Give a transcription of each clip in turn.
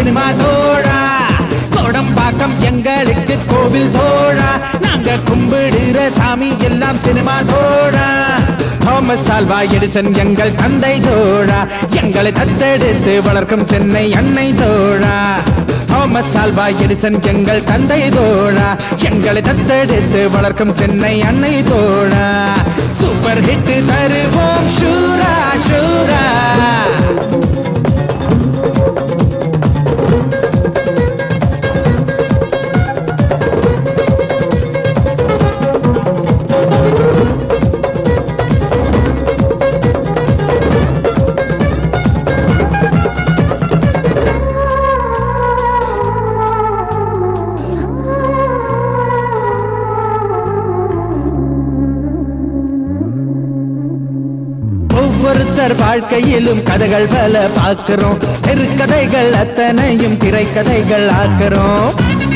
Cinema தோழா கோடம்பாக்கம் எங்களுக்கு கோவில் தோழா நாங்க கும்பிடுற சாமி எல்லாம் சினிமா தோழா தாமஸ் ஆல்வா எடிசன் எங்கள் தந்தை தோழா எங்களை தத்தெடுத்து வளர்க்கும் சென்னை அன்னை தோழா தாமஸ் ஆல்வா எடிசன் எங்கள் தந்தை தோழா எங்களை தத்தெடுத்து வளர்க்கும் சென்னை அன்னை தோழா சூப்பர் ஹிட் தருவோம் ஷூரா ஷூரா ஒவ்வொருத்தர் வாழ்க்கையிலும் கதைகள் பல பார்க்கிறோம் தெருக்கதைகள் அத்தனையும் திரைக்கதைகள் ஆக்கிறோம்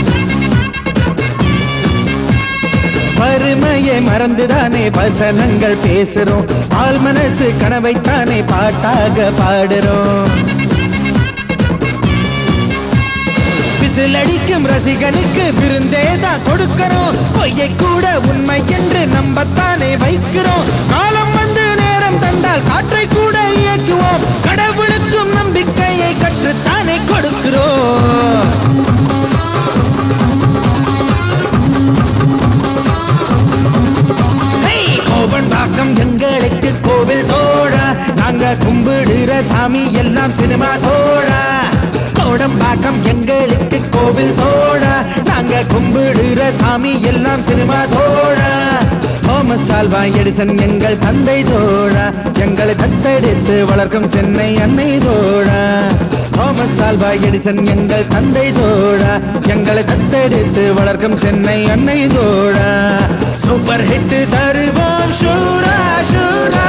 வறுமையை மறந்துதானே வசனங்கள் பேசுறோம் ஆள் மனசு கனவைத்தானே பாட்டாக பாடுறோம் விசில் அடிக்கும் ரசிகனுக்கு விருந்தே தான் கொடுக்கிறோம் பொய்யை கூட உண்மை என்று நம்பத்தானே வைக்கிறோம் காலம் வந்து நேரம் தந்தால் காற்றை கூட இயக்குவோம் கடவுளுக்கும் நம்பிக்கையை கற்றுத்தானே கொடுக்கிறோம் ஹேய், கோபன்பாக்கம் எங்களுக்கு கோவில் தோழா நாங்க கும்பிடுற சாமி எல்லாம் சினிமா தோழா கோடம்பாக்கம் எங்களுக்கு கோவில் தோழா நாங்க கும்பிடுற சாமி எல்லாம் சினிமா தோழா தோமஸ் ஆல்வா எடிசன் எங்கள் தந்தை தோழா எங்களை தத்தெடுத்து வளர்க்கும் சென்னை அன்னை தோழா தோமஸ் ஆல்வா எடிசன் எங்கள் தந்தை தோழா எங்களை தத்தெடுத்து வளர்க்கும் சென்னை அன்னை தோழா சூப்பர் ஹிட் தருவோம் ஷூரா ஷூரா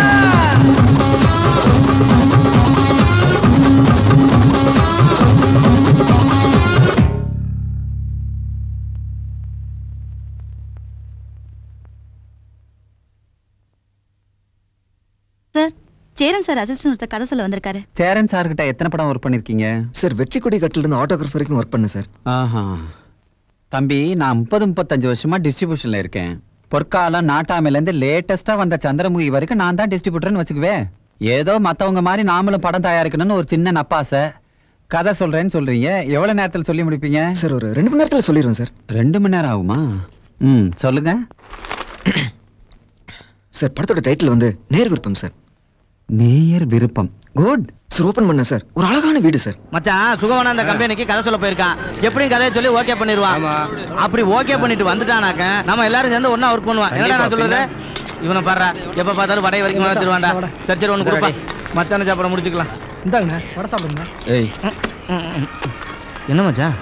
சார் சேரன் சார் அசிஸ்டன்ட் ஒருத்தர் கதை சொல்ல வந்திருக்காரு சேரன் சார் கிட்ட எத்தனை படம் ஒர்க் பண்ணிருக்கீங்க சார் வெற்றி கொடி கட்டில இருந்து ஆட்டோகிராஃப் வரைக்கும் ஒர்க் பண்ணேன் சார் ஆஹா தம்பி நான் முப்பது முப்பத்தஞ்சு வருஷமா டிஸ்ட்ரிபியூஷன்ல இருக்கேன் பொற்காலம் நாட்டாமையில இருந்து லேட்டஸ்டா வந்த சந்திரமுகி வரைக்கும் நான் தான் டிஸ்ட்ரிபியூட்டர்னு வச்சுக்குவேன் ஏதோ மத்தவங்க மாதிரி நாமளும் படம் தயாரிக்கணும்னு ஒரு சின்ன நப்பாசை கதை சொல்றேன்னு சொல்றீங்க எவ்வளவு நேரத்துல சொல்லி முடிப்பீங்க சார் ஒரு ரெண்டு மணி நேரத்தில் சொல்லிடுவேன் சார் ரெண்டு மணி நேரம் ஆகுமா ம் சொல்லுங்க சார் படத்தோட டைட்டில் வந்து நேர் விருப்பம் சார் நேயர் விருப்பம் குட் சார் ஓப்பன் பண்ண சார் ஒரு அழகான வீடு சார் மச்சான் சுகவன அந்த கம்பெனிக்கு கதை சொல்ல போயிருக்கான் எப்படியும் கதையை சொல்லி ஓகே பண்ணிடுவான் அப்படி ஓகே பண்ணிட்டு வந்துட்டானாக்க நம்ம எல்லாரும் சேர்ந்து ஒண்ணா ஒர்க் பண்ணுவான் என்னடா நான் சொல்றது இவனை பாடுறா எப்ப பார்த்தாலும் வடை வரைக்கும் வச்சிருவான்டா சரி சரி ஒண்ணு கொடுப்பா மச்சான சாப்பிட முடிச்சுக்கலாம் இந்தாங்கண்ணே வடை சாப்பிடுங்க ஏய் என்ன மச்சான்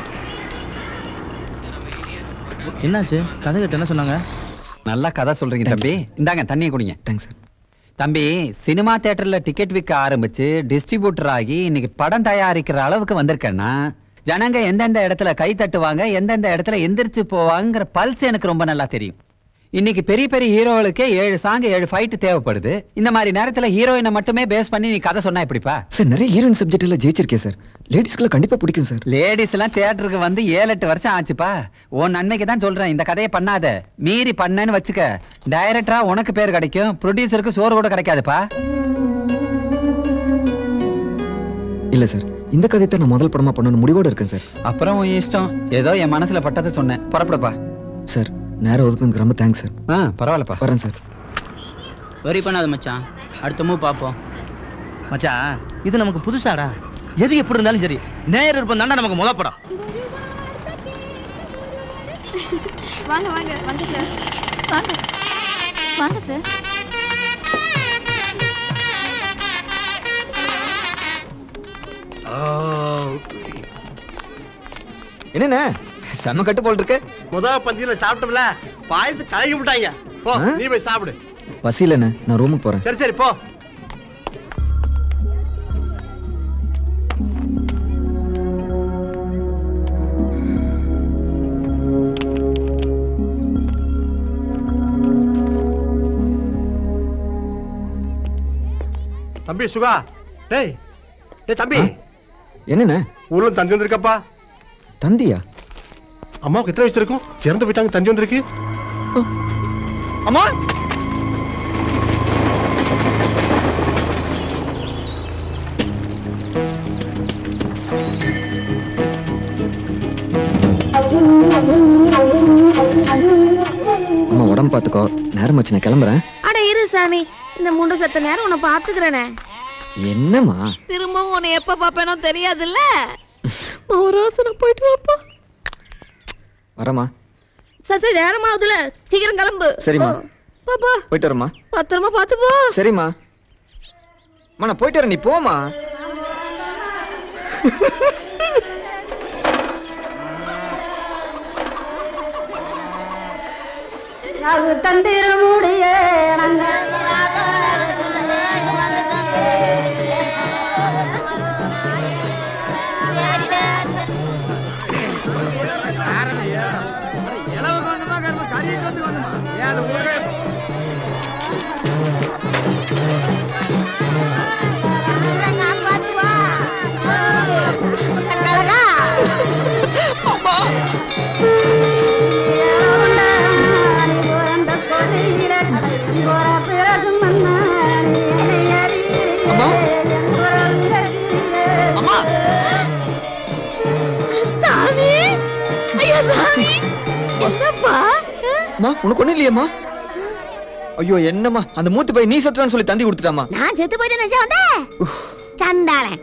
என்னாச்சு கதை கிட்ட என்ன சொன்னாங்க நல்லா கதை சொல்றீங்க தம்பி இந்தாங்க தண்ணியை குடிங்க தேங்க்ஸ் சார் தம்பி சினிமா தியேட்டர்ல டிக்கெட் விற்க ஆரம்பிச்சு டிஸ்ட்ரிபியூட்டர் ஆகி இன்னைக்கு படம் தயாரிக்கிற அளவுக்கு வந்திருக்கேன்னா ஜனங்க எந்தெந்த இடத்துல கை தட்டுவாங்க எந்தெந்த இடத்துல எந்திரிச்சு போவாங்கிற பல்ஸ் எனக்கு ரொம்ப நல்லா தெரியும் இன்னைக்கு பெரிய பெரிய ஹீரோகளுக்கே ஏழு சாங் ஏழு ஃபைட் தேவைப்படுது இந்த மாதிரி நேரத்துல ஹீரோயினை மட்டுமே பேஸ் பண்ணி நீ கதை சொன்னா எப்படிப்பா சார் நிறைய ஹீரோயின் சப்ஜெக்ட் எல்லாம் ஜெயிச்சிருக்கேன் சார் லேடிஸ்க்குலாம் கண்டிப்பாக பிடிக்கும் சார் லேடிஸ் எல்லாம் தியேட்டருக்கு வந்து ஏழு எட்டு வருஷம் ஆச்சுப்பா உன் நன்மைக்கு தான் சொல்றேன் இந்த கதையை பண்ணாத மீறி பண்ணேன்னு வச்சுக்க டைரக்டரா உனக்கு பேர் கிடைக்கும் ப்ரொடியூசருக்கு சோறு கூட கிடைக்காதுப்பா இல்லை சார் இந்த கதை தான் நான் முதல் படமா பண்ணணும் முடிவோட இருக்கேன் சார் அப்புறம் உன் இஷ்டம் ஏதோ என் மனசுல பட்டதை சொன்னேன் புறப்படுப்பா சார் நேரம் ஒதுக்குனதுக்கு ரொம்ப தேங்க்ஸ் சார் ஆ பரவாயில்லப்பா வரேன் சார் வரி பண்ணாத மச்சான் அடுத்த மூவ் பார்ப்போம் மச்சான் இது நமக்கு புதுசாடா எது எப்படி இருந்தாலும் சரி நேயர் இருப்பம் தாண்டா நமக்கு முத படம் வாங்க வாங்க வாங்க சார் வாங்க வாங்க சார் என்னண்ணே செம்ம கட்டு போல் இருக்கு முத பந்தியில சாப்பிட்டோம்ல பாயசம் கலக்கி விட்டாங்க போ ஆ? நீ போய் சாப்பிடு பசி இல்லைண்ணே நான் ரூமுக்கு போகிறேன் சரி சரி போ தம்பி சுகா டேய் டேய் தம்பி என்னண்ணே ஊர்ல தந்தி வந்திருக்கப்பா தந்தியா அம்மாவுக்கு எத்தனை வயசு இருக்கும் இறந்து போயிட்டாங்க தந்தி வந்திருக்கு அம்மா அம்மா உடம்பு பார்த்துக்கோ நேரம் வச்சு நான் கிளம்புறேன் அட இரு சாமி இந்த முண்டு சத்த நேரம் உன்னை பாத்துக்கிறேனே என்னம்மா திரும்பவும் உன்னை எப்ப பாப்பேனோ தெரியாதுல்ல ஒரு ரோசனை போயிட்டு வாப்பா வரமா சரி சரி நேரம் ஆகுதுல சீக்கிரம் கிளம்பு சரிம்மா. ஓ, பாப்பா போயிட்டு வரமா பத்திரமா பாத்து போ சரிம்மா அம்மா நான் போயிட்டு வரேன் நீ போமா தந்திரமுடைய அம்மா அம்மா சாமி ஐயா சாமி என்னப்பா அம்மா உனக்கு ஒண்ணும் இல்லையம்மா ஐயோ என்னம்மா அந்த மூத்து போய் நீ சத்துறான்னு சொல்லி தந்தி கொடுத்துட்டாமா நான் செத்து போயிட்டு நினைச்சா வந்த சண்டாளன்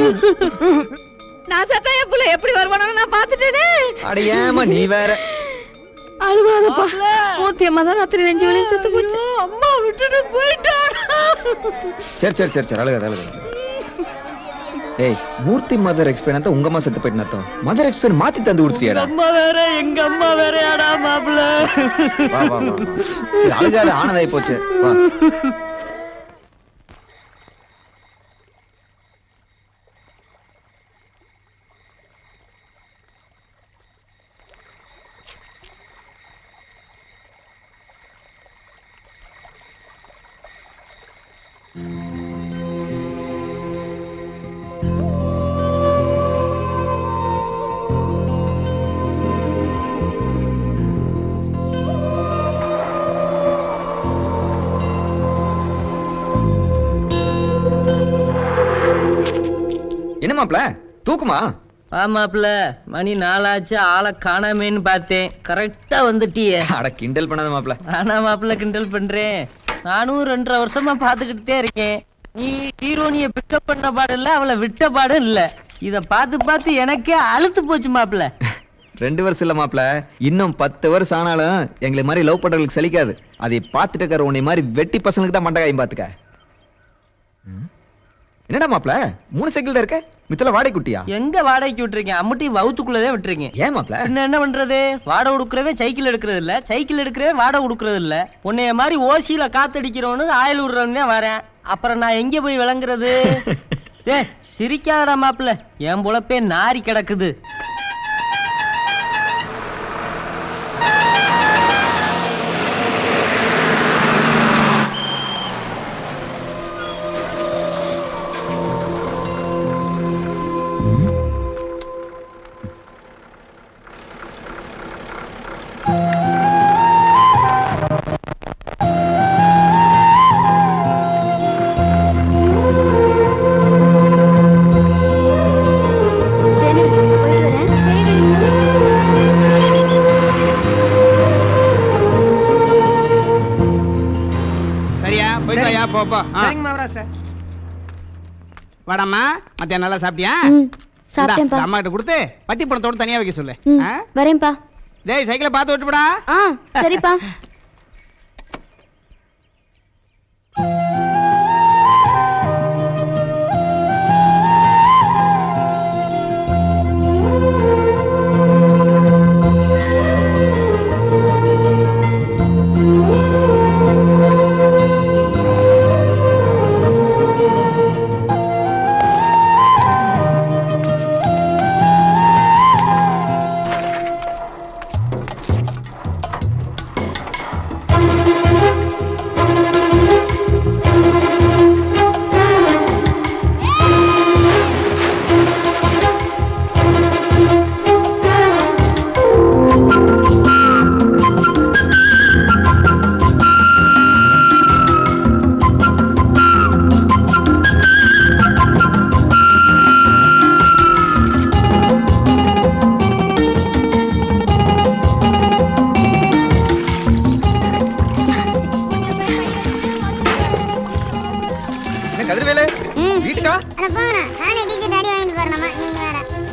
நான் செத்தா என் புள்ள எப்படி வருவானு நான் பாத்துட்டேனே அட ஏம்மா நீ வேற அழுவாதப்பா மூத்தி அம்மா தான் ராத்திரி நெஞ்சு வலி செத்து போச்சு அம்மா விட்டுட்டு போயிட்டான் சரி சரி சரி சரி அழகாத அழகாத ஏய் மூர்த்தி மதர் எக்ஸ்பிளைன் உங்க அம்மா செத்து போயிட்டு அர்த்தம் மதர் எக்ஸ்பிளைன் மாத்தி தந்து கொடுத்துறியாடா அம்மா வேற எங்க அம்மா வேறயாடா மாப்பிள்ள வா வா வா வா. சரி அழுகாத ஆனதாயி போச்சு வா என்ன மாப்ள தூக்குமா ஆமாப்ல மணி நாளாச்சு ஆளை காணாமேன்னு பார்த்தேன் கரெக்டா வந்துட்டியே அட கிண்டல் பண்ணாத மாப்ள நானா மாப்பிள்ள கிண்டல் பண்றேன் நானும் ரெண்டரை வருஷமா பாத்துக்கிட்டே இருக்கேன் நீ ஹீரோனிய பிக்கப் பண்ண பாடும் இல்ல அவளை விட்ட பாடும் இல்ல இத பார்த்து பார்த்து எனக்கே அழுத்து போச்சு மாப்பிள்ள ரெண்டு வருஷம் இல்ல மாப்ள இன்னும் பத்து வருஷம் ஆனாலும் எங்களை மாதிரி லவ் பண்றவங்களுக்கு சலிக்காது அதை பார்த்துட்டு இருக்கிற உன்னை மாதிரி வெட்டி பசங்களுக்கு தான் மண்டகாயும் பாத்துக்க ம்? என்னடா மாப்ள மூணு சைக்கிள் தான் இருக்க மித்தல வாடகை குட்டியா எங்க வாடகைக்கு விட்டுருக்கேன் அம்முட்டி வவுத்துக்குள்ளதே விட்டுருக்கேன் ஏன் மாப்ள என்ன என்ன பண்றது வாடகை கொடுக்கறவே சைக்கிள் எடுக்கிறது இல்ல சைக்கிள் எடுக்கிறவே வாடகை கொடுக்கறது இல்ல உன்னைய மாதிரி ஓசியில காத்தடிக்கிறவனு ஆயில் விடுறவனே வரேன் அப்புறம் நான் எங்க போய் விளங்குறது ஏ சிரிக்காதடா மாப்பிள்ள என் பொழப்பே நாரி கிடக்குது சரியா போயிட்டு வாயா போ போ ஆ. சரிங்க மாவராச வாடாம்மா மத்தியானம் நல்லா சாப்பிட்டியா சாப்பிட்டேன்ப்பா. அம்மா கிட்ட கொடுத்து பத்தி பணத்தோட தனியா வைக்க சொல்லு ஆ? வரேன்ப்பா டேய் சைக்கிளை பார்த்து விட்டுப்படா ஆ சரிப்பா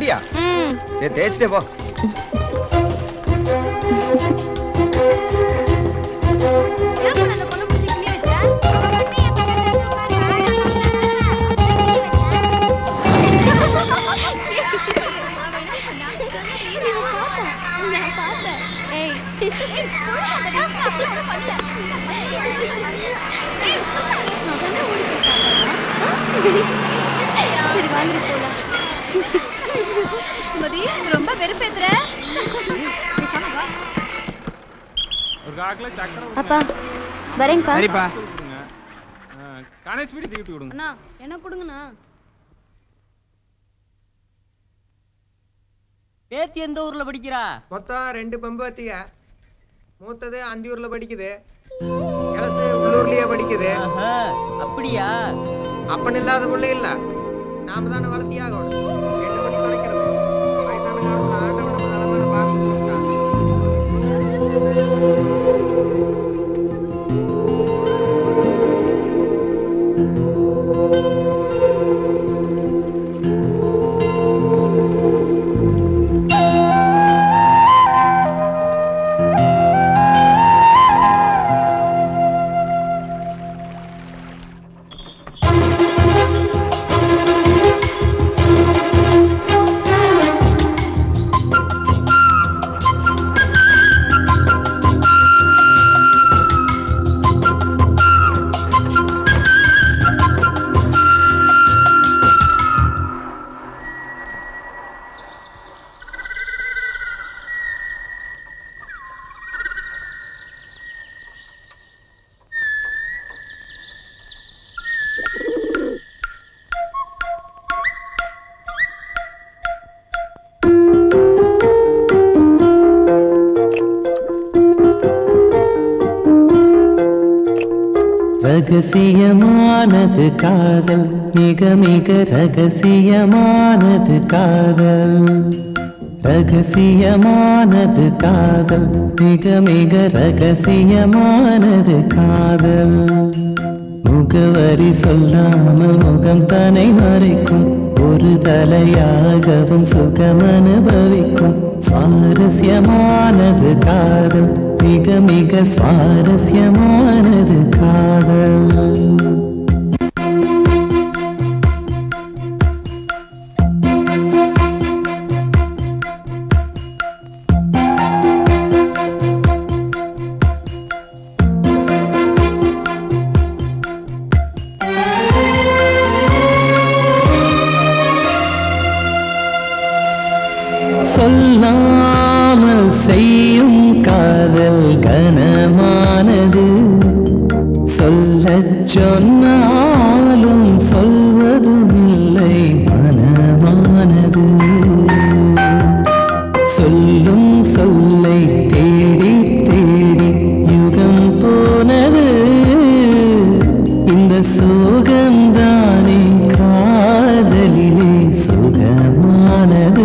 அப்படியா சரி தேய்ச்சிட்டே போ சரி வாங்கிட்டு போலாம் சுமதி ரொம்ப வெறுப்பேத்துற ஒரு காக்கில சக்கரை அப்பா வரேங்கப்பா சரிப்பா கணேஷ் வீடு திருப்பி விடுங்க அண்ணா என்ன கொடுங்கண்ணா பேத்தி எந்த ஊர்ல படிக்கிறா மொத்தம் ரெண்டு பம்பத்தியா மூத்தது அந்தியூர்ல படிக்குது இளசு உள்ளூர்லயே படிக்குது அப்படியா அப்பன் இல்லாத பிள்ளை இல்ல நாம தானே வளர்த்தியாகணும் எட்டு மணி வளைக்கிறது வயசான காலத்துல ஆண்டவன் நம்ம நிலமையில பார்க்க போட்டான் ரகசியமானது காதல் மிக மிக ரகசியமானது காதல் ரகசியமானது காதல் மிக மிக ரகசியமானது காதல் முகவரி சொல்லாமல் முகம் தனை மறைக்கும் ஒரு தலையாகவும் சுகம் அனுபவிக்கும் சுவாரஸ்யமானது காதல் மிக மிக சுவாரஸ்யமானது காதல் சொல்லாமல் செய்யும் காதல் கனமானது சொல்லச் சொன்னாலும் சொல்வதும் இல்லை மனமானது சொல்லும் சொல்லை தேடி தேடி யுகம் போனது இந்த சோகம்தானே காதலிலே சுகமானது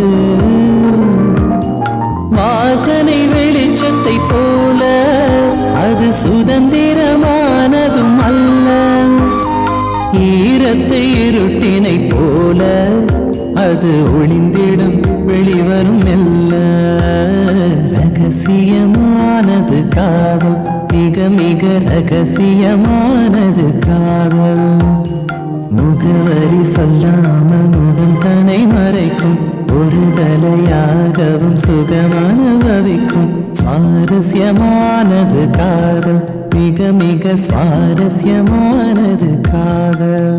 வாசனை வெளிச்சத்தை போல அது சுதந்திரமானதும் அல்ல ஈரத்தை இருட்டினை போல அது ஒளிந்திடும் வெளிவரும் மெல்ல ரகசியமானது காதல் மிக மிக ரகசியமானது காதல் முகவரி சொல்லாமல் முகம் தனை மறைக்கும் ஒரு தலையாகவும் சுகம் அனுபவிக்கும் சுவாரஸ்யமானது காதல் மிக மிக சுவாரஸ்யமானது காதல்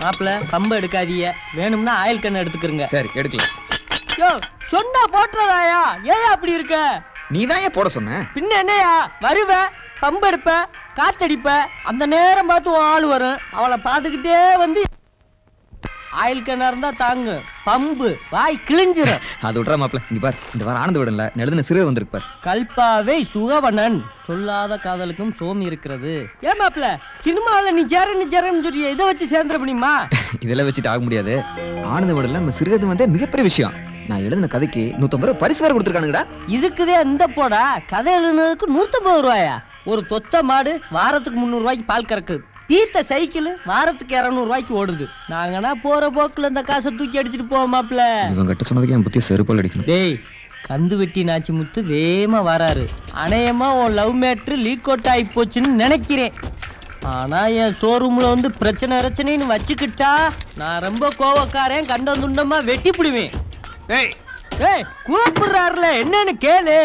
மாப்பிள கம்பு எடுக்காதீங்க வேணும்னா ஆயில் கண்ணு எடுத்துக்கிறங்க சரி எடுக்கலாம் யோ சொன்னா போட்டுறதாயா ஏன் அப்படி இருக்க நீ தான் ஏன் போட சொன்ன பின்ன என்னையா வருவ பம்பு எடுப்ப காத்தடிப்ப அந்த நேரம் பார்த்து உன் ஆள் வரும் அவளை பார்த்துக்கிட்டே வந்து ஆயில் கண்ணா இருந்தா தாங்கு பம்பு வாய் கிழிஞ்சிரும் அது விட்றா மாப்ள இங்க பார் இந்த வாரம் ஆனந்த விடல எழுதுன சிறுவர் வந்திருக்கு பார் கல்பாவை சுகவனன் சொல்லாத காதலுக்கும் சோமி இருக்கிறது ஏன் மாப்பிள சினிமாவில் நீ ஜெரன்னு ஜெரன்னு சொல்றிய இதை வச்சு சேர்ந்துட முடியுமா இதெல்லாம் வச்சுட்டு ஆக முடியாது ஆனந்த விடல நம்ம சிறுகதை வந்து மிகப்பெரிய விஷயம் நான் எழுதின கதைக்கு நூத்தம்பது ரூபாய் பரிசு வேற கொடுத்துருக்கானுங்கடா இதுக்குதே இந்த போடா கதை எழுதுனதுக்கு நூத்தம்பது ரூபாயா ஒரு தொத்த மாடு வாரத்துக்கு முந்நூறு ரூபாய்க்கு பால் கறக்குது பீத்த சைக்கிள் வாரத்துக்கு இரநூறு ரூபாய்க்கு ஓடுது நாங்கன்னா போற போக்குல இந்த காசை தூக்கி அடிச்சிட்டு போவோம் மாப்பிள இவன் கிட்ட சொன்னதுக்கு என் புத்தி செருப்பால் அடிக்கணும் டேய் கந்து வெட்டி நாச்சி முத்து வேகமா வராரு அநேகமா உன் லவ் மேட்ரு லீக் அவுட் ஆகி போச்சுன்னு நினைக்கிறேன் ஆனா என் ஷோரூம்ல வந்து பிரச்சனை பிரச்சனைன்னு வச்சுக்கிட்டா நான் ரொம்ப கோவக்காரன் கண்டம் துண்டமா வெட்டி பிடுவேன் டேய் ஏய் கூப்பிடுறாருல என்னன்னு கேளு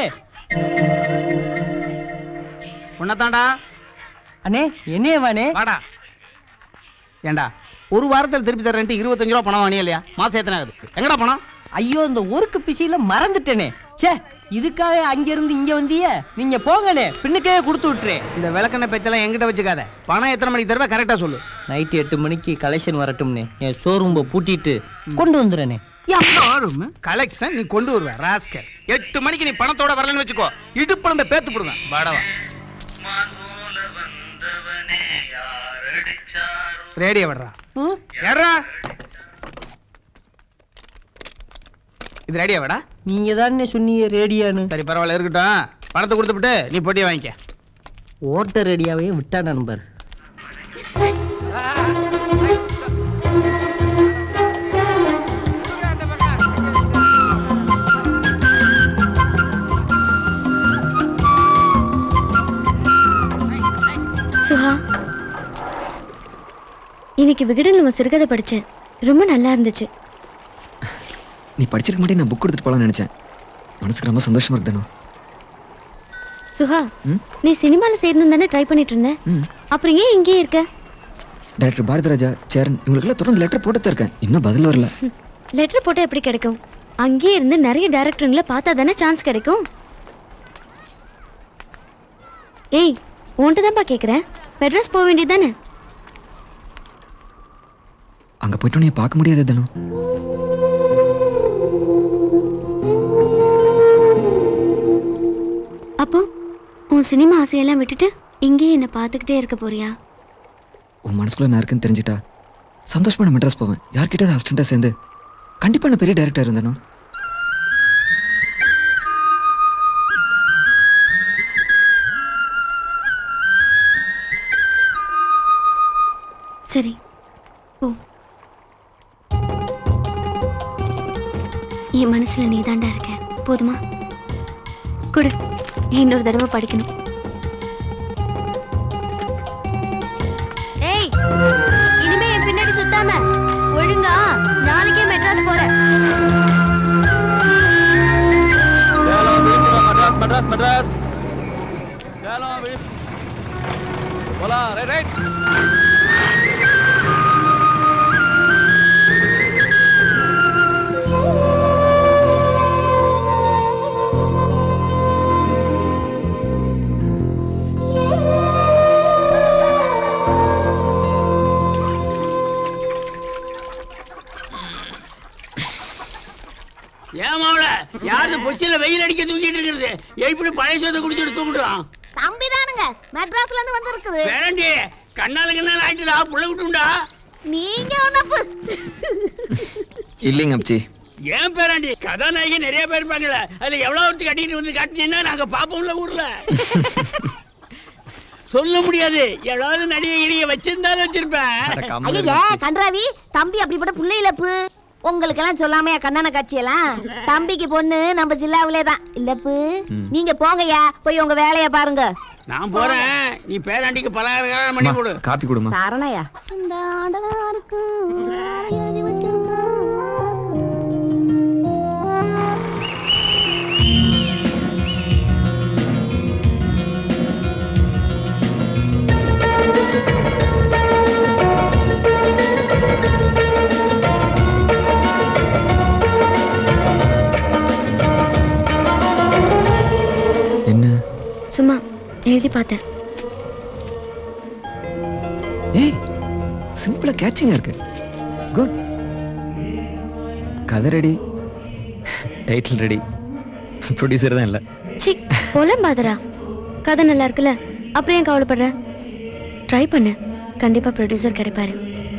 உன்னதாண்டா அண்ணே என்னே வானே வாடா ஏண்டா ஒரு வாரத்தில் திருப்பி தரேன்ட்டு இருபத்தஞ்சு ரூபா பணம் வாங்கியா இல்லையா மாசம் எத்தனை ஆகுது எங்கடா பணம் ஐயோ இந்த ஒருக்கு பிசியில மறந்துட்டேனே ச்சே இதுக்காக அங்க இருந்து இங்க வந்திய நீங்க போங்கண்ணே பின்னுக்கே கொடுத்து விட்டுறேன் இந்த விளக்கெண்ண பேச்செல்லாம் என்கிட்ட வச்சுக்காத பணம் எத்தனை மணிக்கு தருவா கரெக்டா சொல்லு நைட்டு எட்டு மணிக்கு கலெக்ஷன் வரட்டும்னே என் ஷோரூம்ப பூட்டிட்டு கொண்டு வந்துடுறேனே கலெக்ஷன் நீ கொண்டு வருவ ராஸ்கர் எட்டு மணிக்கு நீ பணத்தோட வரலன்னு வச்சுக்கோ இடுப்புல இந்த பேத்து போடுவேன் வாடவா ரேடியோ விடுறா ஏறா இது ரெடியா விடா நீங்க தானே சொன்னீங்க ரேடியான்னு சரி பரவாயில்ல இருக்கட்டும் பணத்தை கொடுத்துட்டு நீ பொட்டியை வாங்கிக்க ஓட்ட ரேடியாவே விட்டா நண்பர் சுஹா இன்னைக்கு விகடன் நம்ம சிறுகதை படிச்சேன் ரொம்ப நல்லா இருந்துச்சு நீ படிச்சிருக்க மாட்டே நான் புக் எடுத்துட்டு போலாம்னு நினைச்சேன் மனசுக்கு ரொம்ப சந்தோஷமா இருக்கு தானோ சுஹா ம்? நீ சினிமால சேரணும் தானே ட்ரை பண்ணிட்டு இருந்த ம் அப்புறம் ஏன் இங்கேயே இருக்க டைரக்டர் பாரதிராஜா சேரன் இவங்களுக்கெல்லாம் தொடர்ந்து லெட்டர் போட்டு தான் இருக்கேன் இன்னும் பதில் வரல லெட்டர் போட்டா எப்படி கிடைக்கும் அங்கேயே இருந்து நிறைய டேரக்டருங்களை பார்த்தா தானே சான்ஸ் கிடைக்கும் ஏய் உன்கிட்ட தான்ப்பா கேட்குறேன் மெட்ராஸ் போக வேண்டியது தானே அங்க போயிட்டு உன்னைய பார்க்க முடியாது தானோ அப்போ உன் சினிமா ஆசையெல்லாம் விட்டுட்டு இங்கேயே என்னை பார்த்துக்கிட்டே இருக்க போறியா உன் மனசுக்குள்ள நான் இருக்குன்னு தெரிஞ்சிட்டா சந்தோஷமா நான் மெட்ராஸ் போவேன் யார்கிட்ட அசிஸ்டண்டா சேர்ந்து கண்டிப்பா நான் பெரிய டேரக்டர் இருந்தேனோ சரி ஓ என் மனசுல நீ தாண்டா இருக்க போதுமா கொடு இன்னொரு தடவை படிக்கணும் ஏய் இனிமே என் பின்னாடி சுத்தாம ஒழுங்கா நாளைக்கே மெட்ராஸ் போறேன் மெட்ராஸ் மெட்ராஸ் மெட்ராஸ் போலாம் ரைட் ரைட் ஏமாவல யாரு பொச்சில வெயில் அடிக்க தூங்கிட்டு இருக்கிறது எப்படி பழைய சோத்தை குடிச்சிட்டு தூங்கிட்டோம் தம்பி தானுங்க மெட்ராஸ்ல இருந்து வந்திருக்குது வேறண்டி கண்ணால கண்ணால ஆயிட்டுடா புள்ள விட்டுண்டா நீங்க ஒன்னப்பு இல்லைங்க அப்ச்சி ஏன் பேராண்டி கதாநாயகி நிறைய பேர் இருப்பாங்கல்ல அதுல எவ்வளவு ஒருத்தி கட்டிட்டு வந்து காட்டினீங்கன்னா நாங்க பாப்போம்ல ஊர்ல சொல்ல முடியாது எவ்வளவு நடிகை கிடிகை வச்சிருந்தாலும் வச்சிருப்பேன் ஐயா கன்றாவி தம்பி அப்படிப்பட்ட புள்ளை இழப்பு உங்களுக்கெல்லாம் சொல்லாமையா கண்ணன காட்சியெல்லாம் தம்பிக்கு பொண்ணு நம்ம ஜில்லாவிலே தான் இல்லப்பு நீங்க போங்கய்யா போய் உங்க வேலைய பாருங்க நான் போறேன் நீ பேராண்டிக்கு பலகாரம் பண்ணி கொடு காப்பி கொடுமா தாரணயா இந்த ஆண்டவருக்கு எழுதி வச்சிருக்கா எழுதி பார்த்தேன் ஏய் சிம்பிளா கேட்சிங்கா இருக்கு குட் கதை ரெடி டைட்டில் ரெடி ப்ரொடியூசர் தான் இல்லை சி போலாம் பாதரா கதை நல்லா இருக்குல்ல அப்புறம் ஏன் கவலைப்படுற ட்ரை பண்ணு கண்டிப்பா ப்ரொடியூசர் கிடைப்பாரு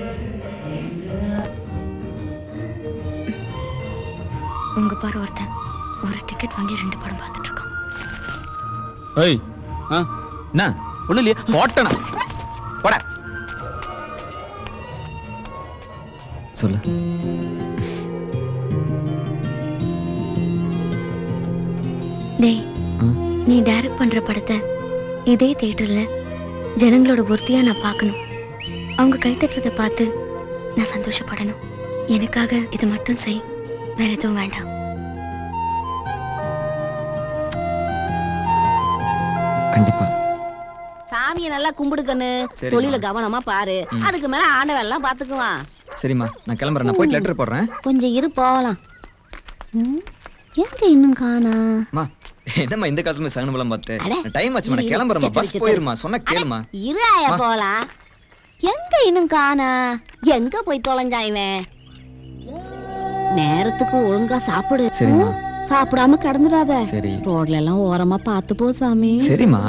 உங்க பாரு ஒருத்தன் ஒரு டிக்கெட் வாங்கி ரெண்டு படம் பார்த்துட்டு இருக்கான் ஏய் ஆ என்ன ஒண்ணு இல்லையா போட்டனா போட சொல்லு டேய் நீ டைரக்ட் பண்ற படத்தை இதே தியேட்டர்ல ஜனங்களோட ஒருத்தியா நான் பார்க்கணும் அவங்க கை தட்டுறதை பார்த்து நான் சந்தோஷப்படணும் எனக்காக இதை மட்டும் செய் வேற எதுவும் வேண்டாம் கண்டிப்பா சாமியை நல்லா கும்பிடுக்கன்னு சரிம்மா. தொழில கவனமா பாரு ம். அதுக்கு மேல ஆண்டவன் எல்லாம் பாத்துக்குவான் சரிம்மா நான் கிளம்புறேன் நான் போயிட்டு லெட்டர் போடுறேன் கொஞ்சம் இரு போகலாம் ம், எங்க இன்னும் காணா அம்மா என்னம்மா இந்த காலத்துல சகனமெல்லாம் பார்த்து அட, டைம் ஆச்சுமா நான் இரு, கிளம்புறேம்மா சரி, பஸ் சரி. போயிருமா சொன்னா கேளுமா இரு ஆயா அம்மா. போலாம் எங்க இன்னும் காணா எங்க போய் தொலைஞ்சான் இவன் நேரத்துக்கு ஒழுங்கா சாப்பிடு சரிம்மா. ம், சாப்பிடாம கிடந்துடாத சரி ரோட்ல எல்லாம் ஓரமா பார்த்து போ சாமி சரிம்மா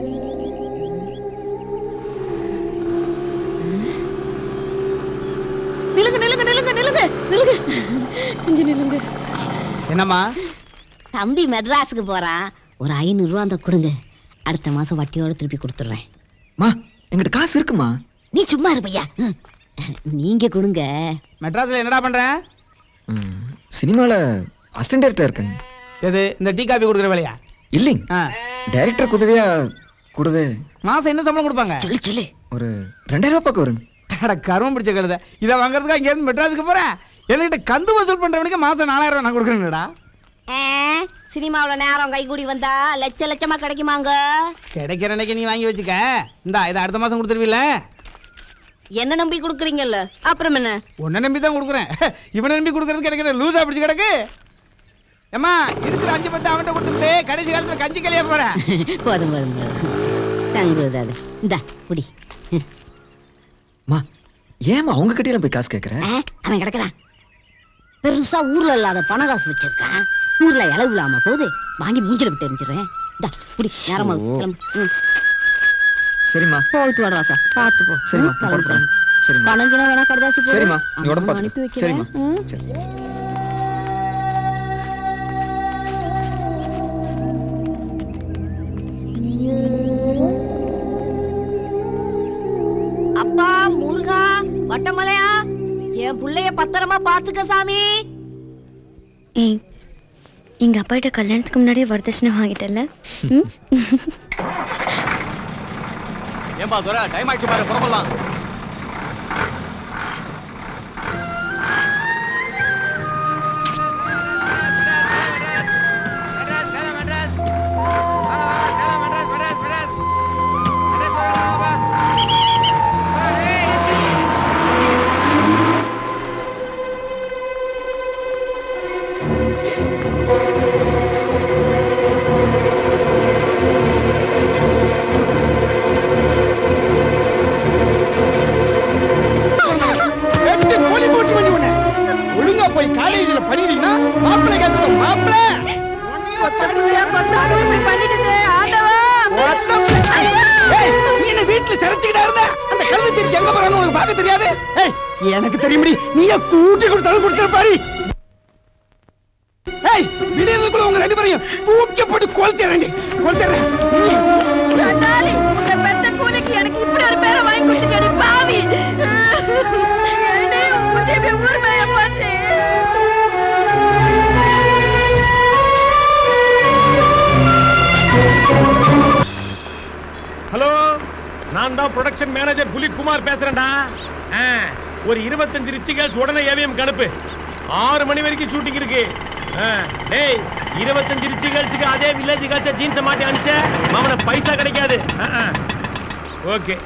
நிலுங்க நிலுங்க நிலுங்க நிலுங்க நிலுங்க இங்க நிலுங்க என்னம்மா தம்பி மெட்ராஸுக்கு போறான் ஒரு ஐநூறு ரூபா அந்த கொடுங்க அடுத்த மாசம் வட்டியோட திருப்பி கொடுத்துட்றேன் மா எங்கிட்ட காசு இருக்குமா நீ சும்மா இருப்பையா நீங்க கொடுங்க மெட்ராஸ்ல என்னடா பண்ற சினிமால அசிஸ்டன்ட் டைரக்டர் இருக்காங்க எது இந்த டீ காபி கொடுக்குற வேலையா இல்லைங்க டைரக்டருக்கு உதவியா கூடவே மாசம் என்ன சம்பளம் கொடுப்பாங்க சொல்லு சொல்லு ஒரு ரெண்டாயிரம் ரூபாய் பக்கம் வருங்க அட கருமம் பிடிச்ச கழுத இதை வாங்குறதுக்கு இங்க இருந்து மெட்ராஸுக்கு போறேன் என்கிட்ட கந்து வசூல் பண்றவனுக்கு மாசம் நாலாயிரம் ரூபாய் நான் கொடுக்குறேன்டா ஆ, சினிமாவுல நேரம் கைகூடி வந்தா லட்ச லட்சமா கிடைக்குமாங்க கிடைக்கிற அன்னைக்கு நீ வாங்கி வச்சுக்க இந்தா இதை அடுத்த மாசம் கொடுத்துருவீல்ல என்ன நம்பி கொடுக்குறீங்கல்ல அப்புறம் என்ன உன்னை நம்பி தான் கொடுக்குறேன் இவனை நம்பி கொடுக்கறது கிடைக்கிற லூசா பிடிச்சு கிடக்கு ஏம்மா இருக்கிற அஞ்சு பத்து அவன்கிட்ட கொடுத்துட்டு கடைசி காலத்துல கஞ்சி கலையா போறேன் போதும் போதும் போதும் சங்கு அது இந்தா குடி மா ஏமா அவங்க கிட்டே போய் காசு கேட்கற ஆ, அவன் கிடக்குறான் பெருசா ஊர்ல இல்லாத பண காசு வச்சிருக்கான் ஊர்ல இளவு இல்லாம போகுது வாங்கி மூஞ்சில விட்டு தெரிஞ்சிடுறேன் இந்தா குடி நேரமா ஓ. கிளம்பு. ம். சரிம்மா போயிட்டு வாடா ராசா பார்த்து போ சரிம்மா ம், நான் புறப்படுறேன். கிளம்பு. சரிம்மா பணம் கிணம் வேணா கடைதாசி போடு. சரிம்மா நீ உடம்பு அம்மா அனுப்பி பார்த்துக்க வைக்கிறேன் சரிம்மா ம். சரி அப்பா முருகா வட்டமலையா என் புள்ளைய பத்திரமா பாத்துக்க சாமி ஏய் எங்க அப்பா கிட்ட கல்யாணத்துக்கு முன்னாடியே வரதட்சணை வாங்கிட்டல ம்? ஏன்பா துரை டைம் ஆயிடுச்சு பாரு புறப்படலாம் எட்டு கோழி போட்டி பண்ணி உன்னை ஒழுங்கா போய் காலேஜ்ல படிக்கிறீங்கன்னா மாப்பிள்ளை கேட்கணும் மாப்பிள்ளை ஏய், நீ என்ன வீட்டுல சரைச்சுக்கிட்டா இருந்த அந்த கழுதை தெரிஞ்சு எங்க போறான்னு உனக்கு பார்க்க தெரியாது ஏய் எனக்கு தெரியும்படி நீயே கூட்டி கொடுத்தாலும் கொடுத்துற பாரு ஏய் விடியதுக்குள்ள உங்க ரெண்டு பேரையும் தூக்கி போட்டு கொளுத்திடுறேன் கொளுத்திடுறேன் கண்ணாலி உன்னை பெத்த கூலிக்கு எனக்கு இப்படி ஒரு பேரை வாங்கி கொடுத்துட்டடி பாவி ஏண்டி, உன் புத்தி இப்படி ஊர் மேய போச்சு ஹலோ நான் தான் ப்ரொடக்ஷன் மேனேஜர் புலிக்குமார் பேசுறேன்டா ஆ, ஒரு இருபத்தஞ்சு ரிச்சி கேர்ள்ஸ் உடனே ஏவிஎம் அனுப்பு ஆறு மணி வரைக்கும் ஷூட்டிங் இருக்கு ஆ, டேய் இருபத்தஞ்சு ரிச்சி கேர்ள்ஸுக்கு அதே வில்லேஜ் காய்ச்ச ஜீன்ஸை மாட்டி அனுப்பிச்ச அவனை பைசா கிடைக்காது ஓகே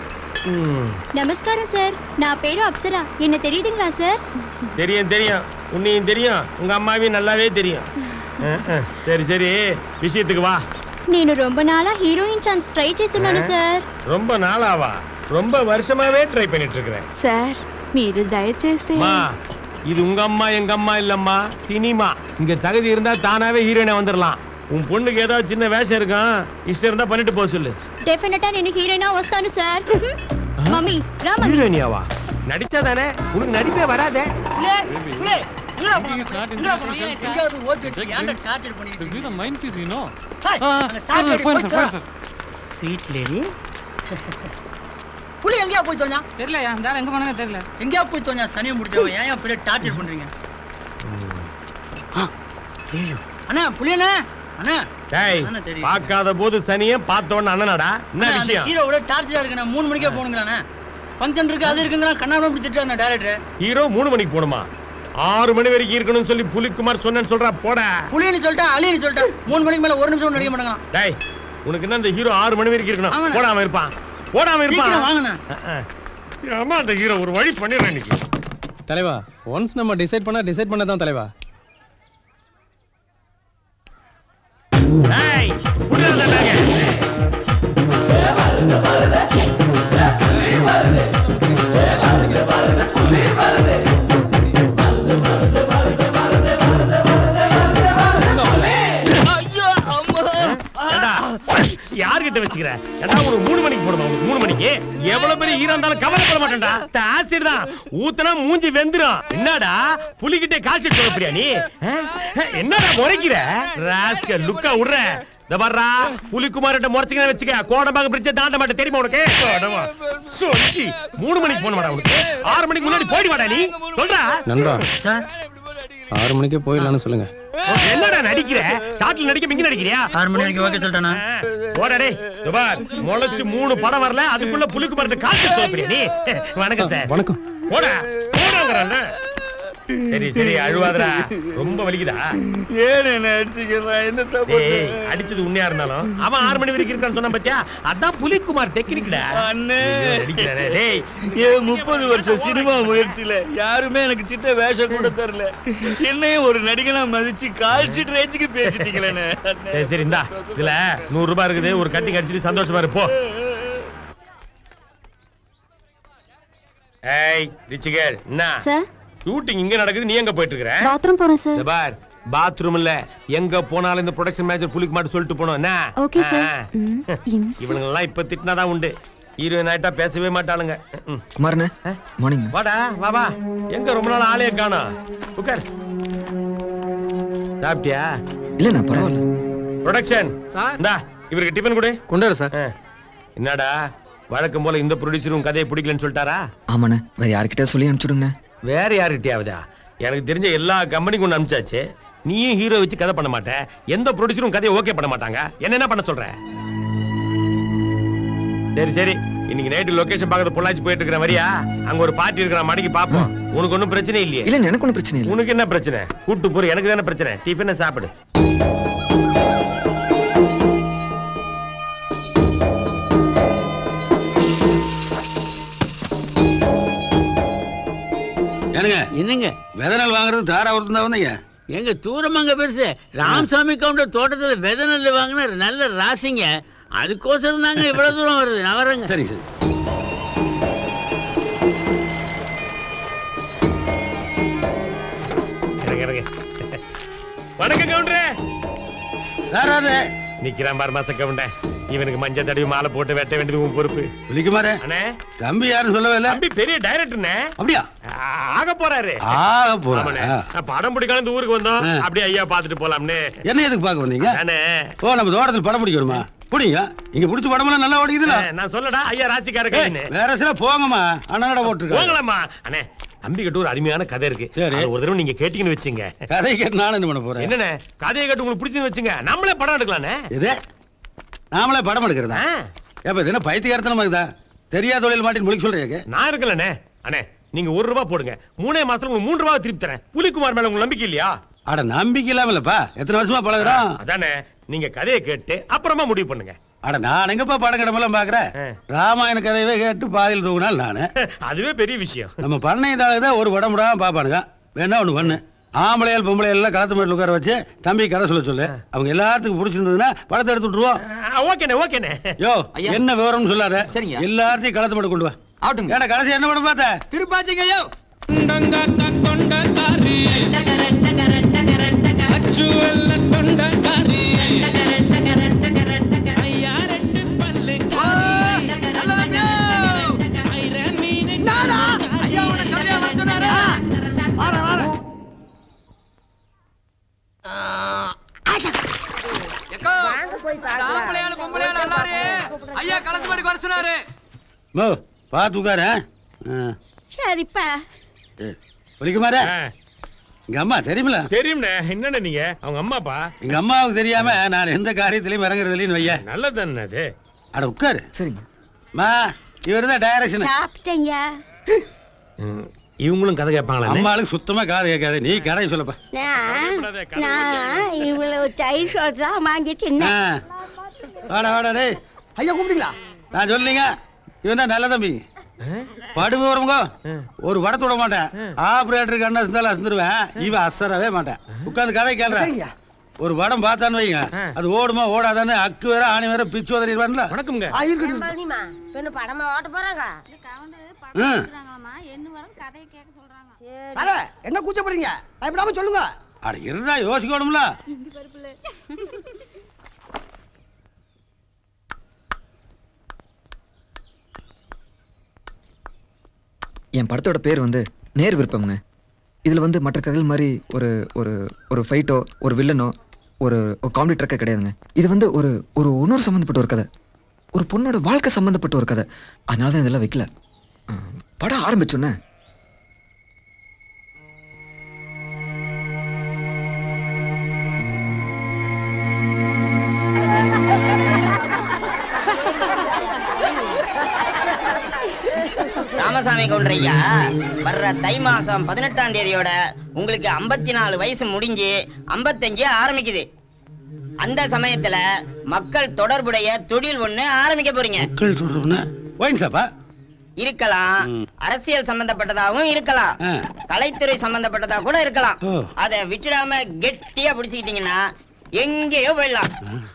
நமஸ்காரம் சார் நான் பேரு அப்சரா என்ன தெரியுதுங்களா சார் தெரியும் தெரியும் உன்னையும் தெரியும் உங்க அம்மாவையும் நல்லாவே தெரியும் அஹ், அஹ். சரி சரி விஷயத்துக்கு வா నేను ரொம்ப నాళా హీరోయిన్ ఛాన్స్ ట్రై చేస్తున్నాను సార్ ரொம்ப நாளாவா ரொம்ப வருஷமாவே ட்ரை பண்ணிட்டு இருக்கிறேன் సార్ మీరు దయచేస్తే அம்மா இது உங்க அம்மா எங்க அம்மா இல்லம்மா சினிமா இங்க தகுதி இருந்தா தானாவே ஹீரோயினா வந்துடலாம் உன் பொண்ணுக்கு ஏதாவது சின்ன வேஷம் இருக்கும் இஷ்டம் இருந்தா பண்ணிட்டு போக சொல்லு డెఫినెట్ నేను హీరోయినా వస్తాను సార్ మమ్మీ రా మమ్మీ ஹீரோயினியாவா நடிச்சாதானே உனக்கு நடிப்பே வராதே ஸ்வீட் லேடி புலி எங்கேயா போய் தொலைஞ்சா தெரியல அந்த எங்க போனானே தெரியல எங்கேயா போய் தொலைஞ்சா சனியை முடிச்சவன் ஏன் இப்படி டார்ச்சர் பண்றீங்க ஆ, ஐயோ. அண்ணா புலியண்ணா அண்ணா டேய் அண்ணா தெரியும். பார்க்காத போது சனிய பார்த்த உடனே அண்ணனாடா என்ன விஷயம் ஹீரோவோட டார்ச்சரா இருக்குண்ணா மூணு மணிக்கே போகணுங்களாண்ணா ஃபங்க்ஷன் இருக்கு அது இருக்குங்கிறா கண்ணாடி அப்படி திட்டாருண்ணா டேரக்டர் ஹீரோ மூணு மணிக்கு போடுமா ஆறு மணி வரைக்கும் இருக்கணும்னு சொல்லி புலிக்குமார் சொன்னேன்னு சொல்றா போட புலின்னு சொல்லிட்டா அலின்னு சொல்லிட்டா மூணு மணிக்கு மேல ஒரு நிமிஷம் நடிக்க மாட்டாங்க டேய் உனக்கு என்ன இந்த ஹீரோ ஆறு மணி வரைக்கும் இருக்கணும் ஆமாண்ணா. போடாம இருப்பான் போடாம இருப்பான் சீக்கிரம் வாங்கண்ணா அஹ், அஹ். ஆமா அந்த ஹீரோ ஒரு வழி பண்ணிடுறேன் இன்னைக்கு தலைவா ஒன்ஸ் நம்ம டிசைட் பண்ணா டிசைட் பண்ணதான் தலைவா டேய் புடிடா அந்த பேக்க. ஏண்டா, யார்கிட்ட வச்சுக்கிற ஏண்டா உனக்கு மூணு மணிக்கு போடுமா உனக்கு மூணு மணிக்கு எவ்வளவு பெரிய ஈரம் இருந்தாலும் கவலைப்பட மாட்டேன்டா ஆசிட் தான் ஊத்துனா மூஞ்சி வெந்துரும் என்னடா புலிகிட்டே காய்ச்சல் சொல்லப்படியா நீ அஹ்? என்னடா முறைக்கிற ராஸ்க லுக்கா விடுற இந்த வர்றா புலிக்குமார்கிட்ட முறைச்சிக்க வச்சுக்க கோடம்பாக பிரிட்ஜ தாண்ட மாட்டேன் தெரியுமா உனக்கு கோடமா. சொல்லி மூணு மணிக்கு போன மாட்டா உனக்கு ஆறு மணிக்கு முன்னாடி போயிடுவாடா நீ சொல்றா நண்பா சார் ஆறு மணிக்கே போயிடலாம்னு சொல்லுங்க என்னடா நடிக்கிற ஷாட்ல நடிக்க மிங்க நடிக்கிறியா ஆறு மணி வரைக்கும் ஓகே சொல்லிட்டானா போடா டேய் இதோ பார் முளைச்சு மூணு படம் வரல அதுக்குள்ள புலுக்கு மரத்தை காய்ச்சி தோப்பிடி நீ வணக்கம் சார் வணக்கம் போடா போடாங்கறல்ல சரி சரி அழுவாதடா ரொம்ப வலிக்குதா ஏன் என்ன அடிச்சுக்கிறேன் என்ன டேய் அடிச்சது உண்மையா இருந்தாலும் அவன் ஆறு மணி வரைக்கும் இருக்கான்னு சொன்னா பாத்தியா அதான் புலிக்குமார் டெக்னிக்டா அண்ணே அடிக்கிறானே டேய் ஏன் முப்பது வருஷம் சினிமா முயற்சியில யாருமே எனக்கு சின்ன வேஷம் கூட தரல என்னையும் ஒரு நடிகனா மதிச்சு கால் ஷீட் ரேஞ்சுக்கு பேசிட்டீங்களேண்ணே சரி சரி இந்தா இதுல நூறு ரூபாய் இருக்குது ஒரு கட்டி கடிச்சிட்டு சந்தோஷமா இரு போ ஏய் ரிச்சிகர் என்ன சார் ஷூட்டிங் இங்க நடக்குது நீ எங்க போயிட்டு இருக்கிற பாத்ரூம் போறேன் சார் இந்த பார் பாத்ரூம் இல்ல எங்க போனாலும் இந்த ப்ரொடக்ஷன் மேனேஜர் புலிக்கு மட்டும் சொல்லிட்டு போனோம் என்ன ஓகே சார் ஆ. ம், இம்சை. இவனுங்க எல்லாம் இப்ப திட்டினாதான் உண்டு ஹீரோயின் ஆயிட்டா பேசவே மாட்டாளுங்க ம். குமாரண்ணே மார்னிங் வாடா வா வா எங்க ரொம்ப நாள் ஆளே காணோம் உட்கார் சாப்பிட்டியா இல்லண்ணா பரவாயில்ல ப்ரொடக்ஷன் சார். இந்தா இவருக்கு டிஃபன் கொடு கொண்டாரு சார் ஆ. என்னடா வழக்கம் போல இந்த ப்ரொடியூசரும் கதையை பிடிக்கலன்னு சொல்லிட்டாரா ஆமாண்ணே வேற யார்கிட்ட சொல்லி அனுப்பிச்சுடுங்கண்ணே வேற யாருக்கிட்டயாவதா எனக்கு தெரிஞ்ச எல்லா கம்பெனிக்கும் ஒன்று அனுப்பிச்சாச்சு நீயும் ஹீரோ வச்சு கதை பண்ண மாட்ட எந்த ப்ரொடியூசரும் கதையை ஓகே பண்ண மாட்டாங்க என்ன என்ன பண்ண சொல்ற சரி சரி இன்னைக்கு நைட்டு லொகேஷன் பார்க்கறது பொள்ளாச்சி போயிட்டு இருக்கிற வரியா அங்க ஒரு பார்ட்டி இருக்கிற மணிக்கு பாப்போம் உனக்கு ஒன்றும் பிரச்சனை இல்லையே இல்ல எனக்கு ஒன்றும் பிரச்சனை இல்லை உனக்கு என்ன பிரச்சனை கூட்டு போற எனக்கு தானே பிரச்சனை டிஃபனை சாப்பிடு ஏனுங்க என்னங்க வித நெல் வாங்குறது தாராபுரத்து தான் வந்தீங்க எங்க தூரமாங்க பெருசு ராமசாமி கவுண்டர் தோட்டத்துல விதை நெல் வாங்கின நல்ல ராசிங்க அதுக்கோசரம் தாங்க இவ்வளவு தூரம் வருது நான் வரேங்க சரி சரி இறங்க இறங்க வணக்கம் கவுண்டரே யாராவது நிக்கிறான் பாரு மாச கவுண்டேன் இவனுக்கு மஞ்சள் தடவி மாலை போட்டு வெட்ட வேண்டியது உன் பொறுப்பு விழிக்குமாரே அண்ணே தம்பி யாரும் சொல்லவே இல்ல தம்பி பெரிய டைரக்டர்னே அப்படியா ஆக போறாரு ஆக போறேன் ஆமாண்ணே. நான் படம் பிடிக்காம இந்த ஊருக்கு வந்தோம் ஆ. அப்படியே ஐயா பாத்துட்டு போலாம்னு என்ன எதுக்கு பார்க்க வந்தீங்க அண்ணே ஓ நம்ம தோட்டத்தில் படம் பிடிக்கணுமா பிடிங்க இங்க பிடிச்ச படமெல்லாம் நல்லா ஓடிக்குதுல நான் சொல்லடா ஐயா ராசிக்கார கைன்னு வேற சில போங்கம்மா அண்ணனோட போட்டுருக்காங்க போங்களாம்மா அண்ணே தம்பி கிட்ட ஒரு அருமையான கதை இருக்கு சரி. அதை ஒரு தடவை நீங்க கேட்டீங்கன்னு வச்சுங்க கதை கேட்டு நானும் என்ன பண்ண போறேன் என்னண்ணே கதையை கேட்டு உங்களுக்கு பிடிச்சுன்னு வச்சுங்க நம்மளே படம் எடுக்கலாண்ணே இது நாமளே படம் எடுக்கிறதா ஆ, ஏப்ப இது என்ன பைத்தியகாரத்தனமா இருக்குதா தெரியாத தொழில் மாட்டின்னு முழிக்க சொல்றீங்க நான் இருக்கலண்ணே அண்ணே நீங்க ஒரு ரூபா போடுங்க மூணே மாசத்துல உங்களுக்கு மூன்று ரூபா திருப்பி தரேன் புலிக்குமார் மேல உங்களுக்கு நம்பிக்கை இல்லையா அட நம்பிக்கை இல்லாம இல்லப்பா எத்தனை வருஷமா பழகுறோம் அதானே நீங்க கதையை கேட்டு அப்புறமா முடிவு பண்ணுங்க அட நான் எங்கப்பா படம் கிடமெல்லாம் பாக்குறேன் ஆ. ராமாயண கதையவே கேட்டு பாதியில் தூங்கினால் நானு அதுவே பெரிய விஷயம் நம்ம பண்ணை தான் ஒரு படம் விடாம பாப்பானுங்க வேணா ஒண்ணு பண்ணு ஆம்பளையால் பொம்பளையால் எல்லாம் களத்து மேட்டில் உட்கார வச்சு தம்பி கதை சொல்ல சொல்லு அவங்க எல்லாத்துக்கும் பிடிச்சிருந்ததுன்னா படத்தை எடுத்து விட்டுருவோம் ஓகேண்ணே ஓகேண்ணே யோ என்ன விவரம்னு சொல்லாத எல்லாத்தையும் களத்து மேட்டு கொண்டு வா ஆகட்டும் ஏடா கடைசி என்ன படம் பார்த்த திருப்பாச்சிங்க ஐயோ ஐயா கலந்து மாதிரி குறை சொன்னாரு மோ பார்த்து உட்கார சரிப்பா புரிக்குமாரா எங்க அம்மா தெரியுமில தெரியும்ண்ணே என்னண்ணே நீங்க அவங்க அம்மாப்பா எங்க அம்மாவுக்கு தெரியாம நான் எந்த காரியத்திலையும் இறங்குறதுலையும் வைய நல்லதானே அது அட உட்காரு சரிங்க மா இவர் தான் டைரக்ஷன் சாப்பிட்டேங்க இவங்களும் கதை கேட்பாங்களா அம்மாளுக்கு சுத்தமா காது கேட்காது நீ கதையை சொல்லப்பா நான் நான் இவ்வளவு தயிர் சோறு தான் வாங்கி ஆ. தின்னேன் வாடா வாடா டேய் ஐயா கூப்பிட்டீங்களா நான் சொல்லிங்க இவன் தான் நல்ல தம்பி படுவு வருங்க ஒரு வடத்து விட மாட்டேன் ஆபரேட்டருக்கு அண்ணா இருந்தாலும் அசந்துருவேன் இவன் அசரவே மாட்டேன் உட்காந்து கதை கேள்றேன் சரிங்க. ஒரு வடம் பார்த்தான்னு வைங்க அது ஓடுமா ஓடாதான்னு அக்கு வேற ஆணி வேற பிச்சு உதறிடுவான்ல வணக்கம்ங்க ஆ இருக்கட்டும் பழனிமா பெண்ணு படமா ஓட்ட போறாங்க ம். சார என்ன கூச்சப்படுறீங்க பயப்படாம சொல்லுங்க அட இருந்தா யோசிக்கணும்ல என் படத்தோட பேர் வந்து நேர் விருப்பம்ங்க இதில் வந்து மற்ற கதைகள் மாதிரி ஒரு ஒரு ஒரு ஃபைட்டோ ஒரு வில்லனோ ஒரு ஒரு காமெடி ட்ரக்கோ கிடையாதுங்க இது வந்து ஒரு ஒரு உணர்வு சம்மந்தப்பட்ட ஒரு கதை ஒரு பொண்ணோட வாழ்க்கை சம்மந்தப்பட்ட ஒரு கதை அதனால தான் இதெல்லாம் வைக்கல ஆ, படம் ஆரம்பிச்சோன்னே ராமசாமி கவுண்டரையா வர்ற தை மாசம் பதினெட்டாம் தேதியோட உங்களுக்கு ஐம்பத்தி நாலு வயசு முடிஞ்சு ஐம்பத்தஞ்சு ஆரம்பிக்குது அந்த சமயத்துல மக்கள் தொடர்புடைய தொழில் ஒண்ணு ஆரம்பிக்க போறீங்க மக்கள் சொல்றோம்னா ஒயின் சாப்பா இருக்கலாம் அரசியல் சம்பந்தப்பட்டதாகவும் இருக்கலாம் ஆ. கலைத்துறை சம்பந்தப்பட்டதா கூட இருக்கலாம் ஓ. அதை விட்டுடாம கெட்டியா பிடிச்சுக்கிட்டீங்கன்னா எங்கேயோ போயிடலாம்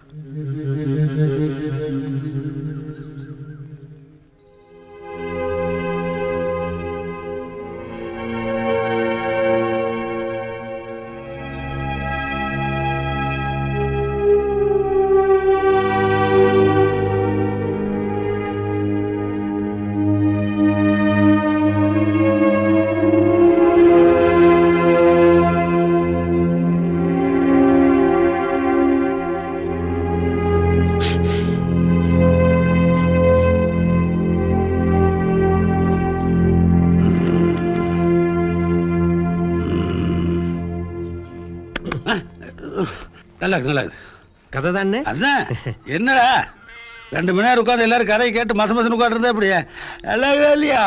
நல்லா இருக்கு நல்லா இருக்கு கதை தானே அதான் என்னடா ரெண்டு மணி நேரம் உட்காந்து எல்லாரும் கதையை கேட்டு மச மசன் உட்காந்துருந்தா அப்படியே அழகா இல்லையா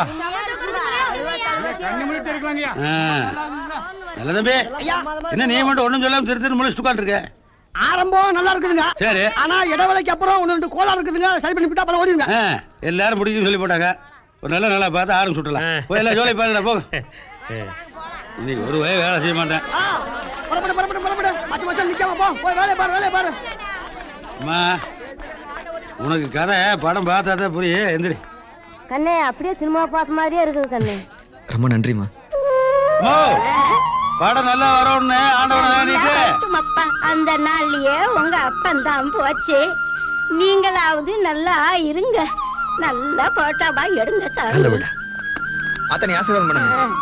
ஆ. நல்ல தம்பி என்ன நீ மட்டும் ஒண்ணும் சொல்லாம திரு திரு முடிச்சுட்டு உட்காந்துருக்க ஆரம்பம் நல்லா இருக்குதுங்க சரி ஆனா இடைவேளைக்கு அப்புறம் ஒன்று ரெண்டு கோலா இருக்குதுங்க அதை சரி பண்ணி விட்டா அப்புறம் ஓடிடுங்க ஆ, எல்லாரும் பிடிக்கும் சொல்லி போட்டாங்க ஒரு நல்ல நல்லா பார்த்து ஆரம்பி சுட்டலாம் போய் எல்லாம் ஜோலி பாருடா போங்க இன்னைக்கு ஒரு வய வேலை செய்ய மாட்டேன் ஆ புறப்படு புறப்படு புறப்படு மச்ச மச்சம் நிக்காம போ போய் வேலையை பாரு வேலையை பாரு அம்மா உனக்கு கதை படம் பார்த்தா தான் புரியும் எந்திரி கண்ணே அப்படியே சினிமா பார்த்த மாதிரியே இருக்குது கண்ணே ரொம்ப நன்றிம்மா மோ படம் நல்லா வரும்னு ஆண்டவனை வேண்டிட்டு அப்பா அந்த நாள்லயே உங்க அப்பன் தான் போச்சு நீங்களாவது நல்லா இருங்க நல்லா போட்டாவா எடுங்க சார் நல்ல விட அத்தனை ஆசீர்வாதம் பண்ணுங்க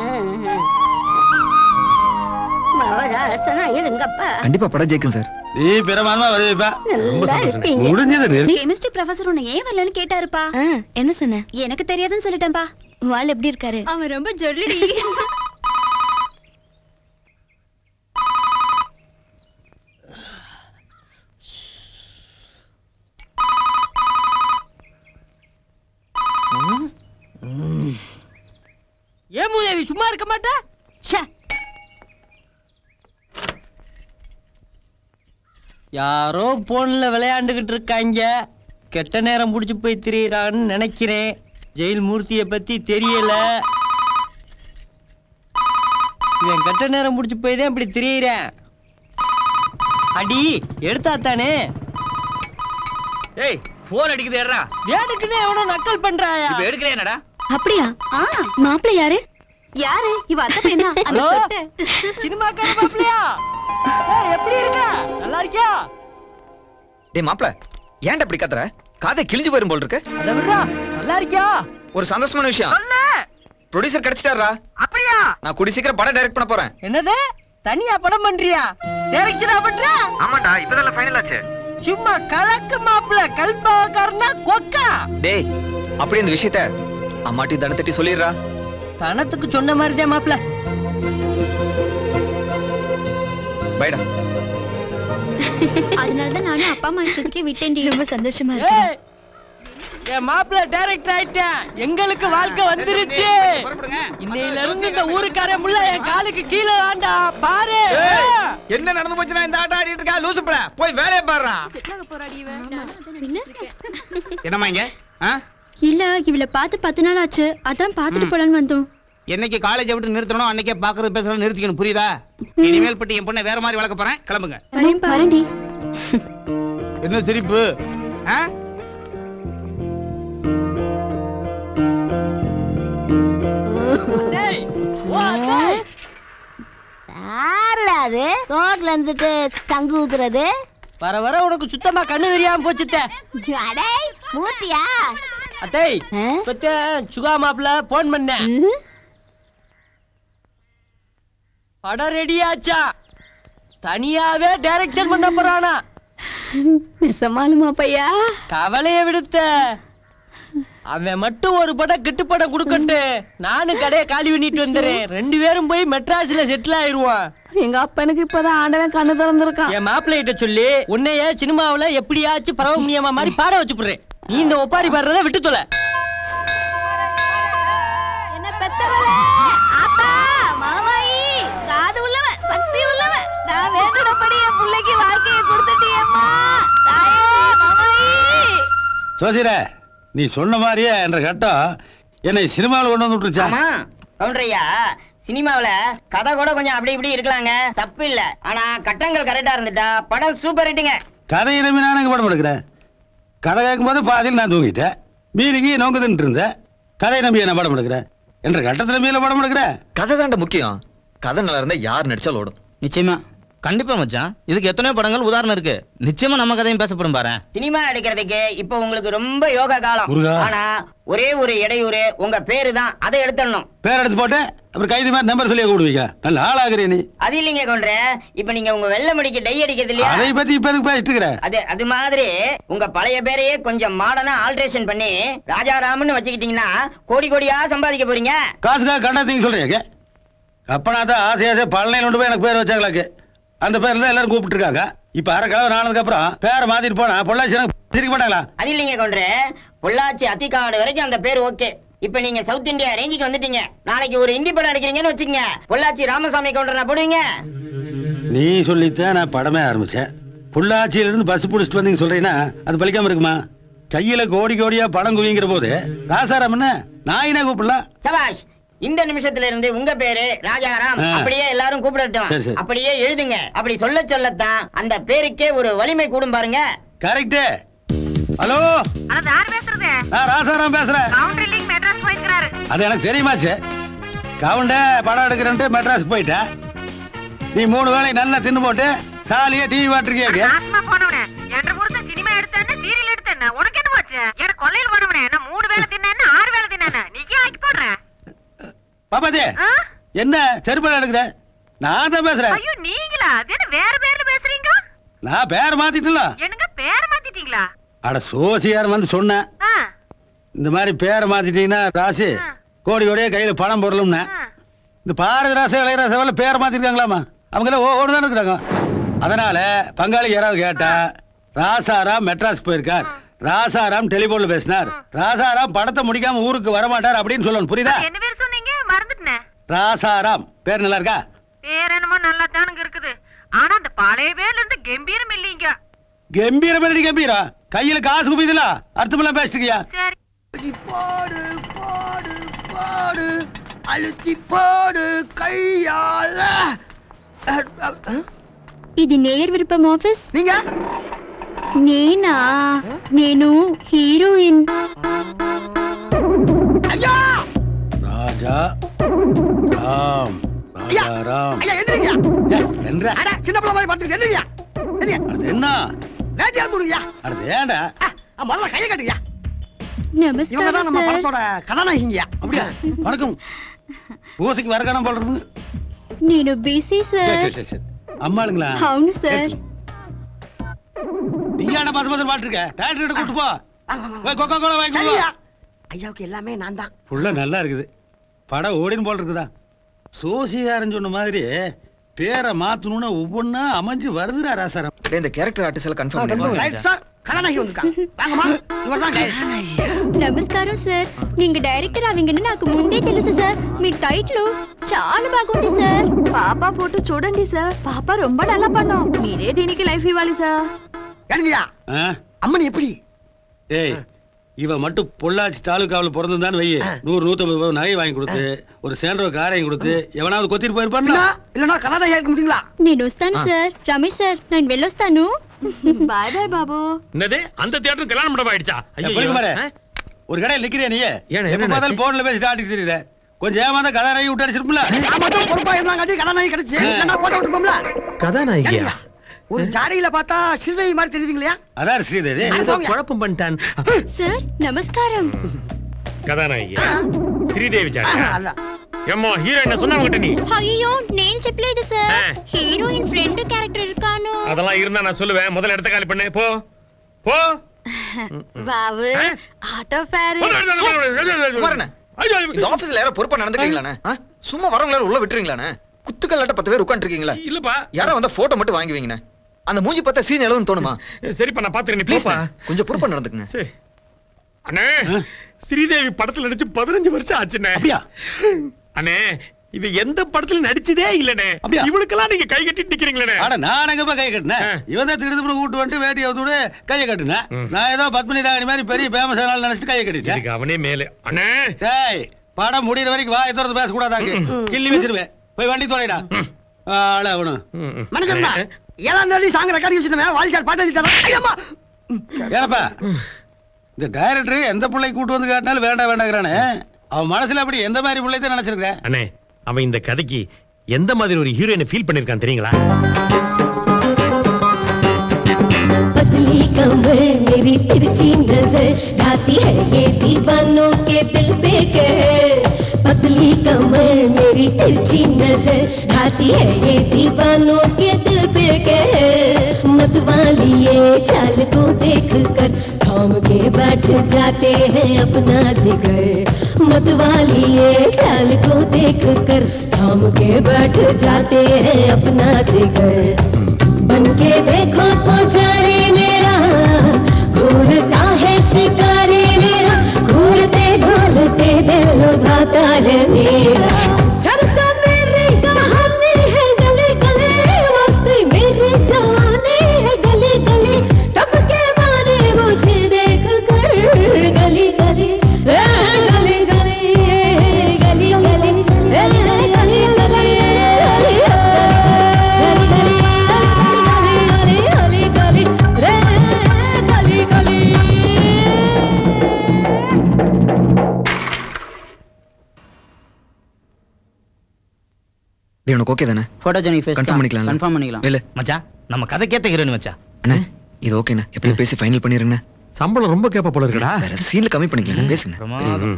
மவராசனா இருங்கப்பா கண்டிப்பா படம் ஜெயிக்கும் சார் நீ பிரமாதமா வருவிப்பா நல்லா இருப்பீங்க. முடிஞ்சது நிறுத்தி கெமிஸ்ட்ரி ப்ரொஃபசர் உன்னை ஏன் வரலன்னு கேட்டாருப்பா என்ன சொன்ன எனக்கு தெரியாதுன்னு சொல்லிட்டேன்பா வால் எப்படி இருக்காரு அவன் ரொம்ப ஜொல்லுடி ஏன் மூதேவி சும்மா இருக்க மாட்டா ச்சே யாரோ போன்ல விளையாண்டுகிட்டு இருக்காங்க கெட்ட நேரம் புடிச்சு போய் திரியறான்னு நினைக்கிறேன் ஜெயில் மூர்த்தியை பத்தி தெரியல இவன் கெட்ட நேரம் முடிச்சு போய் தான் இப்படி திரியிறேன் அடி எடுத்தா தானே ஏய் போன் அடிக்குது ஏறா வேணுக்குன்னு எவனோ நக்கல் பண்றாயா இப்ப எடுக்கிறேனடா அப்படியா மாப்பிள்ளை யாரு யாரு இவ அத்தை பையனா அந்த ஹலோ சொட்டு சினிமாக்கார மாப்பிளையா ஏய், எப்படி இருக்க நல்லா இருக்கியா டேய் மாப்ள ஏன்டா இப்படி கத்துற காதை கிழிஞ்சு போயிரும் போல் இருக்கு அத விடுறா நல்லா இருக்கியா ஒரு சந்தோஷமான விஷயம் ப்ரொடியூசர் கிடைச்சிட்டாரா அப்படியா நான் கூடி சீக்கிரம் படம் டைரக்ட் பண்ண போறேன் என்னது தனியா படம் பண்றியா டைரக்ஷனா பண்ற ஆமாடா இப்பதான் ஃபைனல் ஆச்சு சும்மா கலக்கு மாப்பிள கல்பாவக்காரனா கொக்கா டேய் அப்படியே இந்த விஷயத்த அம்மாட்டி தனத்தட்டி சொல்லிடுறா தனத்துக்கு சொன்ன மாதிரி தான் மாப்பிள பைடா அதனாலதான் நானும் அப்பா அம்மா இஷ்டத்துக்கே விட்டேன் ரொம்ப சந்தோஷமா ஏய், என் மாப்பிள டைரக்டர் ஆயிட்டேன் எங்களுக்கு வாழ்க்கை வந்துருச்சு இன்னையில இருந்து இந்த ஊருக்காரே முள்ள என் காலுக்கு கீழே ஆண்டா பாரு என்ன நடந்து போச்சுன்னா இந்த ஆட்டம் ஆடிட்டு இருக்கா லூசு பட போய் வேலையை பாடுறா என்னம்மா இங்க ஆ? இல்ல இவள பார்த்து பத்து நாள் ஆச்சு அதான் பார்த்துட்டு போலான்னு வந்தோம் என்னைக்கு காலேஜை விட்டு நிறுத்தணும் அன்னைக்கே பாக்குறது பேசுறது நிறுத்திக்கணும் புரியுதா இனிமேல் பட்டு என் பொண்ணை வேற மாதிரி வளர்க்க போறேன் கிளம்புங்க வரேன்டி என்ன சிரிப்பு ஆ? டேய், ஓ, டேய். யாருடா அது ரோட்ல இருந்துட்டு தங்கு ஊத்துறது வர வர உனக்கு சுத்தமா கண்ணு தெரியாம போச்சுட்ட அடே மூர்த்தியா அத்தை பத்த சுகா மாப்பிள போன் பண்ணேன் படம் ரெடியாச்சா தனியாவே டைரக்ஷன் பண்ண போறானா நெசமாலுமா பையா கவலைய விடுத்த அவன் மட்டும் ஒரு படம் கிட்டு படம் கொடுக்கட்டு நானும் கடையை காலி பண்ணிட்டு வந்துடுறேன் ரெண்டு பேரும் போய் மெட்ராஸ்ல செட்டில் ஆயிருவான் எங்க அப்பனுக்கு இப்பதான் ஆண்டவன் கண்ணு திறந்திருக்கான் என் மாப்பிள்ளைகிட்ட சொல்லி உன்னைய சினிமாவுல எப்படியாச்சும் பரவமுனியமா மாதிரி பாட வச்சு போடுறேன் நீ இந்த ஒப்பாரி பாடுறத விட்டு தொலை என்ன பெத்தவளே ஆத்தா மாமாயி காது உள்ளவ சக்தி உள்ளவ நான் வேண்டுனபடி என் பிள்ளைக்கு வாழ்க்கையை கொடுத்துட்டியம்மா தாயே மாமாயி சோசிர நீ சொன்ன மாதிரியே என்ற கட்டம் என்னை சினிமாவில் கொண்டு வந்து விட்டுருச்சா ஆமா கவுண்டரையா சினிமாவுல கதை கூட கொஞ்சம் அப்படி இப்படி இருக்கலாங்க தப்பு இல்ல ஆனா கட்டங்கள் கரெக்டா இருந்துட்டா படம் சூப்பர் ஹிட்டுங்க கதையை நம்பி நான் எங்க படம் எடுக்கிறேன் கதை கேட்கும்போது பாதியில் நான் தூங்கிட்டேன் மீதிக்கு நோங்குதுன்ட்டு இருந்தேன் கதையை நம்பி என்ன படம் எடுக்கிறேன் என்ற கட்டத்தில் மீல படம் எடுக்கிறேன் கதை தான்டா முக்கியம் கதை நல்லா இருந்தா யார் நடிச்சாலும் ஓடும் நிச்சயமா கண்டிப்பா மச்சான் இதுக்கு எத்தனையோ படங்கள் உதாரணம் இருக்கு நிச்சயமா நம்ம கதையும் பேசப்படும் பாரு சினிமா எடுக்கிறதுக்கு இப்போ உங்களுக்கு ரொம்ப யோக காலம் முருகா. ஆனா ஒரே ஒரு இடையூறு உங்க பேரு தான் அதை எடுத்துடணும் பேர் எடுத்து போட்டு அப்புறம் கைது மாதிரி நம்பர் சொல்லி கூடுவீங்க நல்ல ஆளாகிறே நீ அது இல்லைங்க கவுண்டரே இப்ப நீங்க உங்க வெள்ளை முடிக்கு டை அடிக்கிறது இல்லையா அதை பத்தி இப்ப எதுக்கு பேசிட்டு இருக்கிற அது அது மாதிரி உங்க பழைய பேரையே கொஞ்சம் மாடர்னா ஆல்ட்ரேஷன் பண்ணி ராஜாராம்னு வச்சுக்கிட்டீங்கன்னா கோடி கோடியா சம்பாதிக்க போறீங்க காசுக்காக கண்டாத்தீங்க சொல்றீங்க அப்பனா தான் ஆசை ஆசை பழனியில் கொண்டு போய் எனக்கு பேர் வச்சாங்களாக்கு அந்த பேர்ல தான் எல்லாரும் கூப்பிட்டு இருக்காங்க இப்ப அரை கலவர் ஆனதுக்கு அப்புறம் பேரை மாத்திட்டு போனா பொள்ளாச்சி எனக்கு சிரிக்க மாட்டாங்களா அது இல்லைங்க கவுண்டரே பொள்ளாச்சி அத்திக்காடு வரைக்கும் அந்த பேர் ஓகே இப்ப நீங்க சவுத் இந்தியா ரேஞ்சுக்கு வந்துட்டீங்க நாளைக்கு ஒரு இந்தி படம் எடுக்கிறீங்கன்னு வச்சுக்கங்க பொள்ளாச்சி ராமசாமி கவுண்டர் நான் போடுவீங்க நீ சொல்லித்தான் நான் படமே ஆரம்பிச்சேன் பொள்ளாச்சியில இருந்து பஸ் பிடிச்சிட்டு வந்தீங்க சொல்றீங்கன்னா அது பலிக்காம இருக்குமா கையில கோடி கோடியா படம் குவிங்கிற போது ராசாராம் என்ன நாயினே கூப்பிடலாம் சபாஷ் இந்த நிமிஷத்துல இருந்து உங்க பேரு ராஜாராம் ஆ. அப்படியே எல்லாரும் கூப்பிடட்டும் சரி, சரி. அப்படியே எழுதுங்க அப்படி சொல்ல சொல்லத்தான் அந்த பேருக்கே ஒரு வலிமை கூடும் பாருங்க கரெக்ட் ஹலோ நான் ராசாராம் பேசுறேன் அது எனக்கு தெரியுமாச்சு கவுண்ட படம் எடுக்கிறேன்ட்டு மெட்ராஸ்க்கு போயிட்டேன் நீ மூணு வேளை நல்லா தின்னு போட்டு சாலியா டிவி வாட்டிருக்கிய போனவனே என்ற புருஷன் சினிமா எடுத்தானே சீரியல் எடுத்தானே உனக்கு என்ன போச்சு எனக்கு கொல்லையில் போனவனே நான் மூணு வேலை தின்னானே ஆறு வேலை தின்னானே நீ ஏன் ஆக்கி போடுற பாப்பாத்தி என்ன செருப்பல் எடுக்கிற நான் தான் பேசுறேன் ஐயோ நீங்களா அது என்ன வேற பேர்ல பேசுறீங்க நான் பேர் மாத்திட்டல எனக்கு பேரை மாத்திட்டீங்களா அட சோசியார் வந்து சொன்னேன் ஆ, இந்த மாதிரி பேரை மாத்திட்டீங்கன்னா ராசி கோடி கோடியே கையில பணம் பொருளும்னு இந்த பாரதி ராசா இளையராசாவில் பேரை மாத்திருக்காங்களாமா அவங்கள ஓடு தானே இருக்கிறாங்க அதனால பங்காளி யாராவது கேட்டா ராசாராம் மெட்ராஸ் போயிருக்கார் ராசாராம் டெலிபோன்ல பேசினார் ராசாராம் படத்தை முடிக்காம ஊருக்கு வரமாட்டார் அப்படின்னு சொல்லணும் புரியுதா என்ன பேர் சொன்னீங்க மறந்துட்டேன் ராசாராம் பேர் நல்லா இருக்கா பேர் என்னமோ நல்லா தானுங்க இருக்குது ஆனா அந்த பழைய பேர்ல இருந்து கம்பீரம் இல்லீங்க கம்பீர பேரடி கம்பீரா கையில காசு குமிதுல அர்த்தமெல்லாம் பேசிட்டுக்கியா சரி பாடு பாடு பாடு அழுத்தி போடு கையால அஹ், அஹ், அஹ். ఇది నేర్ విరుపం ఆఫీస్ நீங்க నేనా నేను హీరోయిన్ ஐயா ராஜா ராம் ராஜா ராம் ஐயா எந்திரிங்க ஏய், என்ற அட சின்ன பிள்ளை மாதிரி பார்த்துட்டு எந்திரிங்க எந்திரிங்க அது என்ன வேட்டியா தூடுங்கய்யா அது ஏன்டா முதல்ல கையை கட்டுங்கய்யா இவங்க தான் నమస్కారం நம்ம సార్ படத்தோட கதாநாயகிங்கய்யா அப்படியா வணக்கம் பூசைக்கு வரக்கானம் போல இருக்குது నేను బీసీ சரி, సార్ சரி, சரி, சரி. அம்மாளுங்களா అవును సార్ நீ ஏன்டா பத்து பத்து பாட்டு இருக்க டாக்டர் கூட்டு போ போய் கொக்கோ கோலா வாங்கி கொண்டு சரியா வா. ஐயாவுக்கு எல்லாமே நான் தான் புள்ள நல்லா இருக்குது படம் ஓடின்னு போல இருக்குதா சோசிகாரன் சொன்ன மாதிரி பேரை மாத்தணும்னு ஒவ்வொன்னா அமைஞ்சு வருதுடா ராசாரம் இந்த கேரக்டர் ஆர்டிஸ்ட் எல்லாம் கன்ஃபார்ம் ரைட் சார் கதாநாயகி வந்திருக்கா வாங்கம்மா இவர் தான் నమస్కారం సార్ నీங்க డైరెక్టర్ ఆవింగని నాకు ముందే తెలుసు సార్ మీ టైటిల్ చాలా బాగుంది సార్ పాప ఫోటో చూడండి సార్ పాప ரொம்ப நல்லா பண்ணோம் మీరే దీనికి లైఫ్ ఇవ్వాలి సార్ ஏனுங்கய்யா அம்மன் எப்படி ஏய் இவ மட்டும் பொள்ளாச்சி தாலுகாவில் பிறந்திருந்தான்னு வை நூறு நூத்தம்பது ரூபாய் நகை வாங்கி கொடுத்து ஒரு சேண்டோ காரை வாங்கி கொடுத்து எவனாவது கொத்திட்டு போயிருப்பான்னா இல்லனா கதாநாயகி இருக்க முடியுங்களா నేను వస్తాను సార్ రమేష్ సార్ నేను వెళ్ళొస్తాను బాయ్ బాయ్ బాబు என்னது அந்த தியேட்டர் கல்யாண மண்டபம் ஆயிடுச்சா போய் பாரு ஒரு கடையில் நிக்கிறியா நீ எப்ப பார்த்தாலும் போன்ல பேசிட்டு ஆட்டிட்டு தெரியுத கொஞ்சம் ஏமாந்தா கதாநாயகி விட்டு அடிச்சிருப்பல நான் மட்டும் பொறுப்பா இருந்தாங்காட்டி கதாநாயகி கிடைச்சு இல்லைன்னா போட்டோ விட்டுப்போம்ல கதாநாயகியா ஒரு ஜாடியில பார்த்தா ஸ்ரீதேவி மாதிரி தெரியுதுங்களையா அதான் ஸ்ரீதேவி ஏதோ குழப்பம் பண்ணிட்டான் సార్ నమస్కారం கதாநாயகியா ஸ்ரீதேவி ஜாடா ஏம்மா ஹீரோயின் சொன்னவங்கிட்ட நீ అయ్యో నేను చెప్పలేదు సార్ హీరోయిన్ ఫ్రెండ్ క్యారెక్టర్ இருக்கானோ அதெல்லாம் இருந்தா நான் சொல்லுவேன் முதல்ல இடத்த காலி பண்ணு போ போ బాబు ఆటో ఫేర్ இந்த ஆபீஸ்ல யாரோ பொறுப்பா நடந்துக்கிறீங்களாண்ணே ஆ? சும்மா வரவங்க எல்லாரும் உள்ள விட்டுறீங்களாண்ணே குத்துக்கல்லாட்ட பத்து பேர் உட்காந்துருக்கீங்களா இல்லப்பா யாரோ வந்தா போட்டோ மட்டும் வாங்கி வைங்கண்ணே அந்த மூஞ்சி பார்த்தா சீன் எழுதுன்னு தோணுமா சரிப்பா நான் பாத்துறேன் நீ ப்ளீஸ் போப்பா கொஞ்சம் பொறுப்பா நடந்துக்குங்க சரி அண்ணே ஸ்ரீதேவி படத்துல நடிச்சு பதினஞ்சு வருஷம் ஆச்சுண்ணே அப்படியா அண்ணே இது எந்த படத்துல நடிச்சதே இல்லனே அப்படியா? இவளுக்கெல்லாம் நீங்க கை கட்டிட்டு நிக்கிறீங்களே ஆனா நான் எங்கப்பா கை கட்டினேன் இவன் தான் திருடு கூட்டு வந்துட்டு வேட்டி அவுத்து கையை கட்டினேன் நான் ஏதோ பத்மினி ராணி மாதிரி பெரிய ஃபேமஸ் ஆனாலும் நினைச்சிட்டு கையை கட்டிட்டேன் இதுக்கு அவனே மேலே அண்ணே டேய் படம் முடியிற வரைக்கும் வாயை திறந்து பேசக்கூடாதாங்க கிள்ளி வச்சிருவேன் போய் வண்டி தொலைடா ஆள அவனு மனுஷன் தான் ஏழாம் தேதி சாங் ரெக்கார்டிங் வச்சிருந்தேன் வாலி சார் பாட்டு எழுதிட்டாரா ஐயம்மா ஏனப்பா இந்த டைரக்டர் எந்த பிள்ளை கூட்டு வந்து காட்டினாலும் வேண்டாம் வேண்டாங்கிறானே அவன் மனசுல அப்படி எந்த மாதிரி பிள்ளை தான் நினைச்சிருக்கேன் அண்ணே அவன் இந்த கதைக்கு எந்த மாதிரி ஒரு ஹீரோயினை ஃபீல் பண்ணிருக்கான் தெரியுங்களா पतली कमर मेरी तिरछी नजर ढाती है ये दीवानों के दिल पे कहर पतली कमर मेरी तिरछी नजर ढाती है ये दीवानों के दिल पे कहर मत वाली ये चाल को देख कर थाम के बैठ जाते हैं अपना जिगर मत वाली ये चाल को देख कर थाम के बैठ जाते हैं अपना जिगर बन के देखो पुजारी मेरा घूरता है शिकारी मेरा घूरते घूरते दिल लुभाता है मेरा चर्चा मेरी कहानी है गले गले मस्ती मेरी जवानी है गली गली टपके मारे मुझे देख कर गली गली ए, गली गली ए, गली गली ए, गली गली गली गली रे गली गली டேய் உனக்கு ஓகே தானே போட்டோஜெனிக் ஃபேஸ் கன்ஃபார்ம் பண்ணிக்கலாம் கன்ஃபார்ம் பண்ணிக்கலாம் இல்ல மச்சான் நம்ம கதைக்கேத்த ஹீரோயின் மச்சான் அண்ணே இது ஓகேண்ணே எப்படியும் பேசி ஃபைனல் பண்ணிருங்க சம்பளம் ரொம்ப கேப்ப போல இருக்குடா வேற ஏதாவது சீன்ல கம்மி பண்ணிக்கலாம் பேசுங்க பேசுங்க.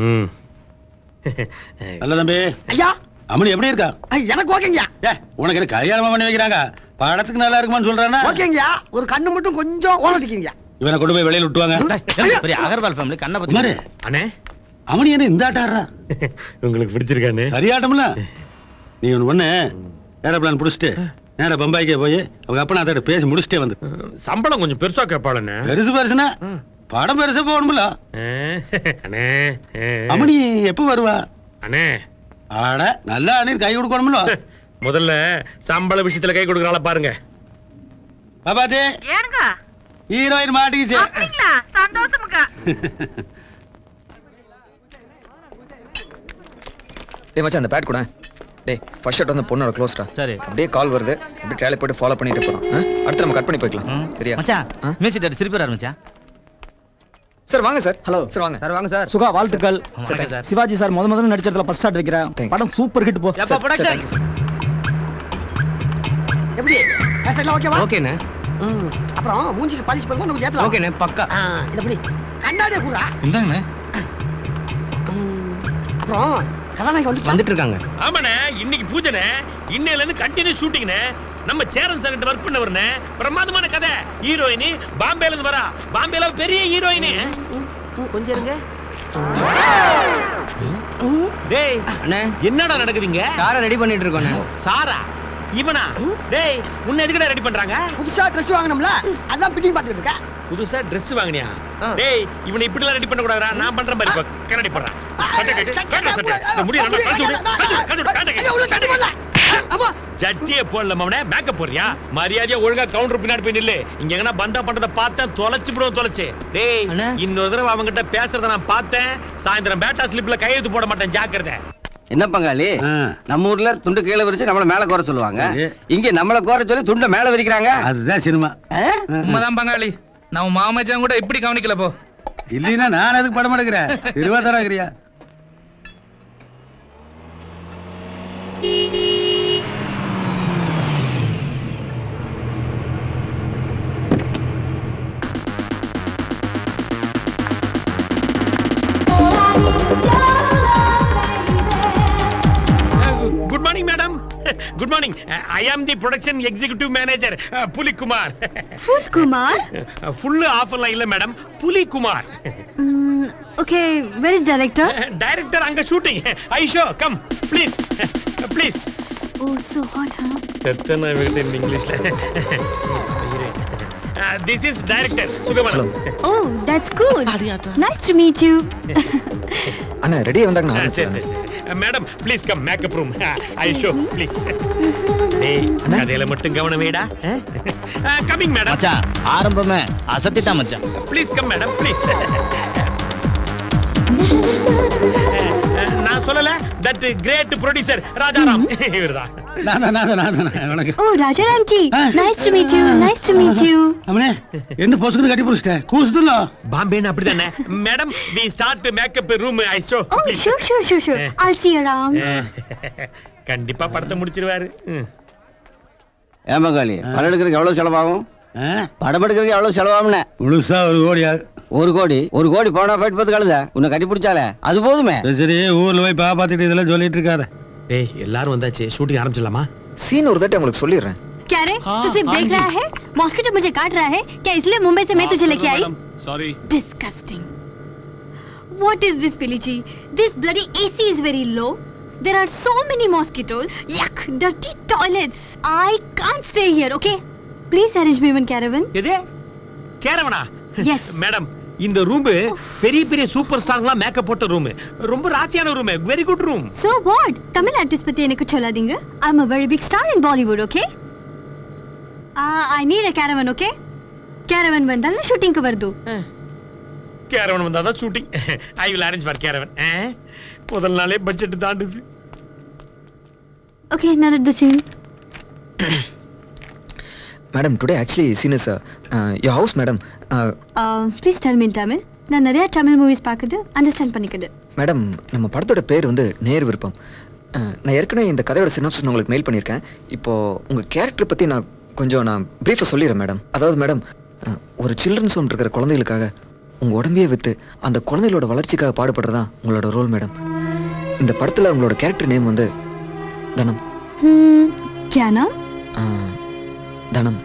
நல்ல தம்பி ஐயா அம்மனி எப்படி இருக்கா எனக்கு ஓகேங்கய்யா ஏ உனக்கு என்ன கல்யாணமா பண்ணி வைக்கிறாங்க படத்துக்கு நல்லா இருக்குமான்னு சொல்றானா ஓகேங்கய்யா ஒரு கண்ணு மட்டும் கொஞ்சம் ஓலட்டிக்கீங்க இவனை கொண்டு போய் வெளியில விட்டுவாங்க பெரிய அகர்வால் ஃபேமிலி கண்ணை பத்தி குமாரு அண்ணே அவனி என்ன இந்த ஆட்டம் ஆடுறான் உங்களுக்கு பிடிச்சிருக்கானே சரியாட்டம்ல நீ ஒன்று பண்ணு ஏரோப்ளான் பிடிச்சிட்டு நேரா பம்பாய்க்கே போய் அவங்க அப்பா நான் அதோட பேசி முடிச்சிட்டே வந்து சம்பளம் கொஞ்சம் பெருசா கேட்பாளண்ணே பெருசு பெருசுனா படம் பெருசா போகணும்ல அண்ணே அம்மணி எப்போ வருவா அண்ணே ஆட நல்லா அண்ணி கை கொடுக்கணும்ல முதல்ல சம்பள விஷயத்துல கை கொடுக்கறாள பாருங்க பாபாஜி ஏனுங்க ஹீரோயின் மாட்டிக்கிச்சு அப்படிங்களா சந்தோஷமுங்க டேய் மச்சான் அந்த பேட் கூட டேய் ஃபர்ஸ்ட் ஷாட் வந்து பொண்ணோட க்ளோஸ்டா சரி அப்படியே கால் வருது அப்படியே ட்ரையல் போட்டு ஃபாலோ பண்ணிட்டு போறோம் ஆ? அடுத்து நம்ம கட் பண்ணி போய்க்கலாம் சரியா மச்சான் மியூசிக் டேரக்டர் சிரிப்பு மச்சான் சார் வாங்க சார் ஹலோ சார் வாங்க சார் வாங்க சார் சுகா வாழ்த்துக்கள் thank you. சிவாஜி சார் முத முதல்ல நடிச்சதுல ஃபர்ஸ்ட் ஷாட் வைக்கிறேன் படம் சூப்பர் ஹிட் போ எப்பா production? எப்படி பேசலாம் ஓகேவா ஓகேண்ணே ம் அப்புறம் மூஞ்சிக்கு பாலிஷ் போதுமா நம்ம ஏத்தலாம் ஓகேண்ணே பக்கா ஆ இது எப்படி கண்ணாடியே கூடா இந்தாங்கண்ணே அப்புறம் கதாநாயகி வந்து வந்துட்டு இருக்காங்க ஆமாண்ணே இன்னைக்கு பூஜைண்ணே இன்னையில இருந்து கண்டினியூ ஷூட்டிங்ண்ணே நம்ம சேரன் சார் கிட்ட ஒர்க் பண்ணவர்னே பிரமாதமான கதை ஹீரோயினி பாம்பேல இருந்து வரா பாம்பேல பெரிய ஹீரோயினி கொஞ்சம் இருங்க டேய் அண்ணே என்னடா நடக்குதுங்க சாரை ரெடி பண்ணிட்டு இருக்கோண்ணே சாரா இவனா டேய் உன்னை எதுக்குடா ரெடி பண்றாங்க புதுசா ட்ரெஸ் வாங்கணும்ல அதான் பிட்டிங் பார்த்துட்டு இருக்கேன் புதுசா Dress வாங்குனியா டேய் இவனை இப்படி எல்லாம் ரெடி பண்ண கூடாதுடா நான் பண்ற மாதிரி இப்ப கண்ணாடி போடுறான் சட்டை கட்டு கட்டு சட்டை இந்த முடிய நல்லா கழிச்சு விடு கழிச்சு விடு, கழிச்சு விடு பேண்ட கட்டு ஜட்டிய போடல மவனே மேக்கப் போடுறியா மரியாதையா ஒழுங்கா கவுண்டர் பின்னாடி போய் நில்லு இங்க எங்கனா பந்தா பண்றத பார்த்தேன் தொலைச்சு விடுவோம் தொலைச்சு டேய் இன்னொரு தடவை அவங்கிட்ட பேசுறத நான் பார்த்தேன் சாயந்தரம் பேட்டா ஸ்லிப்ல கையெழுத்து போட மாட்டேன் ஜாக்கிரதை என்ன பங்காளி நம்ம ஊர்ல துண்டு கீழே விரிச்சு நம்மள மேல கோர சொல்லுவாங்க இங்க நம்மள கோர சொல்லி துண்டை மேல விரிக்கிறாங்க அதுதான் சினிமா உண்மைதான் பங்காளி நம்ம மாமச்சான் கூட இப்படி கவனிக்கல போ இல்லைன்னா நான் அதுக்கு படம் எடுக்கிறேன் திருவாதாரம் இருக்கிறியா good morning madam good morning I am the production executive manager Pulikumar Kumar? Full ஆஃபர்லாம் இல்ல madam Pulikumar Mm, okay, where is director? Director அங்க ஷூட்டிங் ஐஷோ come please please Oh, so hot, huh? எத்தனை வீட்டு இங்கிலீஷ்ல திஸ் இஸ் டைரக்டர் சுகமலம் Oh, that's cool. Nice to meet you. அண்ணா ரெடியா வந்தாங்க ஆ, நான் சரி சரி சரி madam please come makeup room ஐஷோ ப்ளீஸ் டேய் கதையில மட்டும் கவனம் வைடா கமிங் மேடம் மச்சான் ஆரம்பமே அசத்திட்டான் மச்சான் ப்ளீஸ் கம் மேடம் ப்ளீஸ் நான் சொல்லல தட் கிரேட் ப்ரொடியூசர் ராஜாராம் இவர்தான் நான் தான் நான் தான் நான் தான் வணக்கம் Oh, Rajaram ji. Nice to meet you. Nice to meet you. அவனே என்ன பொசுக்குன்னு கட்டி பிடிச்சிட்டேன் கூசுதுல்ல பாம்பேன்னு அப்படிதானே madam we start makeup room ஐஷோ Oh, sure, sure, sure, sure. I'll see you around. கண்டிப்பா படத்தை முடிச்சிருவாரு ம். ஏன் பங்காளி படம் எடுக்கிறதுக்கு எவ்வளவு செலவாகும் படம் எடுக்கிறதுக்கு எவ்வளவு செலவாகும்னே முழுசா ஒரு கோடி ஆகும் ஒரு கோடி ஒரு கோடி போனா போயிட்டு பார்த்து கழுத உன்னை கட்டி பிடிச்சாலே அது போதுமே சரி, சரி ஊர்ல போய் பாப்பாத்திட்டு இதெல்லாம் சொல்லிட்டு இருக்காத டேய் எல்லாரும் வந்தாச்சு ஷூட்டிங் ஆரம்பிச்சிடலாமா சீன் ஒரு தட்டி உங்களுக்கு சொல்லிடுறேன் क्या रे तू सिर्फ देख रहा है मॉस्किटो मुझे काट रहा है क्या इसलिए मुंबई से मैं तुझे लेके आई sorry Disgusting. What is this, Pilichi? This bloody AC is very low. There are so many mosquitoes. Yuck, dirty toilets. I can't stay here, okay? Please arrange me one caravan. எது கேரவனா Yes. மேடம் இந்த room பெரிய பெரிய super ஸ்டார்லாம் makeup போட்ட room ரொம்ப ராசியான room very good room So what? Tamil artist பத்தி எனக்கு சொல்லாதீங்க. I'm a very big star in Bollywood, okay? Uh, I need a caravan, okay? Caravan வந்தால் ஷூட்டிங்க்கு வருது கேரவன் வந்தாதான் shooting I will arrange for caravan முதல் நாளே பட்ஜெட் தாண்டுது Okay, now at the scene. Madam today actually scene is your house madam Uh, please tell me in Tamil. நான் நிறைய Tamil movies பார்க்குது understand பண்ணிக்குது மேடம் நம்ம படத்தோட பேர் வந்து நேர் விருப்பம் அஹ், நான் ஏற்கனவே இந்த கதையோட சினாப்சஸ் உங்களுக்கு மெயில் பண்ணியிருக்கேன் இப்போ உங்கள் கேரக்டர் பற்றி நான் கொஞ்சம் நான் ப்ரீஃபாக சொல்லிடுறேன் மேடம் அதாவது மேடம் அஹ், ஒரு சில்ட்ரன்ஸ் ஹோம் இருக்கிற குழந்தைகளுக்காக உங்கள் உடம்பையே விற்று அந்த குழந்தைகளோட வளர்ச்சிக்காக பாடுபடுறதான் உங்களோட ரோல் மேடம் இந்த படத்தில் உங்களோட கேரக்டர் நேம் வந்து தனம் Hmm, क्या नाम அஹ், தனம்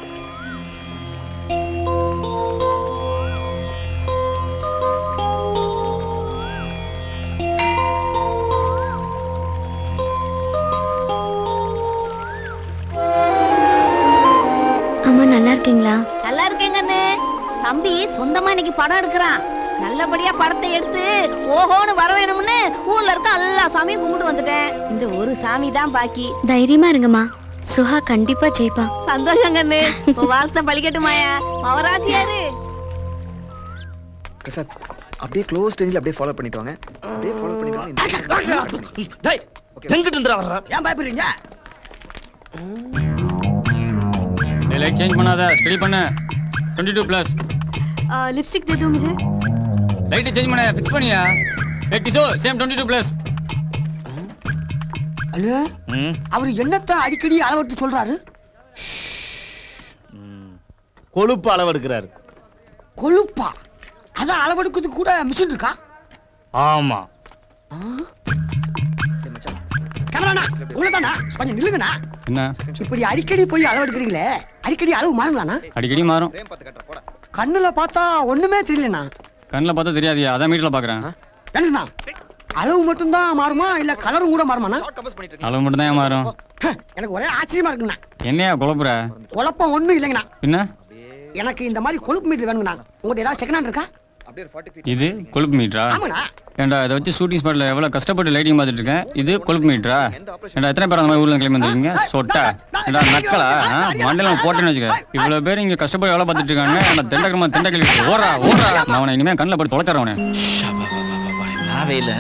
அம்மா நல்லா இருக்கீங்களா நல்லா இருக்கேங்க அண்ணே தம்பி சொந்தமா இன்னைக்கு படம் எடுக்கிறான் நல்லபடியா படத்தை எடுத்து ஓஹோன்னு வர வேணும்னு ஊர்ல இருக்க எல்லா சாமியும் கும்பிட்டு வந்துட்டேன் இந்த ஒரு சாமி தான் பாக்கி தைரியமா இருங்கம்மா சுஹா கண்டிப்பா ஜெயிப்பா சந்தோஷங்க அண்ணே உன் வார்த்தை பழிக்கட்டுமாயா மவராசியாரு பிரசாத் அப்படியே க்ளோஸ் ரேஞ்சில் அப்படியே ஃபாலோ பண்ணிட்டு வாங்க அப்படியே ஃபாலோ பண்ணிட்டு வாங்க டேய் எங்கிட்டு இருந்துடா வர்ற ஏன் பயப்படுறீங்க லைட் சேஞ்ச் பண்ணாத ஸ்டடி பண்ணு டுவெண்ட்டி டூ ப்ளஸ் लिपस्टिक दे दो मुझे லைட் சேஞ்ச் பண்ண ஃபிக்ஸ் பண்ணியா லைட் டிசோ சேம் டுவெண்ட்டி டூ ப்ளஸ் அண்ணே அவர் என்னத்த அடிக்கடி அளவெடுத்து சொல்றாரு கொழுப்பு அளவெடுக்கிறாரு கொழுப்பா அதான் அளவெடுக்கிறதுக்கு கூட மிஷின் இருக்கா ஆமா கேமராண்ணா உங்களை தானா கொஞ்சம் நில்லுங்கண்ணா என்ன இப்படி அடிக்கடி போய் அளவெடுக்கிறீங்களே அடிக்கடி அளவு மாறுங்களாண்ணா அடிக்கடி மாறும் கண்ணுல பார்த்தா ஒண்ணுமே தெரியலண்ணா கண்ணில் பார்த்தா தெரியாதியா அதான் மீட்டரில் பார்க்குறேன் என்னண்ணா அளவு மட்டும்தான் மாறுமா இல்ல கலரும் கூட மாறுமாண்ணா அளவு மட்டும் தான் மாறும் எனக்கு ஒரே ஆச்சரியமா இருக்குண்ணா என்னையா குழப்புற குழப்பம் ஒண்ணும் இல்லைங்கண்ணா என்ன எனக்கு இந்த மாதிரி கொழுப்பு மீட்டர் வேணுங்கண்ணா உங்கள்கிட்ட ஏதாவது செகண்ட் ஹேண்ட் இருக்கா இது கொழுப்பு மீட்டரா ஆமாண்ணா ஏன்டா இதை வச்சு ஷூட்டிங் ஸ்பாட்ல எவ்வளவு கஷ்டப்பட்டு லைட்டிங் பார்த்துட்டு இருக்கேன் இது கொழுப்பு மீட்டரா ஏன்டா எத்தனை பேர் அந்த மாதிரி ஊர்ல கிளம்பி வந்திருக்கீங்க சொட்டா ஏன்டா நக்கலா ஆ? மண்டையில போட்டேன்னு வச்சுக்க இவ்வளவு பேர் இங்க கஷ்டப்பட்டு வேலை பார்த்துட்டு இருக்காங்க என்ன தெண்டக்கிரமா தெண்ட கிளம்பி ஓடுறா ஓடுறா நான் அவனை இனிமே கண்ணில் போட்டு தொலைச்சிடறேன் அவனை நான் வெயில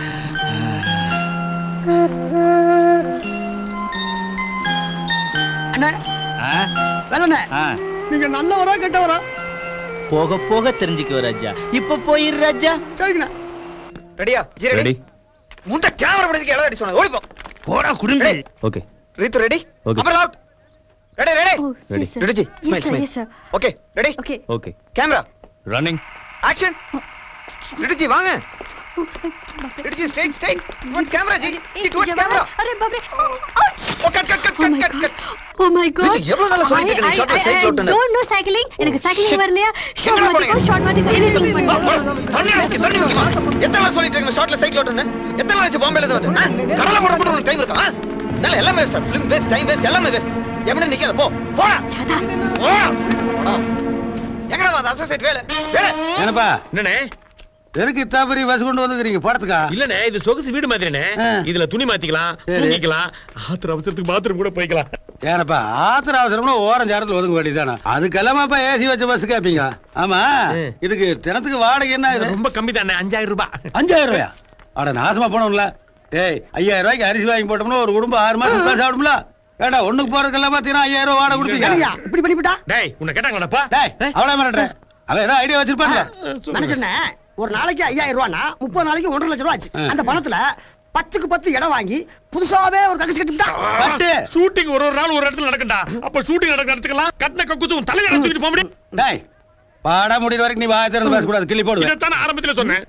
அண்ணே வேலண்ணே நீங்க நல்லவரா கெட்டவரா போக போக தெரிஞ்சுக்குவ ராஜா இப்ப போயிரு ராஜா சரிங்கண்ணா ரெடியா ஜி ரெடி முண்டை கேமரா படத்துக்கு எல்லாம் ரெடி சொன்னது ஓடி போ போடா குடுங்க ஓகே ரீத்து ரெடி Okay. அப்புறம் out ready ready Ready. yes, sir. Ready ji Yes, smile sir, smile yes, sir. Okay ready Okay. Okay camera running action ready ji வாங்க ready ji straight straight towards camera ji ji towards camera अरे बाप रे ஓ cut cut cut cut cut cut Oh my god. இது எவ்வளவு நாளா சொல்லிட்டு இருக்க நீ ஷார்ட்ல சைக்கிள் ஓட்டுன Don't know cycling. எனக்கு cycling வரலையா? Short எங்கடா மாத்திக்கோ, போனீங்க? short மாத்திக்கோ, anything பண்ணு. தண்ணி வைக்க தண்ணி வைக்குமா எத்தனை நாள் சொல்லிட்டு இருக்க ஷார்ட்ல சைக்கிள் ஓட்டுன எத்தனை நாள் பாம்பேல இருந்து வந்து ஆ? கடலை போட போட டைம் இருக்கா ஆ? நல்ல எல்லாமே waste film waste time waste எல்லாமே வேஸ்ட் எவனே நிக்காத போ போடா சதா போடா ஆ. எங்கடா வா அசோசியேட் வேலை வேலை என்னப்பா என்னண்ணே எதுக்கு இத்தாபரி பஸ் கொண்டு வந்துக்கிறீங்க படத்துக்கா இல்லண்ணே இது சொகுசு வீடு மாதிரிண்ணே இதுல துணி மாத்திக்கலாம் சரி. தூங்கிக்கலாம் ஆத்திர அவசரத்துக்கு பாத்ரூம் கூட போய்க்கலாம் ஏனப்பா ஆத்திர அவசரம்னா ஓரம் ஜாரத்தில் ஒதுங்க வேண்டியதானே அதுக்கெல்லாமாப்பா ஏசி வச்ச பஸ் கேப்பீங்க ஆமா இதுக்கு தினத்துக்கு வாடகை என்ன இது ரொம்ப கம்மி தானே அஞ்சாயிரம் ரூபாய் அஞ்சாயிரம் ரூபாயா அட நாசமா போனோம்ல ஏய் ஐயாயிரம் ரூபாய்க்கு அரிசி வாங்கி போட்டோம்னா ஒரு குடும்பம் ஆறு மாசம் உட்கார்ந்து சாப்பிடும்ல ஏடா ஒண்ணுக்கு போறதுக்கெல்லாம் பாத்தீங்கன்னா ஐயாயிரம் ரூபாய் வாடகை கொடுப்பீங்க என்னய்யா, இப்படி பண்ணிவிட்டா டேய் உன்னை கேட்டாங்களாப்பா டேய் அவளே மிரட்டுறேன் அவன் ஏதோ ஐடியா வச்சிருப்பாங்க மனுஷனே ஒரு நாளைக்கு ஐயாயிரம் ரூபானா முப்பது நாளைக்கு ஒன்றரை லட்சம் ரூபா ஆச்சு அந்த பணத்துல பத்துக்கு பத்து இடம் வாங்கி புதுசாவே ஒரு கக்கசி கட்டிவிட்டா ஷூட்டிங் ஒரு ஒரு நாள் ஒரு இடத்துல நடக்கட்டா அப்ப ஷூட்டிங் நடக்கிற இடத்துக்கெல்லாம் கட்டின கக்குத்து உன் தலையில தூக்கிட்டு போக முடியும் டேய் பாடா முடிகிற வரைக்கும் நீ வாய திறந்து பேசக்கூடாது கிள்ளி போடுவேன் இதைத்தானே ஆரம்பத்துல சொன்னேன்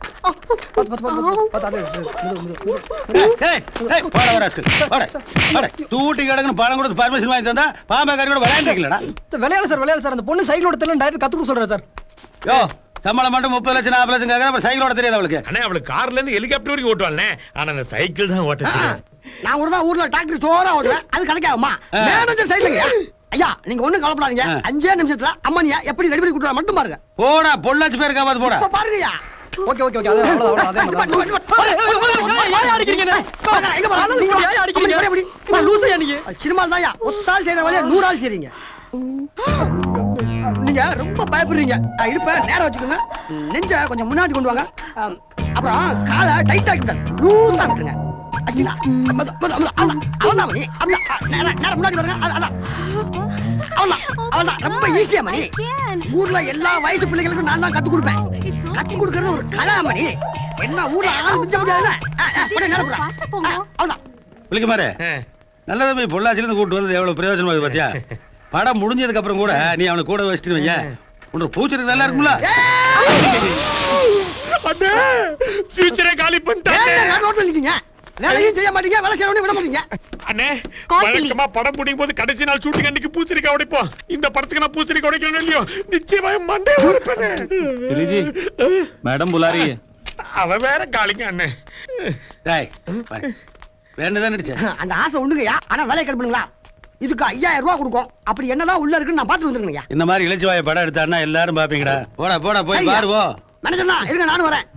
ஏய், ஏய், போடா, போடா, ஸ்கூல். போடா, போடா. தூட்டி கிடக்குன்னு பணம் கொடுத்து பர்மிஷன் வாங்கி தந்தா பாம்பே கறி கூட விளையாண்டுருக்கலடா விளையாடு சார் விளையாடு சார் அந்த பொண்ணு சைக்கிள் ஓட்டத்துல டைரக்ட் கத்துக்க சொல்றேன் சார் யோ சம்பளம் மட்டும் முப்பது லட்சம் நாற்பது லட்சம் கேட்கற அப்புறம் சைக்கிள் ஓட தெரியாது அவளுக்கு அண்ணே அவளுக்கு கார்ல இருந்து ஹெலிகாப்டர் வரைக்கும் ஓட்டுவாள்னே ஆனா அந்த சைக்கிள் தான் ஓட்ட தெரியும். நான் கூட தான் ஊர்ல டாக்டர் சோறா ஓடுவேன் அது கதைக்காகுமா மேனேஜர் சைடுலங்க ஐயா நீங்க ஒண்ணும் கவலைப்படாதீங்க அஞ்சே நிமிஷத்துல அம்மனியா எப்படி ரெடி பண்ணி கொடுத்தா மட்டும் பாருங்க போடா பொள்ளாச்சி பேர் காப்பாத்து போடா இப்ப பாருங்கய்யா ஓகே ஓகே ஓகே அதான் அவ்வளவு அதே சினிமால் தான்யா ஒத்தாள் செய்யற வழியா நூறு ஆள் செய்றீங்க நீங்க ரொம்ப பயப்படுறீங்க அஹ், இடுப்ப நேரம் வச்சுக்கோங்க நெஞ்ச கொஞ்சம் முன்னாடி கொண்டு வாங்க அஹ், அப்புறம் காலை டைட் ஆக்கிட்டாங்க லூஸா விட்டுருங்க வச்சுங்களா? மொத, மொத, மொத, அவ்வளவுதான், அவ்வளவுதான் மணி. அவ்வளவுதான். அஹ், நேரா- நேரா முன்னாடி வருங்க அதான், அதான். அவ்வளவுதான், அவ்வளவுதான். ரொம்ப ஈஸியா மணி ஊர்ல எல்லா வயசு பிள்ளைகளுக்கும் நான் தான் கத்து கொடுப்பேன் கத்து கொடுக்கறது ஒரு கலா மணி என்ன ஊர்ல ஆள் மிஞ்ச முடியாதுல்ல அஹ், அஹ், உடனே நேரா போடா. அஹ், அவ்வளவுதான் புளிக்க மாரு நல்லது போய் பொள்ளாச்சிலேருந்து கூட்டு வந்தது எவ்வளவு பிரயோஜனமா இருக்கு பாத்தியா படம் முடிஞ்சதுக்கு அப்புறம் கூட நீ அவனை கூட வச்சுட்டு வைய உனக்கு பூச்சருக்கு நல்லா இருக்கும்ல அண்ணே ஃபியூச்சரே காலி பண்ணிட்டாங்க ஏன் நடு ரோட்ல நிக்கீங்க வேலையும் செய்ய மாட்டீங்க வேலை செய்யறவனே விட மாட்டீங்க அண்ணே வழக்கமா படம் முடியும் போது கடைசி நாள் ஷூட்டிங் அன்னைக்கு பூசணிக்காய் உடைப்போம் இந்த படத்துக்கு நான் பூசணிக்காய் உடைக்கணும் இல்லையோ நிச்சயமா மண்டே உடைப்பேனே जी मैडम बुला रही है அவன் வேற காலிங்க அண்ணே டேய் வேணுதான் நடிச்சேன் அந்த ஆசை உண்டுங்கய்யா ஆனா வேலை கெடுப்புங்களா இதுக்கு ஐயாயிரம் ரூபாய் கொடுக்கும் அப்படி என்னதான் உள்ள இருக்குன்னு நான் பார்த்து வந்துருங்கய்யா இந்த மாதிரி இளைச்சி வாய படம் எடுத்தாருன்னா எல்லாரும் பாப்பீங்கடா போடா போடா போய் சரிங்க. பாரு போ மேனேஜர்னா இருங்க நானும் வரேன்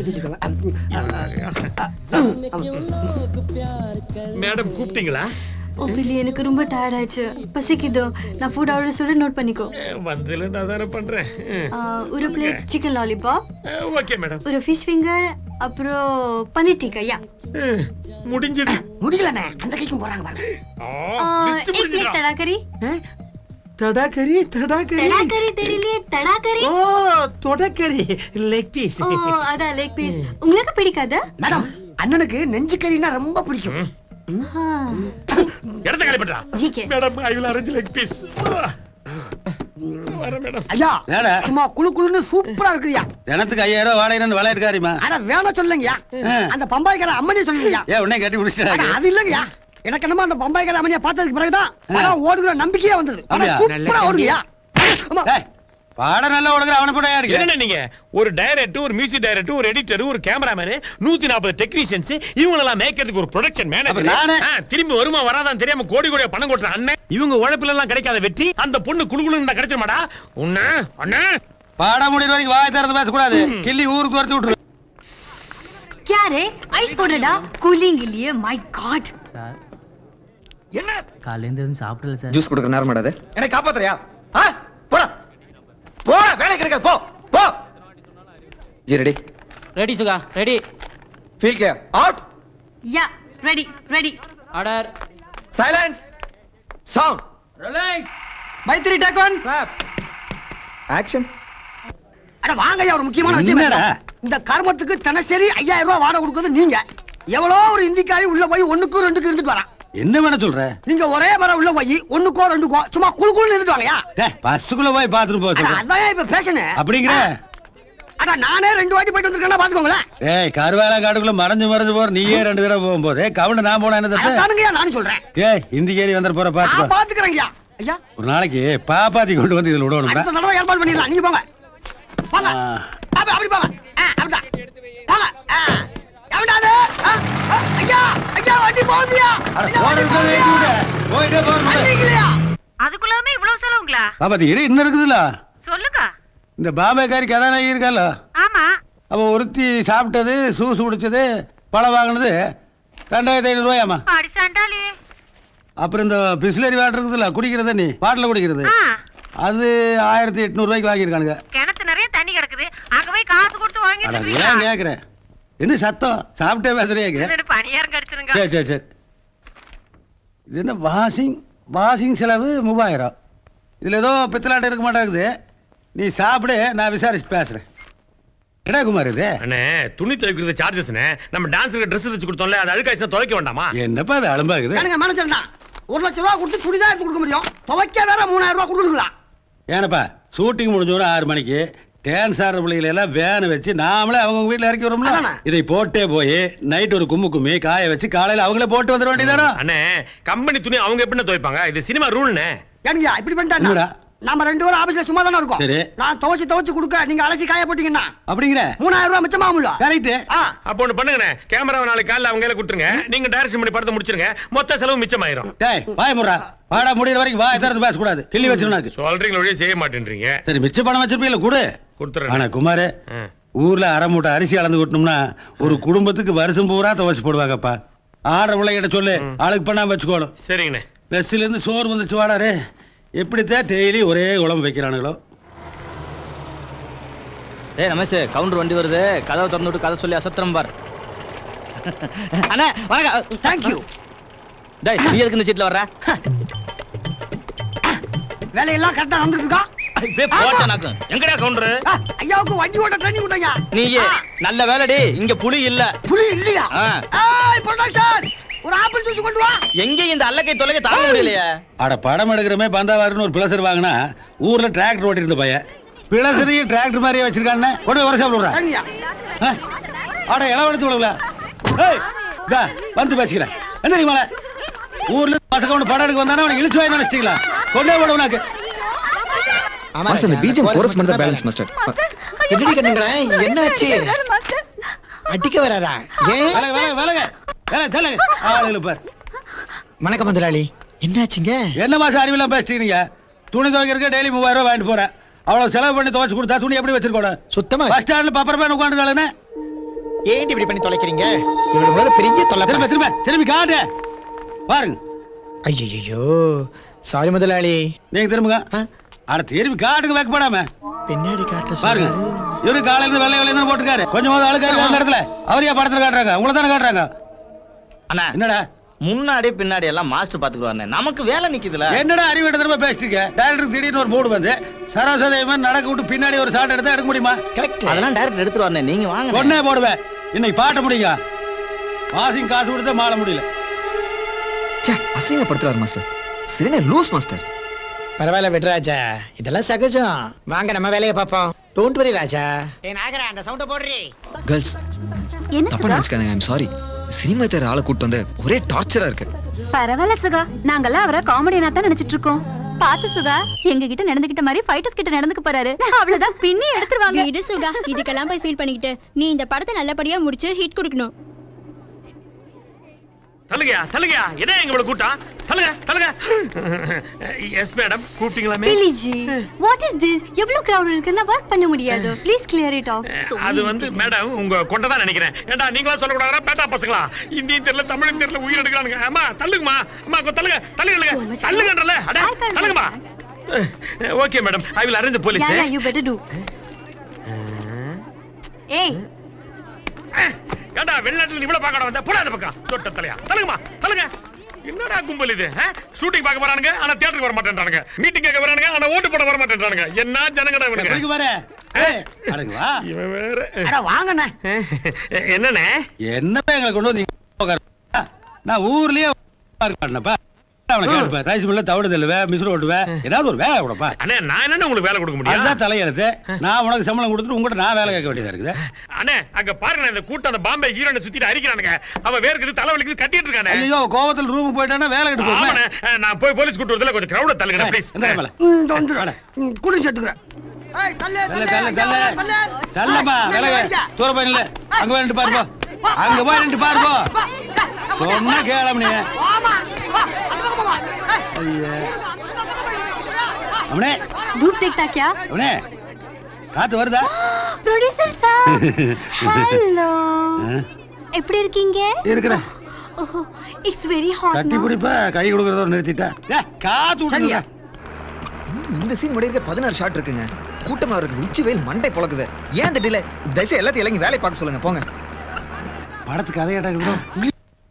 மேடம் கூப்பிட்டீங்களா ஓ பில்லி எனக்கு ரொம்ப டயர்ட் ஆயிடுச்சு பசிக்குதோ நான் ஃபுட் ஆர்டர் சொல்லி நோட் பண்ணிக்கோ வந்ததுல இருந்து அதான பண்றேன் ஆ, ஒரு plate chicken lollipop okay madam ஒரு ஃபிஷ் ஃபிங்கர் அப்புறம் பன்னீர் டிக்கா யா முடிஞ்சது முடியலண்ணே அந்த கைக்கும் போறாங்க பாருங்க एक प्लेट तड़ाकरी தடாக்கரி தடாக்கரி तड़ाकरी தெரியலையே தடாக்கரி ஓ தொடக்கரி லெக் பீஸ் ஓ அதான் லெக் பீஸ் உங்களுக்கு பிடிக்காதா மேடம் அண்ணனுக்கு நெஞ்சு கறினா ரொம்ப பிடிக்கும் இடத்த காலி பண்றா ஜிகே madam I will arrange leg piece வர மேடம் ஐயா ஏடா சும்மா குளு குளுன்னு சூப்பரா இருக்குயா தினத்துக்கு ஐயாயிரம் ரூபாய் வாடகை வேலை இருக்காரிமா அட வேணா சொல்லுங்கய்யா அந்த பம்பாய்க்கார அம்மனியை சொல்லுங்கய்யா ஏன் உடனே கட்டி அட, முடிச்சிட்டாங்க அது இல்லங்கய்யா எனக்கு என்னமோ அந்த பம்பாய்க்கார அம்மனியை பார்த்ததுக்கு பிறகுதான் படம் ஓடுகிற நம்பிக்கையே வந்தது படம் அப்படியா? சூப்பரா ஓடுங்கய்யா பாடம் நல்லா ஓடுகிற அவனை போட யாருக்கு என்ன நீங்க ஒரு டைரக்டர் ஒரு மியூசிக் டைரக்டர் ஒரு எடிட்டர் ஒரு கேமராமேன் நூத்தி நாற்பது டெக்னீஷியன்ஸ் இவங்க எல்லாம் மேய்க்கிறதுக்கு ஒரு ப்ரொடக்ஷன் அப்ப நானு? மேனேஜர் திரும்பி வருமா வராதான் தெரியாம கோடி கோடியா பணம் கொட்டுற அண்ணன் இவங்க உழைப்புல எல்லாம் கிடைக்காத வெற்றி அந்த பொண்ணு குழுகுழுன்னு கிடைச்ச மாடா உன்ன அண்ணா பாடம் முடிகிற வரைக்கும் வாய் திறந்து பேசக்கூடாது கிள்ளி ஊருக்கு துரத்தி விட்டுரு क्या रे आइस போடுடா கூலிங் இல்லையே மை காட் என்ன காலையில இருந்து சாப்பிடல சார் ஜூஸ் கொடுக்குற நேரம் மாடாது என்னை காப்பாத்துறியா ஆ போடா போடா வேலை கிடைக்காது போ போ ji ready ready Suga ready feel care out யா ready ready order silence song Maithri take one action அட வாங்கய்யா ஒரு முக்கியமான விஷயம் என்னடா? பேசலாம். இந்த கர்மத்துக்கு தினசரி ஐயாயிரம் ரூபாய் வாடகை கொடுக்குறது நீங்க எவ்வளோ ஒரு இந்திக்காரி உள்ள போய் ஒண்ணுக்கும் ரெண்டுக்கும் இருந்துட்டு வரான் என்ன வேணா சொல்ற நீங்க ஒரே வர உள்ள போய் ஒண்ணுக்கோ ரெண்டுக்கோ சும்மா குழு குழுன்னு இருந்துட்டு வாங்கயா டேய், பஸ்ஸுக்குள்ள போய் பாத்துட்டு போக அட, சொல்ற அதான் இப்ப பேசணும் அப்படிங்கிற அட நானே ரெண்டு வாட்டி போயிட்டு வந்திருக்கேன்னா பாத்துக்கோங்களேன் ஏய் கருவேல காட்டுக்குள்ள மறைஞ்சு மறைஞ்சு போற நீயே ரெண்டு தடவை போகும்போது கவுண்ட நான் போனா என்ன தப்பு அதானுங்கய்யா நானும் சொல்றேன் ஏய் இந்தி கேரி வந்துட போற நான் பாத்துக்கோ பாத்துக்கிறேங்கய்யா ஐயா ஒரு நாளைக்கு பாப்பாத்தி கொண்டு வந்து இதுல விடணும்டா அடுத்த தடவை ஏற்பாடு பண்ணிடலாம் நீங்க போங்க போங்க அப்படி அப்படி போங்க ஆ, அப்படிதான் போங்க ஆ. எவன்டா அது? ஆ, ஆ, ஐயா ஐயா வண்டி போகுதுயா ஐயா, வண்டி போகுதுயா. போயிட்டே போறோம் வண்டி இல்லையா அதுக்குள்ளாமே இவ்வளவு செலவுங்களா பாப்பாத்தி இரு இன்னும் இருக்குதுல்ல சொல்லுங்க இந்த பாம்பேக்காரி கதாநாயகி இருக்கல்ல ஆமா அவ ஒருத்தி சாப்பிட்டது சூசு குடிச்சது பழம் வாங்கினது ரெண்டாயிரத்தி ஐநூறு ரூபாயாமா அடி சண்டாளி அப்புறம் இந்த பிஸ்லரி வாட்டர் இருக்குதுல்ல குடிக்கிறது நீ பாட்டில் குடிக்கிறது ஆ. அது ஆயிரத்தி எட்நூறு ரூபாய்க்கு வாங்கியிருக்கானுங்க கிணத்து நிறைய தண்ணி கிடக்குது அங்க போய் காசு கொடுத்து அட வாங்கிட்டு ஏன் கேட்குறேன் என்ன சத்தம் சாப்பிட்டே பேசுறியாங்க பணியாரம் கடிச்சிருங்க சரி சரி சரி இது என்ன வாஷிங் வாஷிங் செலவு மூவாயிரம் இதில் ஏதோ பித்தலாட்டம் இருக்க மாட்டேங்குது நீ சாப்பிடு நான் விசாரிச்சு பேசுகிறேன் என்ன குமார் இது அண்ணே துணி துவைக்கிறது சார்ஜஸ்ண்ணே நம்ம டான்ஸுக்கு ட்ரெஸ் வச்சு கொடுத்தோம்ல அது அழுக்காய்ச்சா துவைக்க வேண்டாமா என்னப்பா அது அலும்பாகுது ஏனுங்க மேனேஜர்னா ஒரு லட்ச ரூபா கொடுத்து சுடி தான் எடுத்து கொடுக்க முடியும் துவைக்க வேற மூணாயிரம் ரூபா கொடுக்கணுங்களா ஏனப்பா ஷூட்டிங் முடிஞ்சோட ஆறு மணிக்கு டான்ஸ் ஆடுற பிள்ளைகளை எல்லாம் வேனை வச்சு நாமளே அவங்க வீட்டில் இறக்கி வரோம்ல இதை போட்டே போய் நைட் ஒரு கும்மு கும்மி காய வச்சு காலையில் அவங்களே போட்டு வந்துட வேண்டியதானோ அண்ணே கம்பெனி துணி அவங்க எப்படி துவைப்பாங்க இது சினிமா ரூல்ண்ணே ஏனுங்க இப்படி பண்ணிட்டா என்னடா? நம்ம ரெண்டு பேரும் ஆபீஸ்ல சும்மா தானே இருக்கோம் சரி. நான் துவைச்சு துவைச்சு கொடுக்க நீங்க அலசி காய போட்டீங்கன்னா அப்படிங்கிற மூணாயிரம் ரூபாய் மிச்சமாகும்ல கரெக்ட் அப்போ ஒண்ணு பண்ணுங்கண்ணே கேமரா நாளைக்கு காலைல அவங்க கையில கொடுத்துருங்க நீங்க டைரக்ஷன் பண்ணி படத்தை முடிச்சிருங்க மொத்த செலவு மிச்சமாயிரும் டேய் வாய் முறா பாடா முடியிற வரைக்கும் வாய் திறந்து பேசக்கூடாது கிள்ளி வச்சிருந்தாக்கு சொல்றீங்களா ஒழிய செய்ய மாட்டேன்றீங்க சரி மிச்ச பணம் வச்சிருப்பீங்களா கொடு கொடுத்துறேன் ஆனா குமார் ஊர்ல அரை மூட்டை அரிசி அளந்து கொட்டணும்னா ஒரு குடும்பத்துக்கு வருஷம் பூரா துவச்சு போடுவாங்கப்பா ஆடுற பிள்ளைகிட்ட சொல்லு ஆளுக்கு பண்ணாம வச்சுக்கோணும் சரிங்கண்ணே மெஸ்ஸில இருந்து சோறு வந்துச்சு வாடாரு எப்படித்தான் டெய்லி ஒரே குழம்பு வைக்கிறானுங்களோ ஏய் ரமேஷ் கவுண்டர் வண்டி வருது கதவை திறந்து விட்டு கதை சொல்லி அசத்திரம் பார் அண்ணா வணக்கம் தேங்க்யூ டேய் நீ எதுக்கு இந்த சீட்ல வர்ற வேலையெல்லாம் கரெக்டா நடந்துட்டு இருக்கா இப்பே போட்ட நாக்கு எங்கடா கவுண்டர் ஆ, ஐயாவுக்கு வண்டி ஓட்ட ட்ரைனிங் கொடுத்தீங்க நீயே நல்ல வேலைடி இங்க புலி இல்ல புலி இல்லையா ஆ. ஏய் ப்ரொடக்ஷன் ஒரு ஆப்பிள் ஜூஸ் கொண்டு வா எங்க இந்த அல்லக்கை தொலைக்கை தாங்க முடியலையே அட படம் எடுக்கிறமே பந்தாவாருன்னு ஒரு பிளசர் வாங்கினா ஊர்ல டிராக்டர் ஓட்டி இருந்த பையன் பிளசரையும் டிராக்டர் மாதிரியே வச்சிருக்கானே கொண்டு போய் வர சாப்பிடுறா சரியா அட இளவெடுத்து விடுங்களா ஏய் இதா, வந்து பேசிக்கிறேன் என்ன தெரியுமா ஊர்ல பசங்க ஒன்று படம் எடுக்க வந்தானே அவனை இழிச்சு வாங்கி நினைச்சிட்டீங்களா கொண்டே போட உனக்கு மாஸ்டர் இந்த பீஜம் கோரஸ் மட்டும் தான் பேலன்ஸ் மாஸ்டர் எப்படி கட்டுங்கிறேன் என்னாச்சு அடிக்க வராரா ஏன் வேலை வேலை வேலைங்க வேலை தெரியல ஆளுங்க பார் வணக்கம் முதலாளி என்னாச்சுங்க என்ன மாசம் அறிவிலாம் பேசிட்டீங்க துணி துவைக்கிறதுக்கு டெய்லி மூவாயிரம் ரூபாய் வாங்கிட்டு போறேன் அவ்வளவு செலவு பண்ணி துவைச்சு கொடுத்தா துணி எப்படி வச்சிருக்கோம் சுத்தமா பஸ் ஸ்டாண்ட்ல பப்பரமே உட்காந்துருக்காளுன்னு ஏன் இப்படி பண்ணி தொலைக்கிறீங்க இவ்வளவு முதல்ல பெரிய தொலை திரும்ப திரும்ப திரும்பி காட்டு பாருங்க ஐயோ சாரி முதலாளி நீங்க திரும்புங்க அட திரும்பி காட்டுக்கு வைக்கப்படாம பின்னாடி காட்ட பாருங்க இவரு காலையில இருந்து வெள்ளை வெள்ளை தானே போட்டுக்காரு கொஞ்சமாவது அழுக்காரு அந்த இடத்துல அவரையா படத்துல காட்டுறாங்க உங்களை தானே காட்டுறாங்க அண்ணா என்னடா முன்னாடி பின்னாடி எல்லாம் மாஸ்டர் பாத்துக்குவாங்க நமக்கு வேலை நிக்குதுல என்னடா அறிவிட்ட திரும்ப பேசிட்டு இருக்க டேரக்டர் திடீர்னு ஒரு மூடு வந்து சராசரி மாதிரி நடக்க விட்டு பின்னாடி ஒரு ஷாட் எடுத்தா எடுக்க முடியுமா அதெல்லாம் டைரக்ட் எடுத்துருவாங்க நீங்க வாங்க ஒன்னே போடுவேன் இன்னைக்கு பாட்ட முடியுங்க வாசிங் காசு கொடுத்தா மாற முடியல ச்சே அசிங்கப்படுத்துறாரு மாஸ்டர் சரிண்ணே லூஸ் மாஸ்டர் பரவாயில்ல விடு ராஜா இதெல்லாம் சகஜம் வாங்க நம்ம வேலையை பார்ப்போம் டோன்ட் வரி ராஜா ஏ நாகரா அந்த சவுண்ட போடுறீ கேர்ள்ஸ் என்ன தப்பா சுகா நினைச்சுக்காதீங்க ஐம் சாரி சினிமா தேர் ஆளை கூட்டு வந்து ஒரே டார்ச்சரா இருக்கு பரவாயில்ல சுகா நாங்கெல்லாம் அவரை காமெடியனா தான் நினைச்சிட்டு இருக்கோம் பாத்து சுகா எங்க கிட்ட நடந்துகிட்ட மாதிரி ஃபைட்டர்ஸ் கிட்ட நடந்துக்க போறாரு அவ்வளவுதான் பின்னி எடுத்துருவாங்க விடு சுகா இதுக்கெல்லாம் போய் ஃபீல் பண்ணிக்கிட்டு நீ இந்த படத்தை நல்லபடியா முடிச்சு ஹிட் கொடுக்கணும் தள்ளுங்கயா தள்ளுங்கயா என்ன எங்க இவ்வளவு கூட்டம் தள்ளுங்க தள்ளுங்க எஸ் மேடம் கூப்பிட்டீங்களாமே பிலிஜி வாட் இஸ் திஸ் எவ்வளவு கிரவுட் இருக்கு நான் ஒர்க் பண்ண முடியாது ப்ளீஸ் கிளியர் இட் ஆஃப் அது வந்து மேடம் உங்க கொண்டதான் நினைக்கிறேன் ஏண்டா நீங்களா சொல்லக்கூடாதா பேட்டா பசங்களா இந்தியும் தெரியல தமிழும் தெரியல உயிர் எடுக்கிறானுங்க அம்மா தள்ளுங்கம்மா அம்மா கொ- தள்ளுங்க தள்ளுங்க தள்ளுங்கன்றல அட தள்ளுங்கம்மா okay madam I will arrange police Yeah, yeah, you better do. ஏய் ஏண்டா வெளிநாட்டுல இவ்வளவு பார்க்க வந்த போடா அந்த பக்கம் சொட்ட தலையா தள்ளுங்கம்மா தள்ளுங்க என்னடா கும்பல் இது ஷூட்டிங் பார்க்க வரானுங்க ஆனா தியேட்டருக்கு வர மாட்டேன்றானுங்க மீட்டிங் கேட்க வரானுங்க ஆனா ஓட்டு போட வர மாட்டேன்றானுங்க என்ன ஜனங்கடா எதுக்கு இவனுங்க வர அடங்க வா இவன் வேற அட வாங்கண்ணே என்னண்ணே என்னப்பா எங்களை கொண்டு வந்து இங்க உட்கார நான் ஊர்லயே உட்காருப்பா அவனை கேட்டுப்பேன் ரைஸ் மில்ல தவிடு தள்ளுவேன் மிஸ்ரு ஓட்டுவேன் ஏதாவது ஒரு வேலை கொடுப்பா அண்ணே நான் என்ன உங்களுக்கு வேலை கொடுக்க முடியும் அதுதான் தலையெழுத்து நான் உனக்கு சம்பளம் கொடுத்துட்டு உங்ககிட்ட நான் வேலை கேட்க வேண்டியதா இருக்குது அண்ணே அங்க பாருங்க இந்த கூட்டம் அந்த பாம்பே ஹீரோனை சுத்திட்டு அடிக்கிறானுங்க அவன் வேர்க்குது தலைவலிக்குது கட்டிட்டு இருக்கானே ஐயோ கோவத்தில் ரூமுக்கு போயிட்டானா வேலை கெட்டு போகுமே. ஆமாண்ணே அஹ், நான் போய் போலீஸ் கூட்டு வரதுல கொஞ்சம் கிரௌட தள்ளுங்க ப்ளீஸ் இந்த மேல குடி சேர்த்துக்கிறேன் தள்ள தள்ள தள்ள தள்ளம்மா விலக தூர போய் நில்லு அங்க போய் நின்று பாருப்போ அங்க போய் நின்று பாருப்போ சொன்னா கேளம் நீ அவனே धूप देखता क्या அவனே காத்து வருதா ப்ரொடியூசர் சார் ஹலோ எப்படி இருக்கீங்க இருக்கிறேன் இட்ஸ் வெரி ஹாட் கட்டி பிடிப்ப கை கொடுக்கறத நிறுத்திட்டா ஏ, காத்து விட்டுருங்க இந்த சீன் முடியிருக்க பதினாறு ஷாட் இருக்குங்க கூட்டமா இருக்கு உச்சி வெயில் மண்டை பொழக்குது ஏன் இந்த டிலே தயவுசெய்து எல்லாத்தையும் இறங்கி வேலையை பார்க்க சொல்லுங்க போங்க படத்துக்கு கதை கேட்டாங்க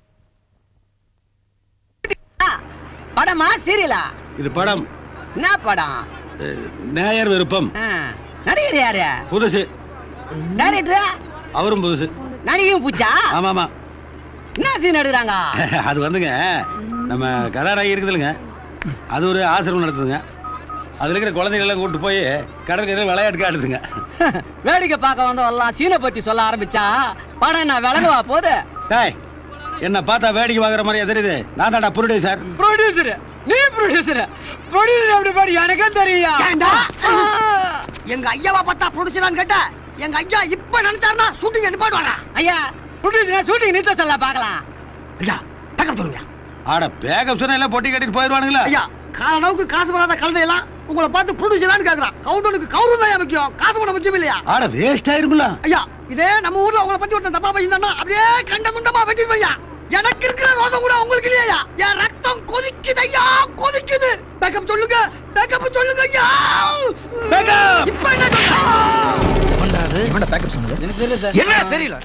படமா சீரியலா இது படம் என்ன படம் அஹ், நேயர் விருப்பம் ஆ, நடிகர் யாரு புதுசு டைரக்டர் அவரும் புதுசு நடிகையும் பூச்சா ஆமா ஆமா என்ன சீன் எடுக்கிறாங்க அது வந்துங்க நம்ம கதாநாயகி இருக்குதுல்லைங்க அது ஒரு ஆசிரமம் நடத்துதுங்க அதுல இருக்கிற குழந்தைகள் எல்லாம் கூட்டு போய் கடற்கரையில் விளையாட்டு காட்டுதுங்க வேடிக்கை பார்க்க வந்தவெல்லாம் சீனை பத்தி சொல்ல ஆரம்பிச்சா படம் என்ன விளங்குவா போது டேய் என்ன பார்த்தா வேடிக்கை பார்க்குற மாதிரியா தெரியுது நான் தான்டா ப்ரொடியூசர் ப்ரொடியூசர் நீ ப்ரொடியூசர் ப்ரொடியூசர் அப்படி பாரு எனக்கும் தெரியும் எங்க ஐயாவா பார்த்தா ப்ரொடியூசரான்னு கேட்ட எங்க ஐயா இப்ப நினைச்சாருன்னா ஷூட்டிங் நிப்பாட்டுவாங்க ஐயா ப்ரொடியூசர் ஷூட்டிங் நிறுத்த சொல்ல பார்க்கலாம் ஐயா பேக்கப் சொல்லுங்க ஆட பேக்கப் சொன்னா எல்லாம் பொட்டி கட்டிட்டு போயிடுவானுங்களா ஐயா காலனவுக்கு காசு பண்ணாத கழுதையெல்லாம் உங்களை பார்த்து ப்ரொடியூசரான்னு கேக்குறான் கவுண்டனுக்கு கௌரவம் தான் முக்கியம் காசு பண்ண முக்கியம் இல்லையா ஆட வேஸ்ட் ஆயிருங்களா ஐயா இதே நம்ம ஊர்ல உங்களை பத்தி ஒருத்தன் தப்பா பேசியிருந்தானா அப்படியே கண்ட துண்டமா வெட்டிட்டு ஐயா எனக்கு இருக்கிற ரோசம் கூட உங்களுக்கு இல்லையா என் ரத்தம் கொதிக்குது ஐயா கொதிக்குது பேக்கப் சொல்லுங்க பேக்கப் சொல்லுங்க ஐயா பேக்கப் இப்ப என்ன சொல்ற இவன்டா பேக்கப் சொன்னது எனக்கு தெரியல சார் என்ன தெரியல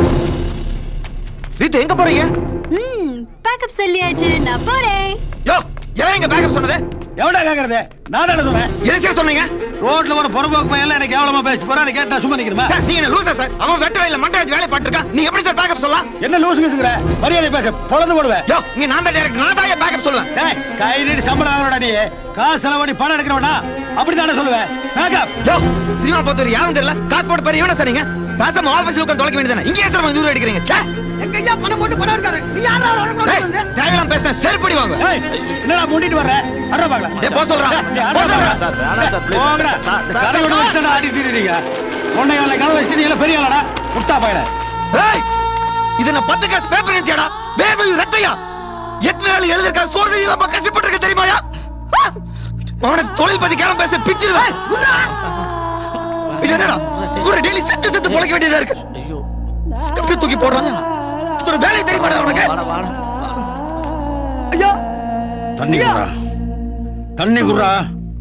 ரீத்து எங்க போறீங்க ம் பேக்கப் சொல்லியாச்சு நான் போறேன் யோ எவன் எங்க பேக்கப் சொன்னது எவடா கேக்குறது நான் என்ன சொன்னேன் எதுக்கு சார் சொன்னீங்க ரோட்ல ஒரு பொறுப்போக்கு பையன் எனக்கு கேவலமா பேசிட்டு போறான் கேட்டா சும்மா நிக்கிறமா சார் நீங்க என்ன லூசா சார் அவன் வெட்ட வயல்ல மண்டை வச்சு வேலை பார்த்துருக்கான் நீ எப்படி சார் பேக்கப் சொல்லலாம் என்ன லூசு கிசுங்கிற மரியாதை பேச பொழந்து போடுவேன் யோ இங்க நான் தான் டைரக்ட் நான் தான் பேக்கப் சொல்லுவேன் டேய் கை நீட்டி சம்பளம் ஆகிறோட நீ காசு செலவடி பணம் எடுக்கிறவனா அப்படித்தானே சொல்லுவேன் பேக்கப் யோ சினிமா பொறுத்தவரை யாரும் தெரியல காசு போட்டு பாரு இவன சார் நீங்க பேசாம ஆபீஸ்ல உட்கார்ந்து தொலைக்க வேண்டியதானே இங்கே சார் தூரம் அடிக்கிறீங்க ச்சே எங்க ஐயா பணம் போட்டு பணம் எடுக்காரு நீ யாரா டேய், தேவையில்லாம பேசுன செருப்படி வாங்க ஏய் என்னடா முண்டிட்டு வர்ற அட பாக்கலாம் டேய், போ சொல்றான். போ சொல்றான். போங்கடா கதை விட வச்சுட்டா ஆடி தீருறீங்க உன்னை வேலை கதை வச்சுட்டு நீ எல்லாம் பெரிய ஆளாடா முட்டா பாயல ஏய் இது நான் பத்து காசு பேப்பர் நினைச்சேடா வேர்வை ரத்தையா எத்தனை நாள் எழுதிருக்கா சோறு இல்லாம கஷ்டப்பட்டிருக்க தெரியுமாயா ஆ! அவனை தொழில் பத்தி கேளம் பேச பிச்சிருவேன் இது என்னடா கூட டெய்லி செத்து செத்து பொழைக்க வேண்டியதா இருக்கு ஸ்கிரிப்ட் தூக்கி போடுறாங்க இது ஒரு வேலை தெரியுமாடா உனக்கு ஐயா தண்ணி குடுறா தண்ணி குடுறா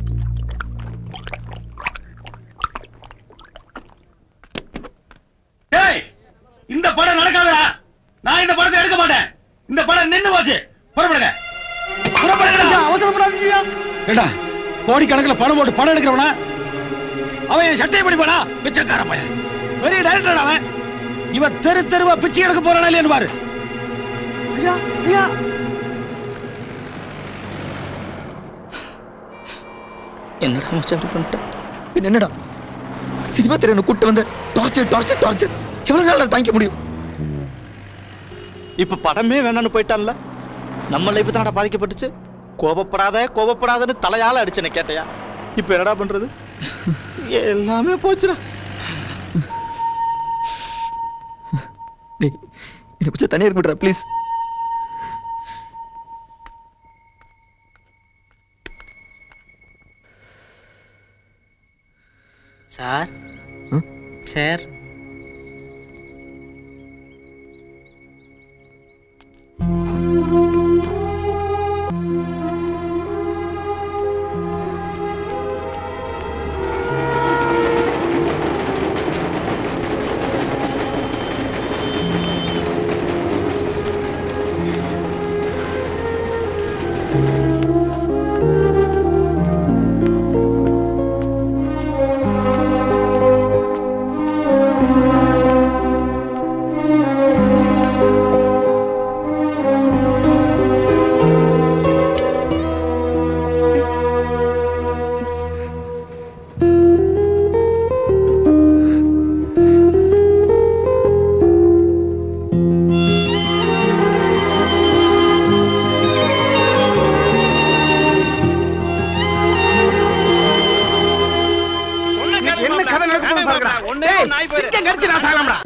டேய் இந்த படம் நடக்காதடா நான் இந்த படத்தை எடுக்க மாட்டேன் இந்த படம் நின்னு போச்சு புறப்படுங்க அவசரப்படாதீங்க ஏடா கோடிக்கணக்கில் பணம் போட்டு படம் எடுக்கிறவனா அவன் என் சட்டை படிப்பானா பிச்சைக்கார பையன் பெரிய டைரக்டர் அவன் இவன் தெரு தெருவா பிச்சை எடுக்க போறானா இல்லையான்னு பாரு ஐயா ஐயா என்னடா மச்சான் இப்படி பண்ணிட்டேன் பின்ன என்னடா சினிமா திரையை கூட்டு வந்து டார்ச்சர் டார்ச்சர் டார்ச்சர் எவ்வளவு நாள் தாங்கிக்க முடியும் இப்ப படமே வேணாம்னு போயிட்டான்ல நம்ம லைஃப் தானடா பாதிக்கப்பட்டுச்சு கோபப்படாத கோபப்படாதன்னு தலையால அடிச்சேனே கேட்டையா இப்ப என்னடா பண்றது எல்லாமே போச்சுடா டேய் எனக்கு கொஞ்சம் தனியாக இருக்க விட்றா ப்ளீஸ் சார் சார் என்ன கதை நடக்குது பாருங்கடா டேய், சிங்கம் கடிச்சு நான் சாகலாம்டா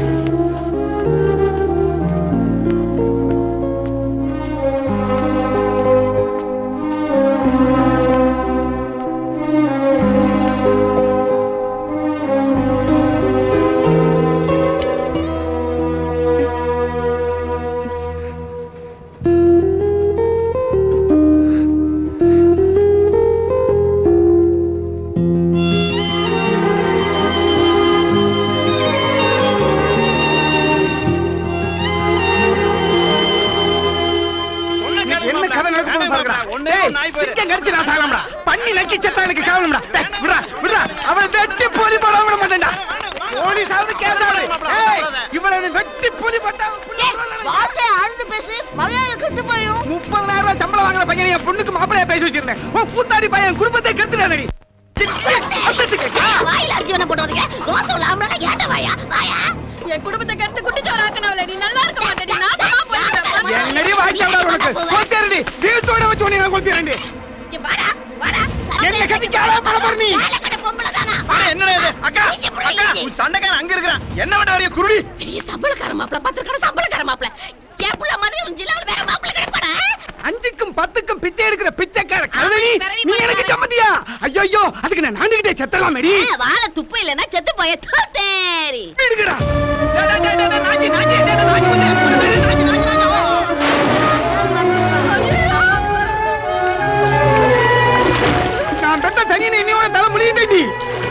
என்ன கதை நடக்குது பாருங்கடா டேய், சிங்கம் கடிச்சு நான் சாகலாம்டா பண்ணி நக்கி செத்தா எனக்கு கேவலம்டா டேய், விட்றா விட்றா அவனை வெட்டி போலி போட விட மாட்டேன்டா போலீஸாவது கேசாவது ஏய் இவனை வெட்டி போலி போட்டா வார்த்தை ஆழ்ந்து பேசு மரியாதை கெட்டு போயிடும் முப்பதாயிரம் ரூபாய் சம்பளம் வாங்குற பையன் என் பொண்ணுக்கு மாப்பிளைய பேசி வச்சிருந்தேன் உன் கூத்தாடி பையன் குடும்பத்தை கெடுத்துடாடி வாயில அர்ஜுன போடுவதுங்க ரோசம் இல்லாமல கேட்ட வாயா வாயா என் குடும்பத்தை கெட்டு குட்டிச்சவராக்கனவளே நீ நல்லா இருக்க மாட்டேடி நாசமா போயிடுவேன் என்னடி வாய்ச்சாடா உனக்கு கொத்தேரடி வீட்டோட வச்சு உன்னை நான் கொத்தேரண்டி என்ன கத்திக்காத பரபரணி என்னடா இது அக்கா அக்கா உன் சண்டைக்காரன் அங்க இருக்கிறான் என்ன விட வரைய குருடி பெரிய சம்பளக்கார மாப்பிள பத்திரக்கார சம்பளக்கார மாப்பிள என் புள்ள மாதிரி உன் ஜில்லால வேற மாப்பிள கிடைப்பாடா அஞ்சுக்கும் பத்துக்கும் பிச்சை எடுக்கிற பிச்சைக்கார கழுதனி நீ எனக்கு சம்மதியா ஐயோ அதுக்கு நான் நாண்டுகிட்டே செத்தலாம் மேடி வாழ துப்பு இல்லைன்னா செத்து போய தேரி எடுக்கடா நான் பெத்த சனியனை இன்னையோட தலை முடியிட்டேன்டி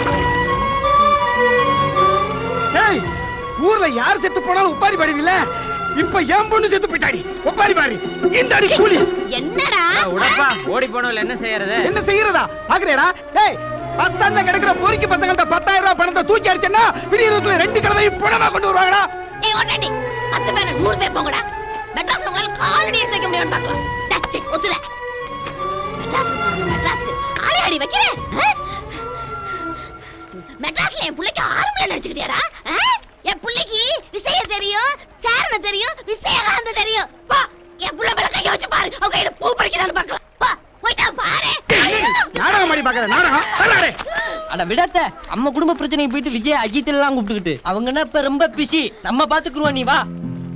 ஏய் ஊர்ல யார் செத்து போனாலும் உப்பாரி பாடுவில்ல இப்ப என் பொண்ணு செத்து போயிட்டாடி ஒப்பாரி பாரு இந்த அடி கூலி என்னடா உடப்பா ஓடி போனவள் என்ன செய்யறது என்ன செய்யறதா பாக்குறேடா ஏய் பஸ் ஸ்டாண்ட்ல கிடக்குற பொறுக்கி பசங்கள்ட்ட பத்தாயிரம் ரூபாய் பணத்தை தூக்கி அடிச்சேன்னா விடியறதுக்குள்ள ரெண்டு கடையும் பணமா கொண்டு வருவாங்கடா ஏய் ஓட்டாண்டி பத்து பேர் நூறு பேர் போங்கடா மெட்ராஸ் உங்களால காலடி எடுத்து வைக்க முடியும்னு பார்க்கலாம் டச்சு ஒத்துல மெட்ராஸ் மெட்ராஸ்க்கு ஆளே அடி வைக்கிறேன் ஆ? மெட்ராஸ்ல என் புள்ளைக்கு ஆரம்பில நினைச்சுக்கிட்டியாடா ஆ? என் புள்ளைக்கு விசய தெரியும் சேரண தெரியும் விசயகாந்த தெரியும் பா என் புள்ள மேல கைய வச்சு பாரு அவங்க கையில பூ பறிக்கிறான்னு பார்க்கலாம் பா போயிட்டா பாரு நாடகம் மாதிரி பாக்குற நாடகம் சொல்லாடே அட விடாத்த நம்ம குடும்ப பிரச்சனைக்கு போயிட்டு விஜய் அஜித் எல்லாம் கூப்பிட்டுக்கிட்டு அவங்க என்ன இப்ப ரொம்ப பிஸி நம்ம பாத்துக்குருவோம் நீ வா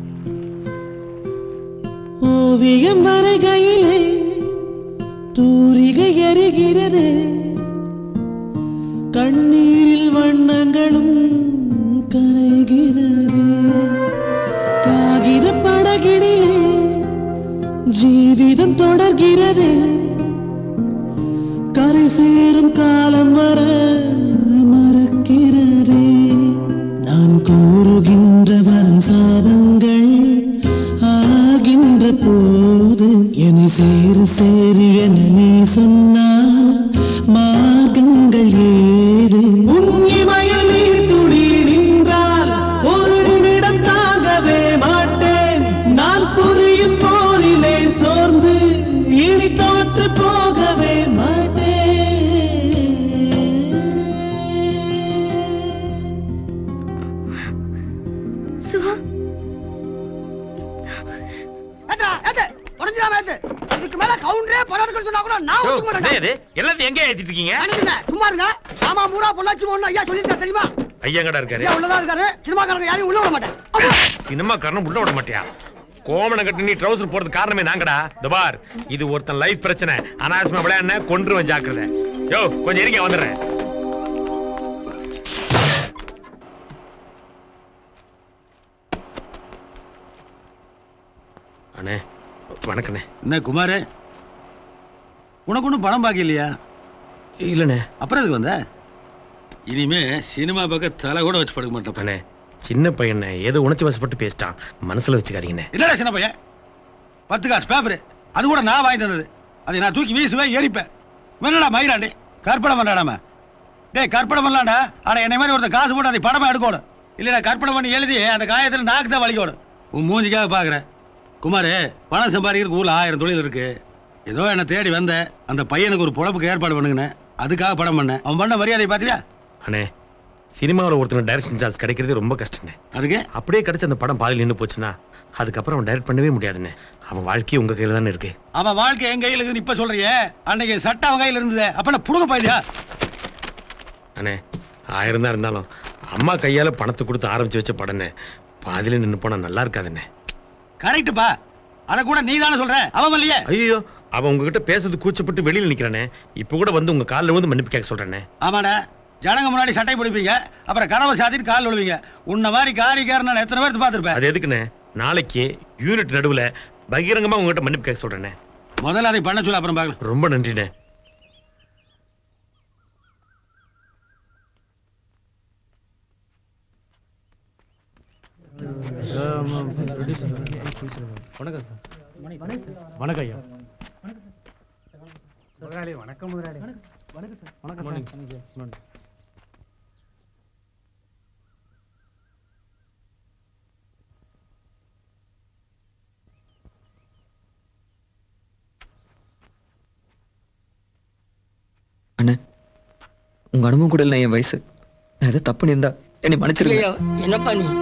ஓவியம் வரைகையிலே தூரிகை எரிகிறது கண்ணீரில் வண்ணங்களும் கரைகிறது காகித படகினிலே ஜீவிதம் தொடர்கிறது கரை சேரும் காலம் வர மறக்கிறதே நான் கூறுகின்ற வரும் சாபங்கள் ஆகின்ற போது என்னை சேரு சேரு என நீ சொன்னால் மார்க்கங்கள் ஏது உன்னிமையில் நீர் துளி நின்றால் ஒரு நிமிடம் தாங்கவே மாட்டேன் நான் புரியும் போரிலே சோர்ந்து இனி தோற்று போகவே மாட்டேன் சிவா ஏத்தா ஏத்து உடஞ்சிடாம ஏத்து இதுக்கு மேல கவுண்டரே படம் எடுக்கணும்னு சொன்னா கூட நான் ஒத்துக்க மாட்டேன் இது எல்லாத்தையும் எங்க ஏத்திட்டு இருக்கீங்க அனுக்குங்க சும்மா இருங்க ஆமா மூரா பொள்ளாச்சி ஒண்ணு ஐயா சொல்லியிருக்கா தெரியுமா ஐயங்கடா இருக்காரு ஐயா உள்ளதா இருக்காரு சினிமாக்காரங்க யாரையும் உள்ள விட மாட்டேன் சினிமா காரணம் உள்ள விட மாட்டியா கோமணம் கட்டி நீ ட்ரௌசர் போறது காரணமே நாங்கடா இந்த பார் இது ஒருத்தன் லைஃப் பிரச்சனை அனாவசியமா விளையாடுன கொன்றுவன் ஜாக்கிரதை யோ கொஞ்சம் இருங்க வந்துடுறேன் அண்ணே வணக்கண்ணே என்ன குமாரே உனக்கு ஒன்றும் பணம் பாக்கி இல்லையா இல்லண்ணே அப்புறம் எதுக்கு வந்த இனிமே சினிமா பக்கம் தலை கூட வச்சு படுக்க மாட்டேன் அண்ணே சின்ன பையனை ஏதோ உணர்ச்சி வசப்பட்டு பேசிட்டான் மனசுல வச்சுக்காதீங்கண்ணே இல்லடா சின்ன பையன் பத்து காசு பேப்பரு அது கூட நான் வாங்கி தந்தது அதை நான் தூக்கி வீசுவேன் எரிப்பேன் வேணடா மயிராண்டே கற்பனை பண்ணாடாம டேய் கற்பனை பண்ணலாம்டா ஆனா என்னை மாதிரி ஒருத்தன் காசு போட்டு அதை படமா எடுக்கணும் இல்லைடா கற்பனை பண்ணி எழுதி அந்த காயத்தில் நாக்கு தான் வலிக்கணும் உன் மூஞ்சிக்காக பார்க்குறேன் குமார் பணம் சம்பாதிக்கிறதுக்கு ஊரில் ஆயிரம் தொழில் இருக்கு ஏதோ என்னை தேடி வந்த அந்த பையனுக்கு ஒரு பொழப்புக்கு ஏற்பாடு பண்ணுங்கண்ணே அதுக்காக படம் பண்ணேன் அவன் பண்ண மரியாதை பார்த்தியா அண்ணே சினிமாவில் ஒருத்தன் டைரக்ஷன் சார்ஜ் கிடைக்கிறது ரொம்ப கஷ்டம்ண்ணே அதுக்கு அப்படியே கிடைச்ச அந்த படம் பாதியில் நின்று போச்சுன்னா அதுக்கப்புறம் அவன் டைரக்ட் பண்ணவே முடியாதுண்ணே அவன் வாழ்க்கை உங்க கையில தானே இருக்கு அவன் வாழ்க்கை என் கையில் இருக்குன்னு இப்ப சொல்றியே அன்னைக்கு சட்டை அவன் கையில் இருந்தது அப்ப நான் புடுங்க போயியா அண்ணே ஆயிரம் தான் இருந்தாலும் அம்மா கையால பணத்தை கொடுத்து ஆரம்பிச்சு வச்ச படம்னே பாதியில நின்று போனா நல்லா இருக்காதுண்ணே கரெக்டுப்பா அதை கூட நீ தானே சொல்ற அவன் இல்லையே ஐயோ அவன் உங்ககிட்ட பேசுறது கூச்சப்பட்டு வெளியில நிக்கிறானே இப்ப கூட வந்து உங்க காலில் வந்து மன்னிப்பு கேட்க சொல்றேனே ஆமாடா ஜனங்க முன்னாடி சட்டை பிடிப்பீங்க அப்புறம் கதவை சாத்திட்டு கால் விழுவீங்க உன்ன மாதிரி காரிக்காரன் நான் எத்தனை பேர்த்து பார்த்துருப்பேன் அது எதுக்குண்ணே நாளைக்கு யூனிட் நடுவுல பகிரங்கமா உங்ககிட்ட மன்னிப்பு கேட்க சொல்றேனே முதல்ல அதை பண்ண சொல்ல அப்புறம் பார்க்கலாம் ரொம்ப நன்றிண்ணே வணக்கம் சார் வணக்கம் ஐயா முதலாளி வணக்கம் முதலாளி வணக்கம் சார் வணக்கம் வணக்கம் அண்ணே உங்க அனுபவம் கூட இல்லை என் வயசு நான் எதை தப்பு பண்ணியிருந்தா என்னை மன்னிச்சிருங்க ஐயோ என்னப்பா நீ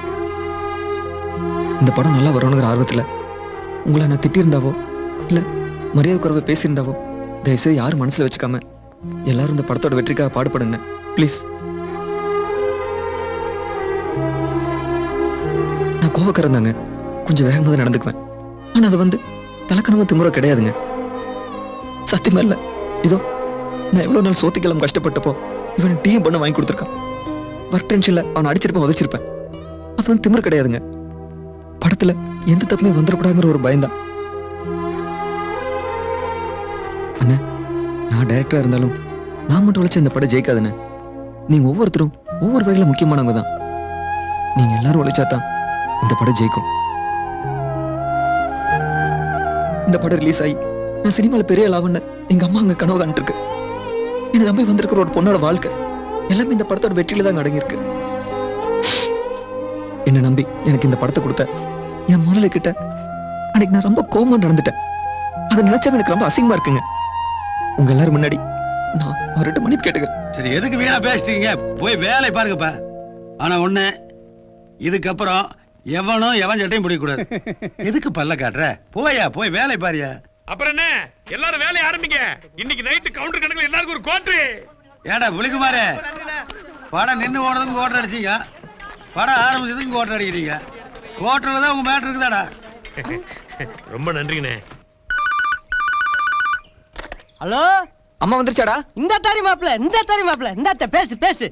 இந்த படம் நல்லா வரணுங்கிற ஆர்வத்தில் உங்களை நான் திட்டியிருந்தாவோ இல்லை மரியாதை குறைவை பேசியிருந்தாவோ தயவுசெய்து யாரும் மனசில் வச்சுக்காம எல்லாரும் இந்த படத்தோட வெற்றிக்காக பாடுபடுங்க ப்ளீஸ் நான் கோவக்காரன் தாங்க கொஞ்சம் வேகமாக தான் நடந்துக்குவேன் ஆனால் அது வந்து தலக்கணமாக திமுறை கிடையாதுங்க சத்தியமா இல்லை இதோ நான் எவ்வளோ நாள் சோத்திக்கலாம் கஷ்டப்பட்டப்போ இவன் டீ பண்ண வாங்கி கொடுத்துருக்கான் ஒர்க் டென்ஷனில் அவனை அடிச்சிருப்பேன் உதச்சிருப்பேன் அது வந்து திமிரு கிடையாதுங்க படத்துல எந்த தப்புமே வந்துடக்கூடாதுங்கிற ஒரு பயம்தான் அண்ணா நான் டைரக்டரா இருந்தாலும் நான் மட்டும் உழைச்ச இந்த படம் ஜெயிக்காதுண்ணே நீங்க ஒவ்வொருத்தரும் ஒவ்வொரு வகையில முக்கியமானவங்க தான் நீங்க எல்லாரும் உழைச்சாதான் இந்த படம் ஜெயிக்கும் இந்த படம் ரிலீஸ் ஆகி நான் சினிமாவில் பெரிய லாபம்னு எங்க அம்மா அங்க கனவு காண்ட்டு இருக்கு என்னை நம்பி வந்திருக்கிற ஒரு பொண்ணோட வாழ்க்கை எல்லாமே இந்த படத்தோட வெற்றியில தான் அடங்கியிருக்கு என்னை நம்பி எனக்கு இந்த படத்தை கொடுத்த என் முதல்ல கிட்ட அன்னைக்கு நான் ரொம்ப கோமா நடந்துட்டேன் அதை நினைச்சா எனக்கு ரொம்ப அசிங்கமா இருக்குங்க உங்க எல்லாரும் முன்னாடி நான் அவர்கிட்ட மன்னிப்பு கேட்டுக்கிறேன் சரி எதுக்கு வீணா பேசிட்டீங்க போய் வேலை பாருங்கப்பா ஆனா ஒண்ணு இதுக்கப்புறம் எவனும் எவன் சட்டையும் பிடிக்கக்கூடாது எதுக்கு பல்ல காட்டுற போயா போய் வேலை பாரியா அப்புறம் என்ன எல்லாரும் வேலையை ஆரம்பிங்க இன்னைக்கு நைட்டு கவுண்டர் கணக்குல எல்லாருக்கும் ஒரு கோட்டு ஏடா விழுக்குமாரே படம் நின்று ஓடுறதுக்கு கோட்டர் அடிச்சீங்க படம் ஆரம்பிச்சதுக்கு கோட்டர் அடிக்கிறீங்க கோட்டரில் தான் உங்க மேட்ரு இருக்குதாடா ரொம்ப நன்றிங்கண்ணே ஹலோ அம்மா வந்துருச்சாடா இந்த தாரி மாப்பிள இந்த தாரி மாப்பிள இந்த அத்தை பேசு பேசு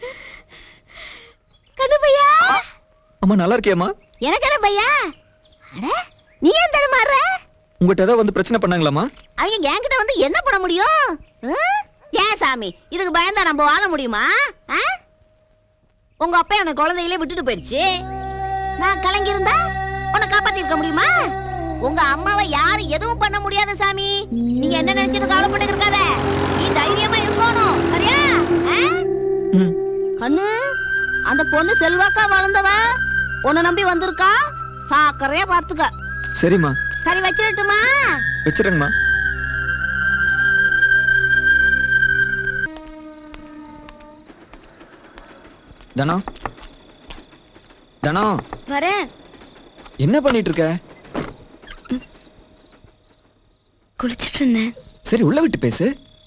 கண்ணுபையா அம்மா நல்லா இருக்கியாம்மா எனக்கு என்ன பையா அட, நீ ஏன் தடுமாறுற உங்ககிட்ட ஏதாவது வந்து பிரச்சனை பண்ணாங்களாமா அவங்க என்கிட்ட வந்து என்ன பண்ண முடியும் ஆ? ஏன் சாமி இதுக்கு பயந்தா நம்ம வாழ முடியுமா ஆ? உங்க அப்பா எனக்கு குழந்தையிலே விட்டுட்டு போயிடுச்சு நான் கலங்கி இருந்தா உன்னை காப்பாத்தி இருக்க முடியுமா உங்க அம்மாவை யாரும் எதுவும் பண்ண முடியாது சாமி நீங்க என்ன நினைச்சது கவலைப்பட்டு இருக்காத நீ தைரியமா இருக்கணும் சரியா ஆ? கண்ணு அந்த பொண்ணு செல்வாக்கா வளர்ந்தவ உன்னை நம்பி வந்திருக்கா சாக்கறையா பாத்துக்க சரிம்மா சரி வச்சிடட்டுமா வச்சிருங்கம்மா தனா தனா வரேன் என்ன பண்ணிட்டு இருக்க குளிச்சிட்டு இருந்தேன் சரி உள்ள விட்டு பேசு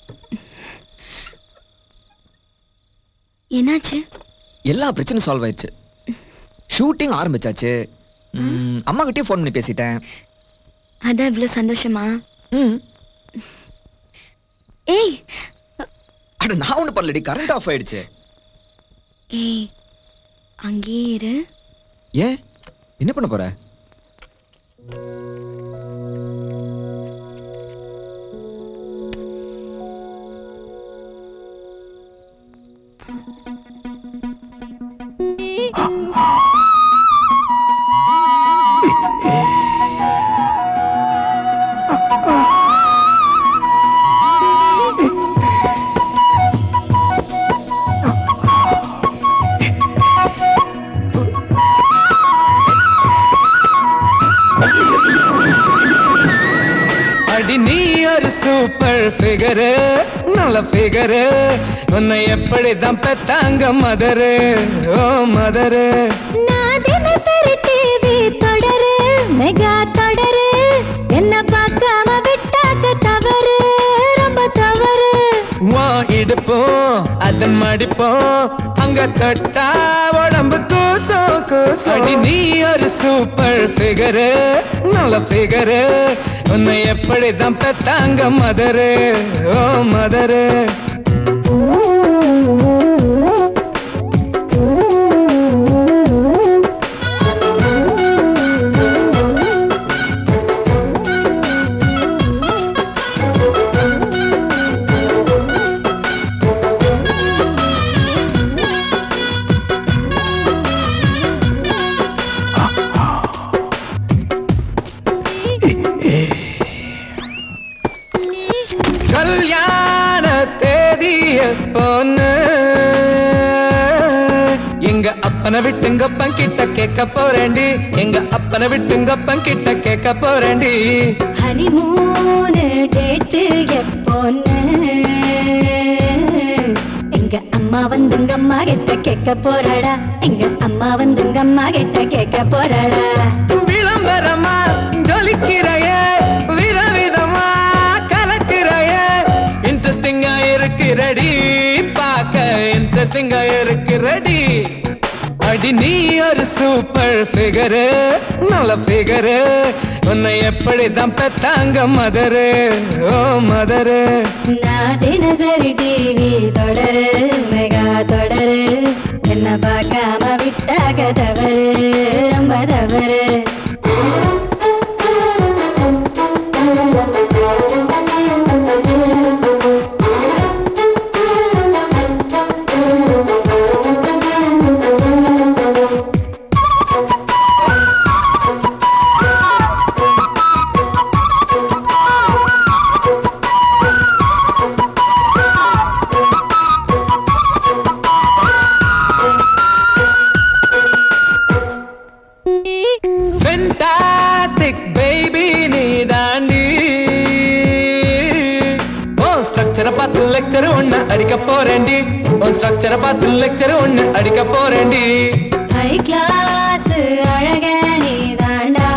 என்னாச்சு எல்லா பிரச்சனையும் சால்வ் ஆயிடுச்சு ஷூட்டிங் ஆரம்பிச்சாச்சு ம், அம்மா கிட்டயே ஃபோன் பண்ணி பேசிட்டேன் அதான் இவ்வளவு சந்தோஷமா ஏய் அட நான் ஒண்ணு பண்ணலடி கரண்ட் ஆஃப் ஆயிடுச்சு ஏய் அங்கேயே இரு ஏன் என்ன பண்ண போற அடி நீ ஒரு சூப்பர் ஃபிகரு நல்ல ஃபிகரு உன்னை எப்படி தான் பெத்தாங்க மதரு ஓ மதரு நான் தினசரி டிவி தொடரு மெகா தொடரு என்ன பார்க்காம விட்டாக்க தவறு ரொம்ப தவறு வா இடுப்போம் அதன் மடிப்போம் அங்க தொட்டா உடம்பு கூசும் கூசும் அடி நீ ஒரு சூப்பர் ஃபிகரு நல்ல ஃபிகரு உன்னை எப்படி தான் பெத்தாங்க மதரு ஓ மதரு கல்யாண தேதிய பொண்ணு எங்க அப்பனை விட்டுங்கப்பன் கிட்ட கேட்க போறேன்டி எங்க அப்பனை விட்டுங்கப்பன் கிட்ட கேட்க போறேன்டி ஹனிமூனு டேட்டு எப்போன்னு எங்க அம்மா வந்துங்க அம்மா கிட்ட கேட்க போறாடா எங்க அம்மா வந்துங்க அம்மா கிட்ட கேட்க போறாடா விளம்பரமா ஜொலிக்கிறைய விதவிதமா கலக்கிறைய இன்ட்ரெஸ்டிங்கா இருக்கிறடி பார்க்க இன்ட்ரெஸ்டிங்கா இருக்கிறடி அடி நீ ஒரு சூப்பர் ஃபிகரு நல்ல ஃபிகரு உன்னை எப்படி தான் பெத்தாங்க மதரு ஓ மதரு நான் தினசரி டிவி தொடரு மெகா தொடரு என்ன பார்க்காம விட்டாக தவறு ரொம்ப தவறு ஃபென்டாஸ்டிக் பேபி நீ தாண்டி ஓ ஸ்ட்ரக்சரை பார்த்து லெக்சர் ஒண்ணு அடிக்க போறேன்டி ஓ ஸ்ட்ரக்சரை பார்த்து லெக்சர் ஒண்ணு அடிக்க போறேன்டி ஹை கிளாஸ் அழக நீ தாண்டா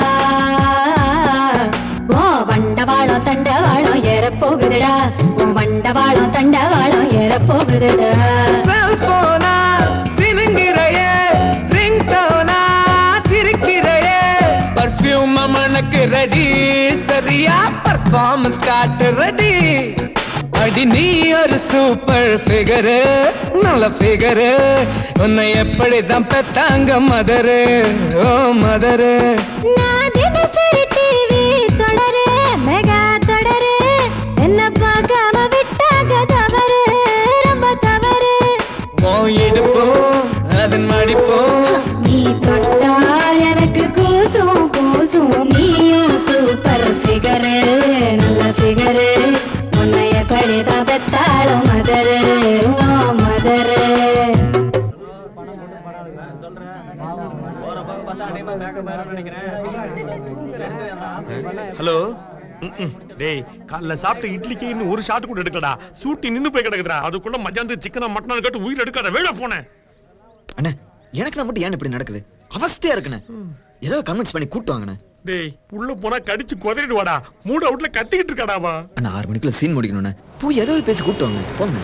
ஓ வண்டவாளம் தண்டவாளம் ஏற போகுதுடா ஓ வண்டவாளம் தண்டவாளம் ஏற போகுதுடா செல்போனா சினுங்கிறைய ரிங் டோனா சிரிக்கிறைய பர்ஃபியூம் மனக்கு ரெடி சரியா பர்ஃபார்மன்ஸ் காட்டு ரெடி அடி நீ ஒரு சூப்பர் ஃபிகரு நல்ல ஃபிகரு உன்னை எப்படி தான் பெத்தாங்க மதரு ஓ மதரு நான் தினசரி டிவி தொடரு தான் பெத்தாளும் மதரு மதரு ஹலோ டேய் காலைல சாப்பிட்ட இட்லிக்கு இன்னும் ஒரு ஷாட் கூட எடுக்கலடா சூட்டி நின்னு போய் கிடக்குதுடா அதுக்குள்ள மத்தியானத்துக்கு சிக்கனா மட்டனா கட்டு உயிர் எடுக்காத வேலை போனேன் அண்ணே எனக்கு நான் மட்டும் ஏன் இப்படி நடக்குது அவஸ்தையா இருக்குண்ணே ஏதோ கன்வின்ஸ் பண்ணி கூட்டு வாங்கண்ணே டேய் உள்ள போனா கடிச்சு குதறிடுவாடா மூட் அவுட்ல கத்திக்கிட்டு இருக்காடாவா அண்ணா ஆறு மணிக்குள்ள சீன் முடிக்கணும்ண்ணே போய் ஏதாவது பேசி கூட்டு வாங்க போங்க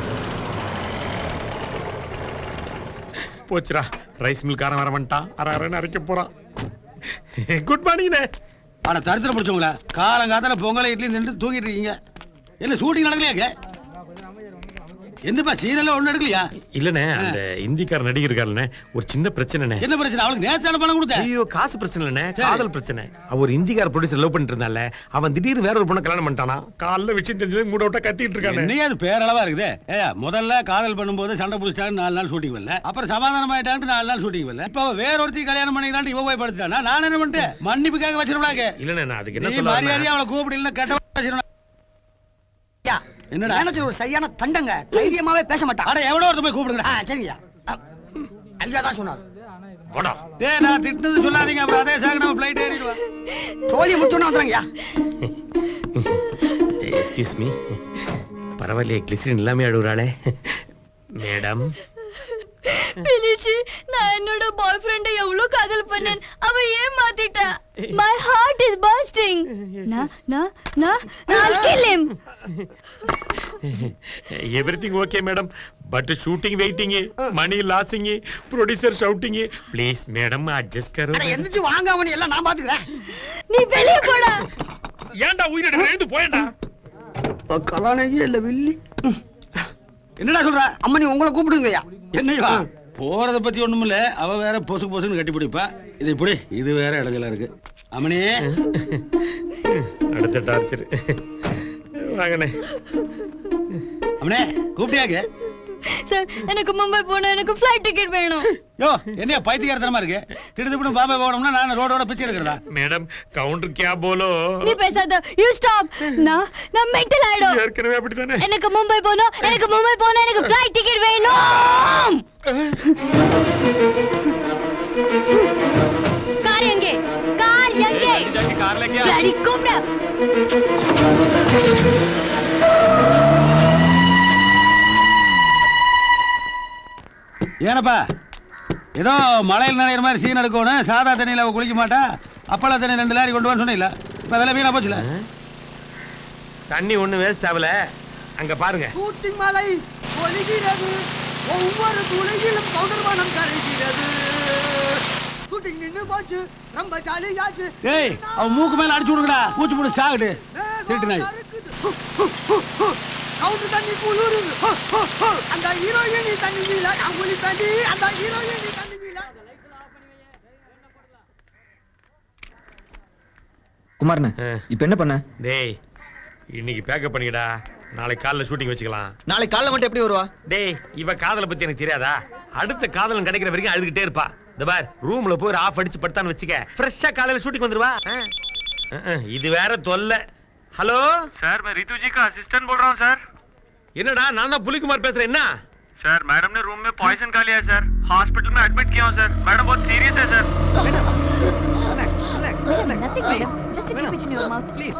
போச்சுடா ரைஸ் மில்காரன் வர வந்துட்டான் அரை அரைன்னு அரைக்க போறான் குட் மார்னிங்ண்ணே ஆனா தரித்திரம் பிடிச்சவங்களா காலங்காத்தால பொங்கலை இட்லி நின்று தூங்கிட்டு இருக்கீங்க என்ன ஷூட்டிங் நடக்கலையாங்க எந்தப்பா சீரியல்ல ஒண்ணு எடுக்கலையா இல்லண்ணே அந்த இந்திக்கார நடிகர் இருக்காருண்ணே ஒரு சின்ன பிரச்சனைண்ணே என்ன பிரச்சனை அவளுக்கு நேத்தான பணம் கொடுத்த ஐயோ காசு பிரச்சனை இல்லண்ணே காதல் பிரச்சனை அவ ஒரு இந்திக்கார ப்ரொடியூசர் லவ் பண்ணிட்டு இருந்தால அவன் திடீர்னு வேற ஒரு பொண்ணை கல்யாணம் பண்ணிட்டானா காலைல விஷயம் தெரிஞ்சது மூட விட்டா கத்திட்டு இருக்கானே என்னையா அது பேரளவா இருக்குது ஏ முதல்ல காதல் பண்ணும்போது சண்டை பிடிச்சிட்டாங்க நாலு நாள் ஷூட்டிங் வரல அப்புறம் சமாதானம் ஆயிட்டாங்க நாலு நாள் ஷூட்டிங் வரல இப்ப அவ வேற ஒருத்தி கல்யாணம் பண்ணிக்கிறான் இவ போய் படுத்துட்டானா நான் என்ன பண்ணிட்டேன் மன்னிப்புக்காக வச்சிருவாங்க இல்லண்ணே நான் அதுக்கு என்ன நீ சொல்ல மரியாதையா அவளை கூப்பிடு இல்ல கெட்ட வச்சிருவா என்னடா? மேனேஜர் ஒரு சரியான தண்டங்க தைரியமாவே பேச மாட்டான் அட எவ்வளோ ஒருத்த போய் கூப்பிடுங்க ஆ சரிங்கய்யா ஆ, ஐயா தான் சொன்னார் போடா டேய் நான் திட்டினது சொல்லாதீங்க அப்புறம் அதே சாக நம்ம ஃப்ளைட் ஏறிடுவா சோழியை முடிச்சோன்னு வந்துடுங்கய்யா எக்ஸ்கியூஸ் மீ பரவாயில்லையே கிளிசரின் எல்லாமே அழுகுறாளே மேடம் பிலிச்சி நான் என்னோட பாய் ஃப்ரெண்டை எவ்வளவு காதல் பண்ணேன் அவ ஏன் மாத்திட்டா மை ஹார்ட் இஸ் பர்ஸ்டிங் நான் நான் நான் நான் kill him everything okay madam but shooting waiting money losing producer shouting please madam adjust கரோ அட எந்திரிச்சு வாங்க அவனை எல்லாம் நான் பாத்துக்கிறேன் நீ வெளிய போடா ஏன்டா உயிரிட எழுந்து போயடா கதாநாயகி இல்ல வில்லி என்னடா சொல்ற அம்மனி உங்களை கூப்பிடுங்கய்யா என்னையா போறத பத்தி ஒண்ணும் இல்ல அவ வேற பொசு பொசுன்னு கட்டி பிடிப்பா இது இப்படி இது வேற இடத்துல இருக்கு அம்மனி அடுத்த டார்ச்சர் வாங்கண்ணே அம்மனே கூப்பிட்டியாங்க சார் எனக்கு மும்பை போகணும் எனக்கு ஃப்ளைட் டிக்கெட் வேணும் யோ என்னையா பைத்தியக்காரத்தனமா இருக்கு திடுதிப்புன்னு பாபா போகணும்னா நான் ரோடோட பிச்சை எடுக்கிறதா மேடம் கவுண்டர் கே போலோ நீ பேசாத யூ ஸ்டாப் நான் நான் மென்டல் ஆயிடும் ஏற்கனவே அப்படித்தானே எனக்கு மும்பை போகணும் எனக்கு மும்பை போகணும் எனக்கு ஃப்ளைட் டிக்கெட் வேணும் கார் எங்கே கார் எங்கே गाड़ी கூப்பிடு ஏனப்பா ஏதோ மழையில் நனைகிற மாதிரி சீன் எடுக்கணும் சாதா தண்ணியில் அவ குளிக்க மாட்டா அப்பள தண்ணி ரெண்டு லாரி கொண்டு வான்னு சொன்னீங்களா இப்போ அதெல்லாம் வீணா போச்சுல தண்ணி ஒண்ணு வேஸ்ட் ஆகல அங்க பாருங்க ஊட்டி மலை ஒழுகிறது ஒவ்வொரு துளையிலும் பௌடர்வனம் கரைகிறது ஷூட்டிங் நின்னு போச்சு ரொம்ப ஜாலியாச்சு ஏய் அவன் மூக்கு மேல அடிச்சு விடுங்கடா பூச்சி போட்டு சாகுது திருட்டு நாய் கவுண்டர் தண்ணி குளிருது அந்த ஹீரோயினி தண்ணியில நான் குளிப்பேண்டி அந்த ஹீரோயினி தண்ணியில குமார்ண்ணே இப்ப என்ன பண்ண டேய் இன்னைக்கு பேக்கப் பண்ணிக்கடா நாளைக்கு காலைல ஷூட்டிங் வச்சுக்கலாம் நாளைக்கு காலைல மட்டும் எப்படி வருவா டேய் இவ காதலை பத்தி எனக்கு தெரியாதா அடுத்த காதலன் கிடைக்கிற வரைக்கும் அழுதுகிட்டே இருப்பா இந்த பார் ரூம்ல போய் ஒரு ஆஃப் அடிச்சு படுத்தான்னு வச்சுக்க ஃப்ரெஷ்ஷா காலையில ஷூட்டிங் வந்துருவா ஆ. ஆ, ஆ, இது வேற தொல்லை ஹலோ सर मैं रितु जी का असिस्टेंट बोल रहा हूँ सर என்னடா நான் தான் புலிகுமார் பேசுறேன் என்ன सर मैडम ने रूम में पॉइजन खा लिया है सर हॉस्पिटल में एडमिट किया हूँ सर मैडम बहुत सीरियस है sir Nothing, madam. Just a keep it in your mouth. Please.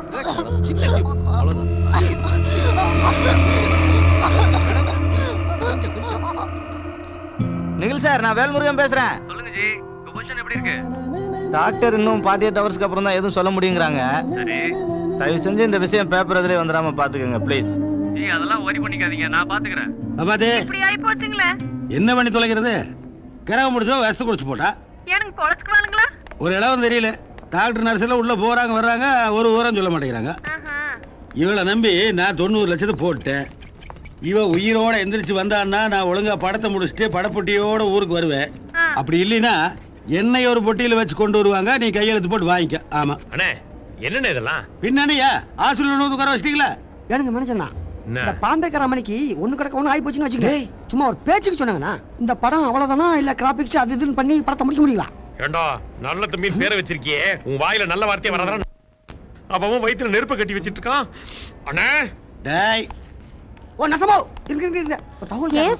Nikhil sir நான் வேல்முருகன் பேசுறேன் சொல்லுங்க ஜி பொசிஷன் எப்படி இருக்கு டாக்டர் இன்னும் ஃபார்ட்டி எயிட் ஹவர்ஸ்க்கு அப்புறம் தான் எதுவும் சொல்ல முடியுங்கிறாங்க சரி தயவு செஞ்சு இந்த விஷயம் பேப்பர் எதிரே வந்துடாம பாத்துக்கோங்க ப்ளீஸ் ஜி அதெல்லாம் worry பண்ணிக்காதீங்க நான் பாத்துக்கிறேன் அப்பாதே இப்படி ஆயி போச்சுங்களே என்ன பண்ணி தொலைக்கிறது கிரகம் முடிச்சோ விஷத்து குடிச்சு போட்டா எனக்கு பொழைச்சுக்குவானுங்களா ஒரு இளவும் தெரியல டாக்டர் நர்ஸ் எல்லாம் உள்ள போறாங்க வர்றாங்க ஒரு ஊரம் சொல்ல மாட்டேங்கிறாங்க இவளை நம்பி நான் தொண்ணூறு லட்சத்தை போட்டேன் இவ உயிரோட எந்திரிச்சு வந்தான்னா நான் ஒழுங்கா படத்தை முடிச்சுட்டு படப்பொட்டியோட ஊருக்கு வருவேன் அப்படி இல்லைன்னா என்னை ஒரு பொட்டியில வச்சு கொண்டு வருவாங்க நீ கையெழுத்து போட்டு வாங்கிக்க ஆமா அண்ணே என்னண்ணே இதெல்லாம் பின்னணியா ஹாஸ்பிட்டல் வந்து உட்கார வச்சிட்டீங்களா எனக்கு மனுஷனா என்ன? இந்த பாம்பேக்கர மணிக்கு ஒண்ணு கிடக்க ஒண்ணு ஆகி போச்சுன்னு வச்சுக்கோங்க சும்மா ஒரு பேச்சுக்கு சொன்னாங்கண்ணா இந்த படம் அவ்வளவுதானா இல்ல கிராபிக்ஸ் அது இதுன்னு பண்ணி படத்தை முடிக்க முடியல ஏண்டா நல்ல தம்பின்னு பேரை வச்சிருக்கியே உன் வாயில நல்ல வார்த்தையை வராதான் அவன் வயித்துல நெருப்பை கட்டி வச்சிட்டு இருக்கான் அண்ணே டேய் ஓ நசமோ இருங்க இருங்க இருங்க ஒரு தகவல் எஸ்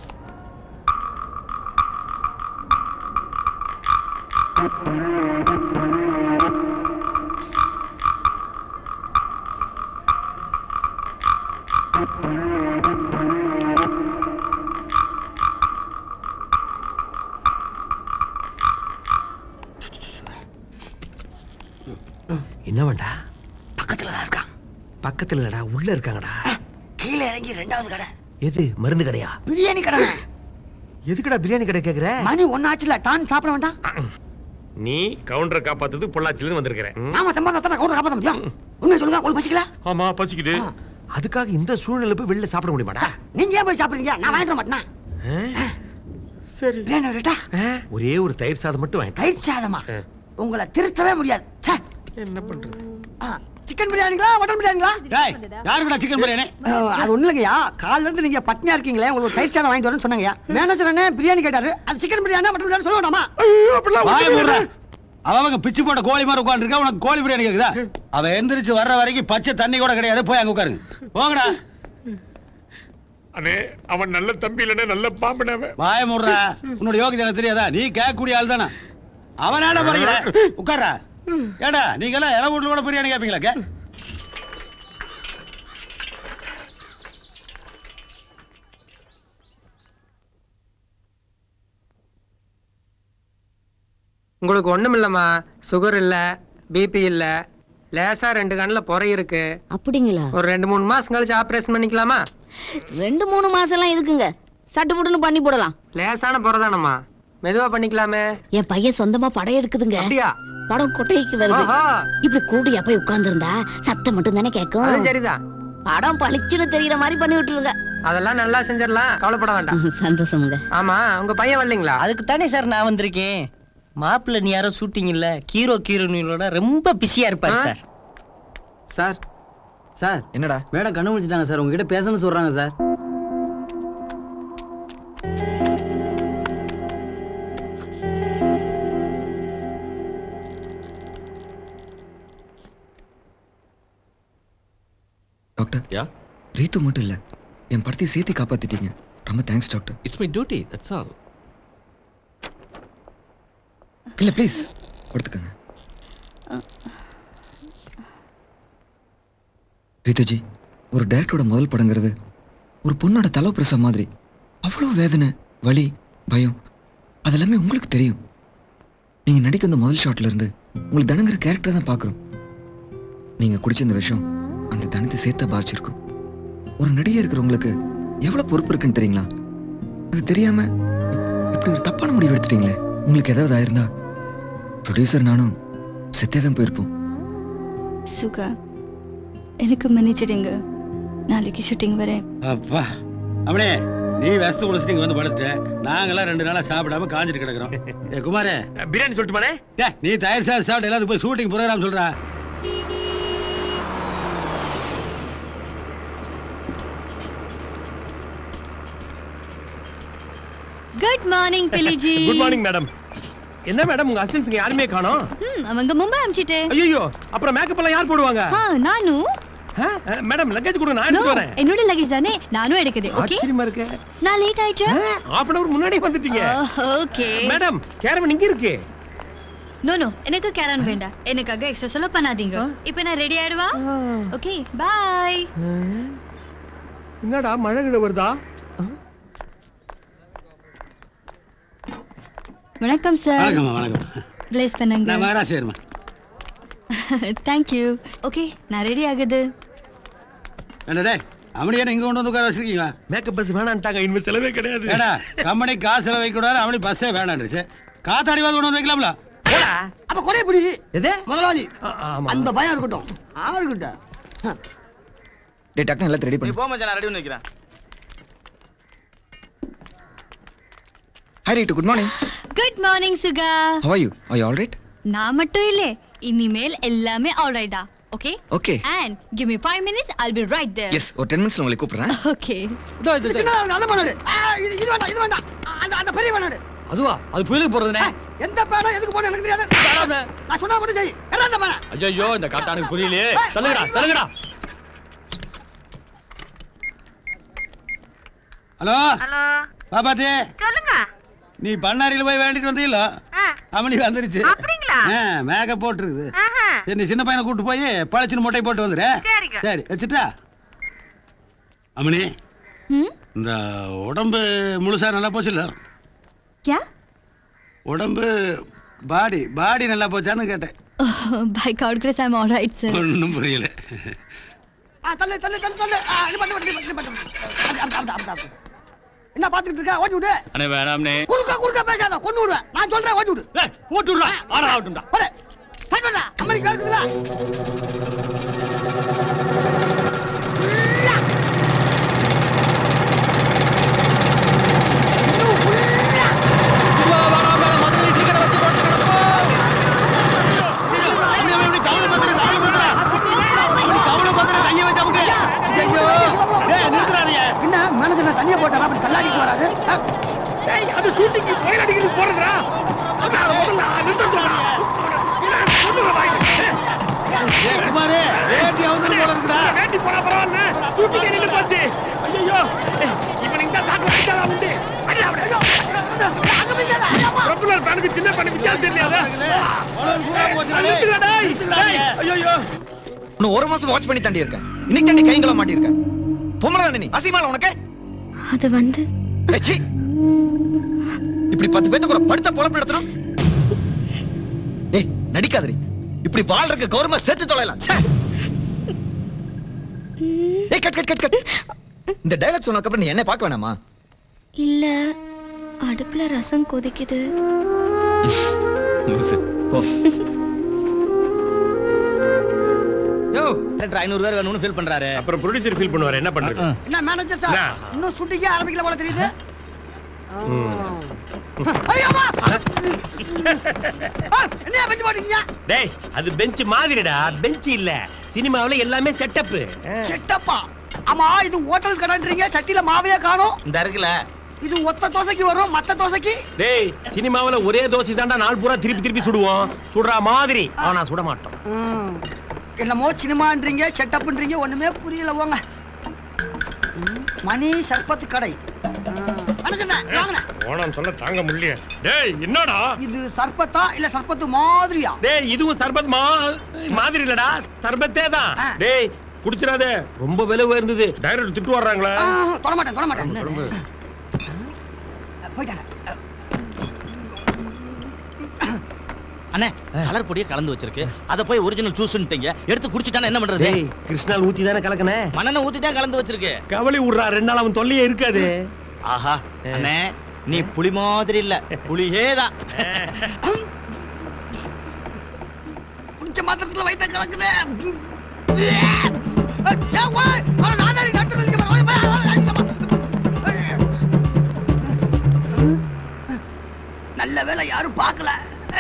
என்ன வேண்டா பக்கத்துல தான் இருக்கான் பக்கத்துல இல்லடா உள்ள இருக்காங்கடா கீழே இறங்கி ரெண்டாவது கடை எது மருந்து கடையா பிரியாணி கடை எதுக்குடா பிரியாணி கடை கேக்குற மணி ஒன்னாச்சுல டான் சாப்பிட வேண்டாம் நீ கவுண்டரை காப்பாத்துறது பொள்ளாச்சில வந்திருக்கிறேன் நாம தம்பா தான் கவுண்டர் காப்பாத்த முடியும் உண்மை சொல்லுங்க உங்களுக்கு பசிக்கல ஆமா பசிக்குது அதுக்காக இந்த சூழ்நிலை போய் வெளில சாப்பிட முடியுமாடா நீங்க ஏன் போய் சாப்பிடுறீங்க நான் வாங்கிட்டு வர மாட்டேனா சரி பிரியாணி விடட்டா ஒரே ஒரு தயிர் சாதம் மட்டும் வாங்கிட்டு தயிர் சாதமா உங்களை திருத்தவே முடியாது ச்சே. என்ன பண்றது ஆ, சிக்கன் பிரியாணிங்களா மட்டன் பிரியாணிங்களா யாருக்குடா சிக்கன் பிரியாணி அஹ், அது ஒண்ணு இல்லைங்கய்யா காலைல இருந்து நீங்க பட்னியா இருக்கீங்களே உங்களுக்கு ஒரு தயிர் சாதம் வாங்கிட்டு வரேன்னு சொன்னாங்கய்யா மேனேஜர் அண்ணே பிரியாணி கேட்டாரு அது சிக்கன் பிரியாணி மட்டன் பிரியாணி சொல்ல வேண்டாமா வாய மூடுறா. அவங்க பிச்சு போட்ட கோழி மாதிரி உட்காந்துருக்கா உனக்கு கோழி பிரியாணி கேக்குதா அவ எந்திரிச்சு வர்ற வரைக்கும் பச்சை தண்ணி கூட கிடையாது போய் அங்க உட்காருங்க போங்கடா அண்ணே அவன் நல்ல தம்பி இல்லனே நல்ல பாம்பனவன் வாய மூடுறா உன்னோட யோகிதை எனக்கு தெரியாதா நீ கேட்கக்கூடிய ஆள் தானே அவனாட படிக்கிற உட்கார்றா ஏடா நீங்க எல்லாம் இள வீட்டுல கூட பிரியாணி கேட்பீங்களா கே உங்களுக்கு ஒண்ணும் இல்லம்மா சுகர் இல்ல பிபி இல்ல லேசா ரெண்டு கண்ணில் புறை இருக்கு அப்படிங்களா ஒரு ரெண்டு மூணு மாசம் கழிச்சு ஆபரேஷன் பண்ணிக்கலாமா ரெண்டு மூணு மாசம் எல்லாம் எதுக்குங்க சட்டு புட்டுன்னு பண்ணி போடலாம் லேசான புறதானம்மா மெதுவா பண்ணிக்கலாமே என் பையன் சொந்தமா படம் எடுக்குதுங்க அப்படியா படம் கொட்டைக்கு வருது ஆஹா. இப்படி கூடியா போய் உட்கார்ந்திருந்தா சத்தம் மட்டும் தானே அதுவும் கேட்கும் சரிதான் படம் பளிச்சுன்னு தெரியற மாதிரி பண்ணி விட்டுருங்க அதெல்லாம் நல்லா செஞ்சிடலாம் கவலைப்பட வேண்டாம் சந்தோஷமுங்க ஆமா உங்க பையன் வரலைங்களா அதுக்கு தானே சார் நான் வந்திருக்கேன் மாப்பிள்ளை நீ யாரோ ஷூட்டிங் இல்ல ஹீரோ ஹீரோயினோட ரொம்ப பிஸியா இருப்பார் சார் சார் சார் என்னடா மேடம் கண்ணு முடிச்சிட்டாங்க சார் உங்ககிட்ட பேசணும்னு சொல்றாங்க சார் டாக்டர் யா ரீத்து மட்டும் இல்ல என் படத்தை சேர்த்து காப்பாத்திட்டீங்க ரொம்ப thanks doctor it's my duty that's all இல்ல ப்ளீஸ் கொடுத்துக்கங்க ரீத்துஜி ஒரு டேரக்டரோட முதல் படங்கிறது ஒரு பொண்ணோட தலை பிரசவம் மாதிரி அவ்வளோ வேதனை வலி பயம் அதெல்லாமே உங்களுக்கு தெரியும் நீங்க நடிக்க அந்த முதல் ஷாட்ல இருந்து உங்களுக்கு தனங்கிற கேரக்டர் தான் பார்க்குறோம் நீங்க குடிச்ச இந்த விஷயம் அந்த தனத்தை சேர்த்தா பாதிச்சிருக்கும் ஒரு நடிகை இருக்கிறவங்களுக்கு எவ்வளவு பொறுப்பு இருக்குன்னு தெரியுங்களா அது தெரியாம இப்- இப்படி ஒரு தப்பான முடிவு எடுத்துட்டீங்களே உங்களுக்கு ஏதாவது ஆயிருந்தா ப்ரொடியூசர் நானும் செத்தே தான் போயிருப்போம் சுகா எனக்கு மன்னிச்சிடுங்க நாளைக்கு ஷூட்டிங் வரேன் அப்பா அவனே நீ வெஸ்து குடிச்சிட்டு இங்க வந்து படுத்த நாங்கெல்லாம் ரெண்டு நாளா சாப்பிடாம காஞ்சிட்டு கிடக்குறோம் ஏ குமாரே பிரியாணி சொல்லிட்டுமானே ஏ நீ தயிர் சாதம் சாப்பிட்டு எல்லாத்துக்கும் போய் ஷூட்டிங் ப்ரோக்ராம் சொல்றா குட் மார்னிங் பிலிஜி குட் மார்னிங் மேடம் என்ன மேடம் உங்க அசிஸ்டன்ட்ஸ்ங்க யாருமே காணோம் ம், அவங்க மும்பை அமிச்சிட்டே ஐயோ அப்புறம் மேக்கப் எல்லாம் யார் போடுவாங்க ஆ நானும் மேடம் லக்கேஜ் கொடுங்க நான் No, எடுத்து வரேன் என்னோட லக்கேஜ் தானே நானும் எடுக்குது ஓகே ஆச்சரியமா இருக்கு நான் லேட் ஆயிடுச்சு ஹாஃப் அன் அவர் முன்னாடியே வந்துட்டீங்க ஓகே மேடம் கேரவன் இங்க இருக்கு நோ நோ எனக்கு கேரன் வேண்டாம் எனக்காக எக்ஸ்ட்ரா சொல்ல பண்ணாதீங்க இப்போ நான் ரெடி ஆயிடுவா ஓகே பாய் என்னடா மழை கிட வருதா வணக்கம் சார் வணக்கம்மா வணக்கம் ப்ளேஸ் பண்ணுங்க நான் மகராசி இருமா தேங்க் யூ ஓகே நான் ரெடி ஆகுது என்னடே அவனி என்ன இங்க கொண்டு வந்து உட்கார வச்சிருக்கீங்க மேக்கப் பஸ் வேணான்ட்டாங்க இனிமே செலவே கிடையாது ஏடா கம்பெனி காசு செலவு வைக்க கூடாது அவனி பஸ்ஸே வேணாண்டுச்சு காத்தாடிவாது கொண்டு வந்து வைக்கலாம்ல அப்ப கொடைய பிடி எது முதலாளி ஆமா. அந்த பயம் இருக்கட்டும் யாருக்கிட்ட டே டக்குனு எல்லாத்தையும் ரெடி நீ பண்ணு போ மச்சான் நான் ரெடி பண்ணி வைக்கிறேன் hi Ritu good morning good morning Suga how are you are you all right நான் மட்டும் இல்ல இனிமேல் எல்லாமே ஆல்ரைட் தான் okay okay and give me 5 minutes I'll be right there yes ஒரு டென் மினிட்ஸ்ல உங்களை கூப்பிடுறேன் ஓகே இது சின்னதா இருக்கு, அந்த மாநாடு ஆ, இது இது வேண்டாம் இது வேண்டாம் ஆ, அந்த அந்த பெரிய மாநாடு அதுவா அது புயலுக்கு போறதுனே எந்த பேனா எதுக்கு போன எனக்கு தெரியாது நான் சொன்னா மட்டும் செய் என்ன அந்த பேனா ஐயோ இந்த காட்டானுக்கு புரியலையே தள்ளுங்கடா தள்ளுங்கடா ஹலோ ஹலோ பாப்பாத்தி சொல்லுங்க நீ பண்ணாரியில் போய் வேண்டிட்டு வந்தீங்களோ ஆ. அம்மனி வந்துருச்சு அப்படிங்களா? ஆ மேக்கப் போட்டுருக்குது ஆஹா. சரி நீ சின்ன பையனை கூட்டு போய் பழச்சின்னு மொட்டை போட்டு வந்துரு சரிங்க. சரி வச்சுட்டா அம்மனி இந்த உடம்பு முழுசா நல்லா போச்சுல்ல क्या உடம்பு பாடி பாடி நல்லா போச்சான்னு கேட்டேன் by God grace I'm all right sir ஒன்றும் புரியல ஆ, தள்ளு தள்ளு தள்ளு தள்ளு ஆ, இது பண்ணு, இது பண்ணு, இது பண்ணு. அப்படி, அப்படி, அப்படி, அப்படி, அப்படி. என்ன பாத்துக்கிட்டு இருக்க ஓட்டி விடு அண்ணே வேணாம்னே குறுக்க குறுக்க பேசாத கொண்டு விடுவேன் நான் சொல்றேன் ஓட்டி விடு ஓட்டு விடுறா ஆடா ஆகட்டும்டா போடு ஸ்டார்ட் பண்ணா அம்மனி கேக்குதுல என்ன மேனேஜர் தண்ணியை போட்டாரா அப்படி தள்ளாடிட்டு வராரு டேய் அது ஷூட்டிங் கோயில் அடிக்கிறது போறதுடா அதான் முதல்ல நிறுத்தா குமாரே வேட்டி அவந்து போல இருக்குடா வேட்டி போனா பரவாயில்ல ஷூட்டிங் நின்னு போச்சு ஐயோ இவன் இந்த தாக்கு அடிச்சாலா உண்டு அடி அவனை பிரபுலர் பேனுக்கு சின்ன பண்ணி வித்தியாசம் தெரியாதா ஐயோ இன்னும் ஒரு மாசம் வாட்ச் பண்ணி தாண்டி இருக்கேன் இன்னைக்கு தாண்டி கைங்கள மாட்டியிருக்கேன் பொம்பளை தானே நீ அசிமால உனக்கு அது வந்து ஏய், சீ. இப்படி பத்து பேத்துக்கு ஒரு படுத்த பொழப்பு நடத்தணும் ஏய் நடிக்காதடி இப்படி வாழ்றதுக்கு கௌரவமா சேர்த்து தொலைலாம் ச்சே. ஏய் கட் கட் கட் கட் இந்த டைலாக் சொன்னதுக்கு அப்புறம் நீ என்ன பார்க்க வேணாமா இல்ல அடுப்புல ரசம் கொதிக்குது லூசு போ யோ லெட்டர் ஐநூறு பேர் வேணும்னு ஃபீல் பண்றாரு அப்புறம் ப்ரொடியூசர் ஃபீல் பண்ணுவாரு என்ன பண்றது என்ன மேனேஜர் சார் என்ன? இன்னும் ஷூட்டிங்கே ஆரம்பிக்கல போல தெரியுது ஐயோமா என்ன பெஞ்சு போட்டீங்க டேய் அது பெஞ்ச் மாதிரிடா பெஞ்ச் இல்ல சினிமாவுல எல்லாமே செட்டப் செட்டப்பா ஆமா இது ஹோட்டல் கடைன்றீங்க சட்டில மாவையே காணோம் இந்த இருக்குல்ல இது ஒத்த தோசைக்கு வரும் மத்த தோசைக்கு டேய் சினிமாவுல ஒரே தோசை தாண்டா நாள் பூரா திருப்பி திருப்பி சுடுவோம் சுடுற மாதிரி ஆனா சுட மாட்டோம் ம். என்னமோ சினிமான்றீங்க செட்டப்ன்றீங்க ஒண்ணுமே புரியல போங்க ம், மணி சர்பத்து கடை வாங்கின ஓணம் சொல்ல தாங்க முடியல டேய் என்னடா இது சர்பத்தா இல்ல சர்பத்து மாதிரியா டேய் இதுவும் சர்பத் மா மாதிரி இல்லடா சர்பத்தே தான் டேய் குடிச்சிடாதே ரொம்ப விலை உயர்ந்தது டைரக்டர் திட்டு வர்றாங்களே ஆ, தொட மாட்டேன் தொட மாட்டேன் போயிட்டாங்க அண்ணே கலர் பொடியை கலந்து வச்சிருக்கு அத போய் ஒரிஜினல் ஜூஸ்ன்ட்டீங்க எடுத்து குடிச்சிட்டானே என்ன பண்றது டேய் கிருஷ்ணால் ஊத்தி தானே கலக்கனே மண்ணெண்ண ஊத்தி தான் கலந்து வச்சிருக்கு கவலை விடுறா ரெண்டு நாள் அவன் தொல்லையே இருக்காது ஆஹா அண்ணே நீ புலி மாதிரி இல்ல புலியே தான் குடிச்ச மாத்திரத்துல வயித்த கலக்குது ஏன் ஓய், அவன நாதாரி நட்டு நிக்க பாரு. ஓய், போய், ஓய், ஐயோ, அம்மா. நல்ல வேளை யாரும் பார்க்கல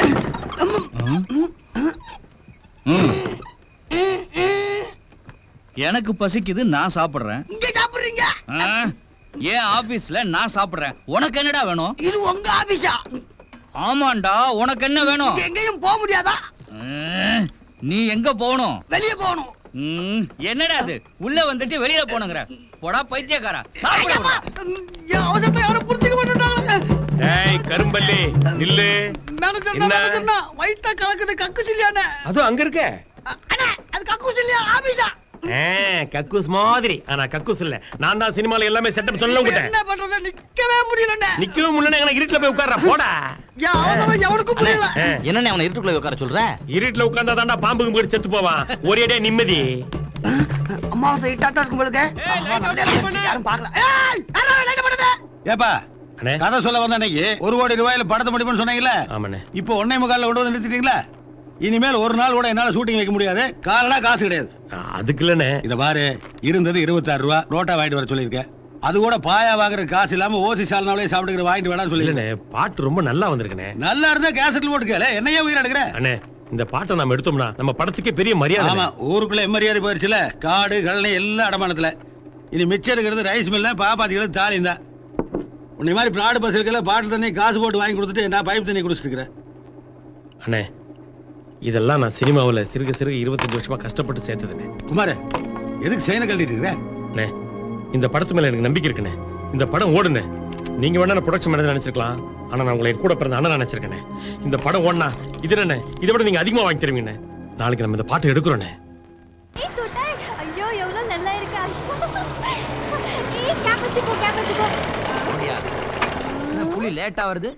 எனக்கு பசிக்குது நான் சாப்பிடுறேன் இங்க சாப்பிடுறீங்க ஆ? ஏன் ஆபீஸ்ல நான் சாப்பிடுறேன் உனக்கு என்னடா வேணும் இது உங்க ஆபீஸா ஆமாண்டா உனக்கு என்ன வேணும் இங்க எங்கேயும் போக முடியாதா ம், நீ எங்க போகணும் வெளிய போகணும் ம், என்னடா அது உள்ள வந்துட்டு வெளியில போனுங்கிற போடா பைத்தியக்காரா ஐயம்மா, என் அவசரத்தை யாரும் புரிஞ்சுக்க மாட்டேன்றாங்க டேய் கரும்பல்லி நில்லு மேனேஜர் என்ன? மேனேஜர்னா வயித்த கலக்குது கக்குஸ் இல்லையானே அதுவும் அங்க இருக்க அண்ணா அது கக்கூஸ் இல்லையா ஆபீஸா ஆ, கக்கூஸ் மாதிரி ஆனா கக்கூஸ் இல்ல நான் தான் சினிமால எல்லாமே செட்டப் சொல்ல விட்டேன் என்ன பண்றது நிக்கவே முடியலண்ணே நிக்கவும் முடியல எனக்கு இருட்டுல போய் உட்கார்ற போடா என் அவசரம் எவனுக்கும் புரியல என்னண்ணே அவனை இருட்டுக்குள்ள உட்கார சொல்ற இருட்டுல உட்கார்ந்தா தாண்டா பாம்புக்கு போய் செத்து போவான் ஒரே டே நிம்மதி அமாவாசை இட்டாட்டா இருக்கும் போலுக்கு ஆஹா, நல்ல இடம் வச்சு யாரும் பார்க்கல ஏய் யாரா லைட் பண்ணுது ஏப்பா கதை சொல்ல வந்த அன்னைக்கு ஒரு கோடி ரூபாயில படத்தை முடிப்புன்னு சொன்னீங்கல்ல ஆமாண்ணே இப்போ ஒன்னே முக்கால்ல கொண்டு வந்து நிறுத்திட்டீங்களா இனிமேல் ஒரு நாள் கூட என்னால ஷூட்டிங் வைக்க முடியாது காலனா காசு கிடையாது அதுக்கு இல்லனே இத பாரு இருந்தது இருபத்தாறு ரூபா ரோட்டா வாங்கிட்டு வர சொல்லியிருக்கேன் அது கூட பாயா வாங்குற காசு இல்லாம ஓசி சால்னாவிலே சாப்பிட்டுக்கிற வாங்கிட்டு வேணாம்னு சொல்லியிருக்கேன் இல்லனே பாட்டு ரொம்ப நல்லா வந்திருக்குனே நல்லா இருந்தா கேசட்ல போட்டு கேளு என்னையே உயிர் எடுக்கிற அண்ணே இந்த பாட்டை நாம எடுத்தோம்னா நம்ம படத்துக்கே பெரிய மரியாதை ஆமா ஊருக்குள்ள எம்மரியாதை போயிருச்சுல காடு கழனி எல்லாம் அடமானத்துல இனி மிச்சம் இருக்கிறது ரைஸ் மில்ல பாப்பாத்திக்கிறது தாலியும் தான் உன்னை மாதிரி பிராடு பஸ் இருக்கல பாட்டில் தண்ணி காசு போட்டு வாங்கி கொடுத்துட்டு நான் பைப் தண்ணி குடிச்சிட்டு இருக்கிறேன் அண்ணே இதெல்லாம் நான் சினிமாவுல சிறுக சிறுக இருபத்தஞ்சு வருஷமா கஷ்டப்பட்டு சேர்த்ததுண்ணே குமார எதுக்கு செயினை கழட்டிட்டு இருக்கிற அண்ணே இந்த படத்து மேல எனக்கு நம்பிக்கை இருக்குண்ணே இந்த படம் ஓடுனே நீங்க வேணா ப்ரொடக்ஷன் மேனேஜர் நினைச்சிருக்கலாம் ஆனா நான் உங்களை என் கூட பிறந்த அண்ணன் நினைச்சிருக்கேனே இந்த படம் ஓடுனா இது என்ன இதை விட நீங்க அதிகமா வாங்கி தருவீங்கண்ணே நாளைக்கு நம்ம இந்த பாட்டு எடுக்கிறோண்ணே ஏய் சோட்டா ஐயோ எவ்வளவு நல்லா இருக்கு ஏய் கேப் வச்சுக்கோ கேப் வச்சுக்கோ என்ன புலி லேட்டா வருது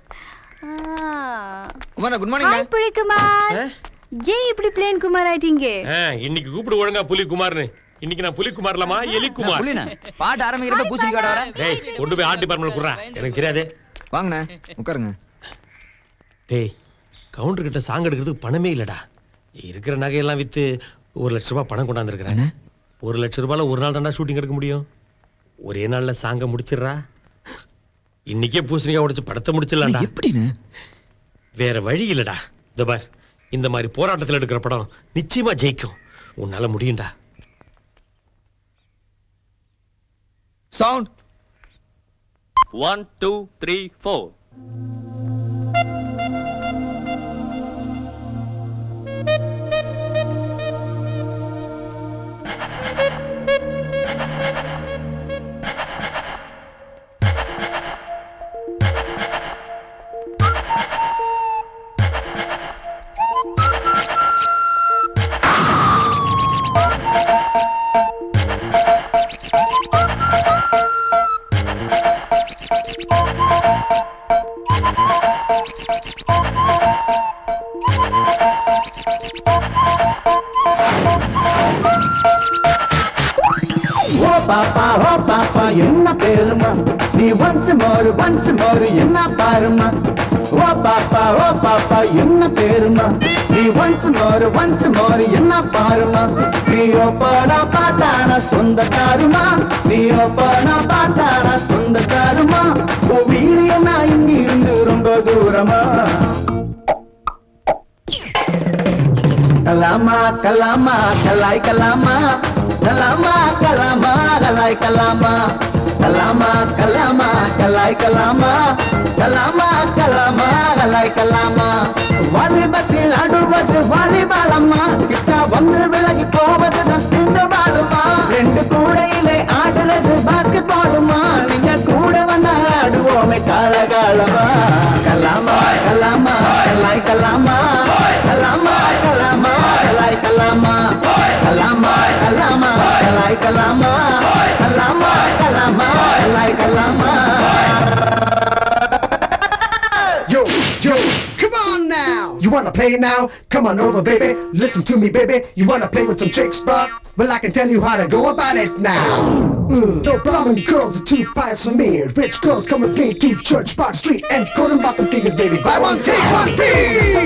குமார் குட் மார்னிங் ஹாய் புலி குமார் ஏன் இப்படி பிளேன் குமார் ஆயிட்டீங்க ஆ, இன்னைக்கு கூப்பிடு ஒழுங்கா புலி குமார்னு இன்னைக்கு நான் புலி குமார்லாமா எலி குமார் புலிண்ணே, பாட்டு ஆரம்பிக்கிறப்ப பூசணி காட வர டேய் கொண்டு போய் ஆர்ட் டிபார்ட்மெண்ட் குடுறா எனக்கு தெரியாது வாங்கண்ணே உட்காருங்க டேய் கவுண்டர் கிட்ட சாங் எடுக்கிறதுக்கு பணமே இல்லடா இருக்கிற நகையெல்லாம் வித்து ஒரு லட்ச ரூபாய் பணம் கொண்டாந்துருக்கிறேன் ஒரு லட்ச ரூபாயில ஒரு நாள் தாண்டா ஷூட்டிங் எடுக்க முடியும் ஒரே நாள்ல சாங்க முடிச்சிடுறா இன்னைக்கே பூசணிக்காய் உடைச்சு படத்தை முடிச்சிடலாம்டா எப்படின்னு வேற வழி இல்லடா இந்த பார் இந்த மாதிரி போராட்டத்துல எடுக்கிற படம் நிச்சயமா ஜெயிக்கும் உன்னால முடியும்டா sound One, two, three, four. ஓ பாப்பா ஓ பாப்பா என்ன பேருமா நீ ஒன்ஸ் மோரு ஒன்ஸ் மோரு என்ன பாருமா ஓ பாப்பா ஓ பாப்பா என்ன பேருமா நீ ஒன்ஸ் மோரு ஒன்ஸ் மோரு என்ன பாருமா நீ ஒப்பனா பார்த்தானா சொந்தக்காருமா நீ ஒப்பனா பார்த்தானா சொந்தக்காருமா ஓ வீடு என்ன இங்கிருந்து ரொம்ப தூரமா கலாமா கலாமா கலாய் கலாமா கலாமா கலாமா கலாய் கலாமா கலாமா கலாமா கலாய் கலாமா கலாமா கலாமா கலாய் கலாமா வாலிபத்தில் அடுவது வாலிபாலம்மா கிட்ட வந்து விலகி போவது ஸ்பின் பாலுமா ரெண்டு கூடையிலே ஆடுறது பாஸ்கெட் பாலுமா நீங்க கூட வந்தா ஆடுவோமே காலகாலமா கலாமா கலாமா கலாய் கலாமா கலாமா கலாமா கலாய் கலாமா கலாமா கலாமா கலாய் கலாமா கலாமா கலாமா கலாய் கலாமா Yo, yo, come on now. You wanna play now? Come on over, baby. Listen to me, baby. You wanna play with some tricks, bruh? Well, I can tell you how to go about it now. Mm. No problem, girls are two pies for me. Rich girls come with me to Church Park Street and Golden Bottom Fingers, baby. Buy one, take one free.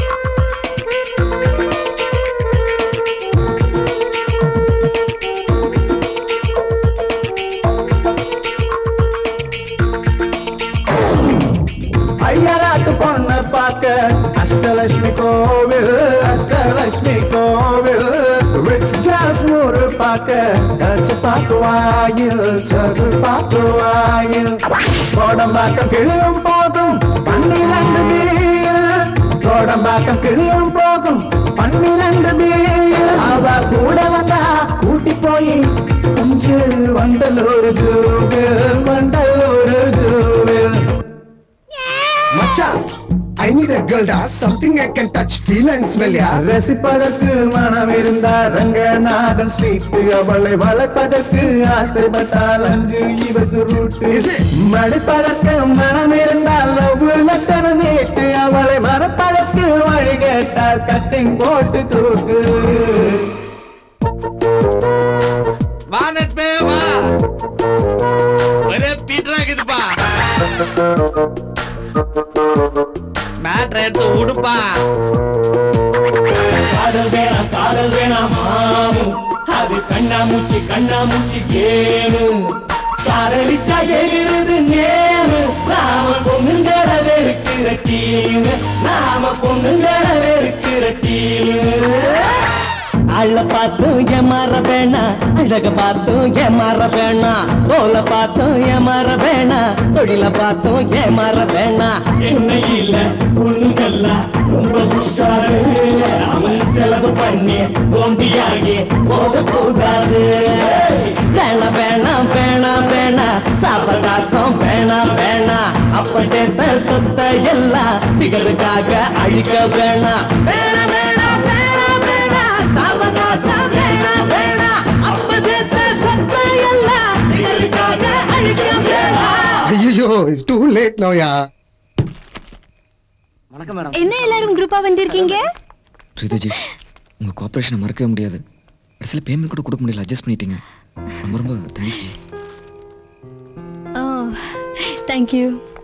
ஐயராத்து பொண்ண பார்க்க அஷ்டலட்சுமி கோவில் அஷ்டலட்சுமி கோவில் rich girls நூறு பார்க்க search பார்த்து வாயில் search பார்த்து வாயில் கோடம்பாக்கம் கிளியும் போதும் பன்னிரண்டு வீல் கோடம்பாக்கம் கிளியும் போகும் பன்னிரண்டு வீல் அவ கூட வந்தா கூட்டி போய் கொஞ்சு Vandalur ஜூவில் Vandalur ஜூவில் Macha, I need a girl that's something I can touch, feel and smell, yeah. ரசிப்பதற்கு மனம் இருந்தால் ரங்கநாதன் ஸ்ட்ரீட் அவளை வளைப்பதற்கு ஆசைப்பட்டால் அஞ்சு இவசு ரூட்டு மடிப்பதற்கு மனம் இருந்தால் லவ் லெட்டர் நீட்டு அவளை மறப்பதற்கு வழி கேட்டால் கட்டிங் போட்டு தூக்கு வானட் பே வா ஒரே பீட்டரா இருக்குதுப்பா மேட்ரை எடுத்து உடுப்பா காதல் வேணாம் காதல் வேணாம் மாமு அது கண்ணாமூச்சி கண்ணாமூச்சி கேமு காதலிச்சா எகிருது நேமு நாம பொண்ணுங்கள வெறுக்கிற டீமு நாம பொண்ணுங்கள வெறுக்கிற டீமு அள்ள பார்த்தும் ஏமாற வேணா அழக பார்த்தும் ஏமாற வேணா போல பார்த்தும் ஏமாற வேணா தொழில பார்த்தும் ஏமாற வேணா என்ன இல்ல பொண்ணுங்கெல்லாம் ரொம்ப உஷாரு நீ செலவு பண்ணி தோண்டியாகி போக கூடாது வேணா வேணா வேணா வேணா சாப்பிட காசம் வேணா வேணா அப்ப சேர்த்த சொத்த எல்லாம் பிகருக்காக அழிக்க வேணா வேணா வேணா வேணா வேணா சாவகாசம் வேணா வேணா அப்ப சேர்த்த சொத்த எல்லாம் பிகருக்காக அழிக்க வேணா ஐயோ இட்ஸ் டூ லேட் நோயா வணக்கம் மேடம் என்ன எல்லாரும் குரூப்பா வந்திருக்கீங்க ரிதுஜி உங்க கோஆபரேஷனை மறக்கவே முடியாது கடைசியில் பேமெண்ட் கூட கொடுக்க முடியல அட்ஜஸ்ட் பண்ணிட்டீங்க ரொம்ப ரொம்ப தேங்க்ஸ் ஜி ஓ தேங்க்யூ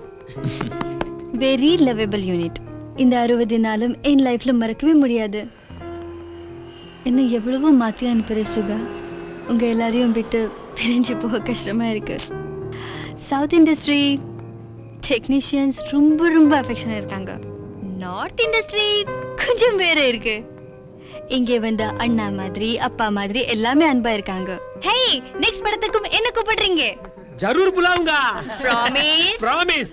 வெரி லவபிள் யூனிட் இந்த அறுபது நாளும் என் லைஃப்ல மறக்கவே முடியாது இன்னும் எவ்வளவோ மாத்தி அனுப்புற சுகா உங்க எல்லாரையும் விட்டு பிரிஞ்சு போக கஷ்டமா இருக்கு சவுத் இண்டஸ்ட்ரி டெக்னீஷியன்ஸ் ரொம்ப ரொம்ப அஃபெக்ஷனா இருக்காங்க நார்த் இண்டஸ்ட்ரி கொஞ்சம் வேற இருக்கு இங்கே வந்த அண்ணா மாதிரி அப்பா மாதிரி எல்லாமே அன்பா இருக்காங்க ஹே நெக்ஸ்ட் படத்துக்கும் என்ன கூப்பிடுறீங்க ஜரூர் புலாவுங்க Promise? ப்ராமிஸ்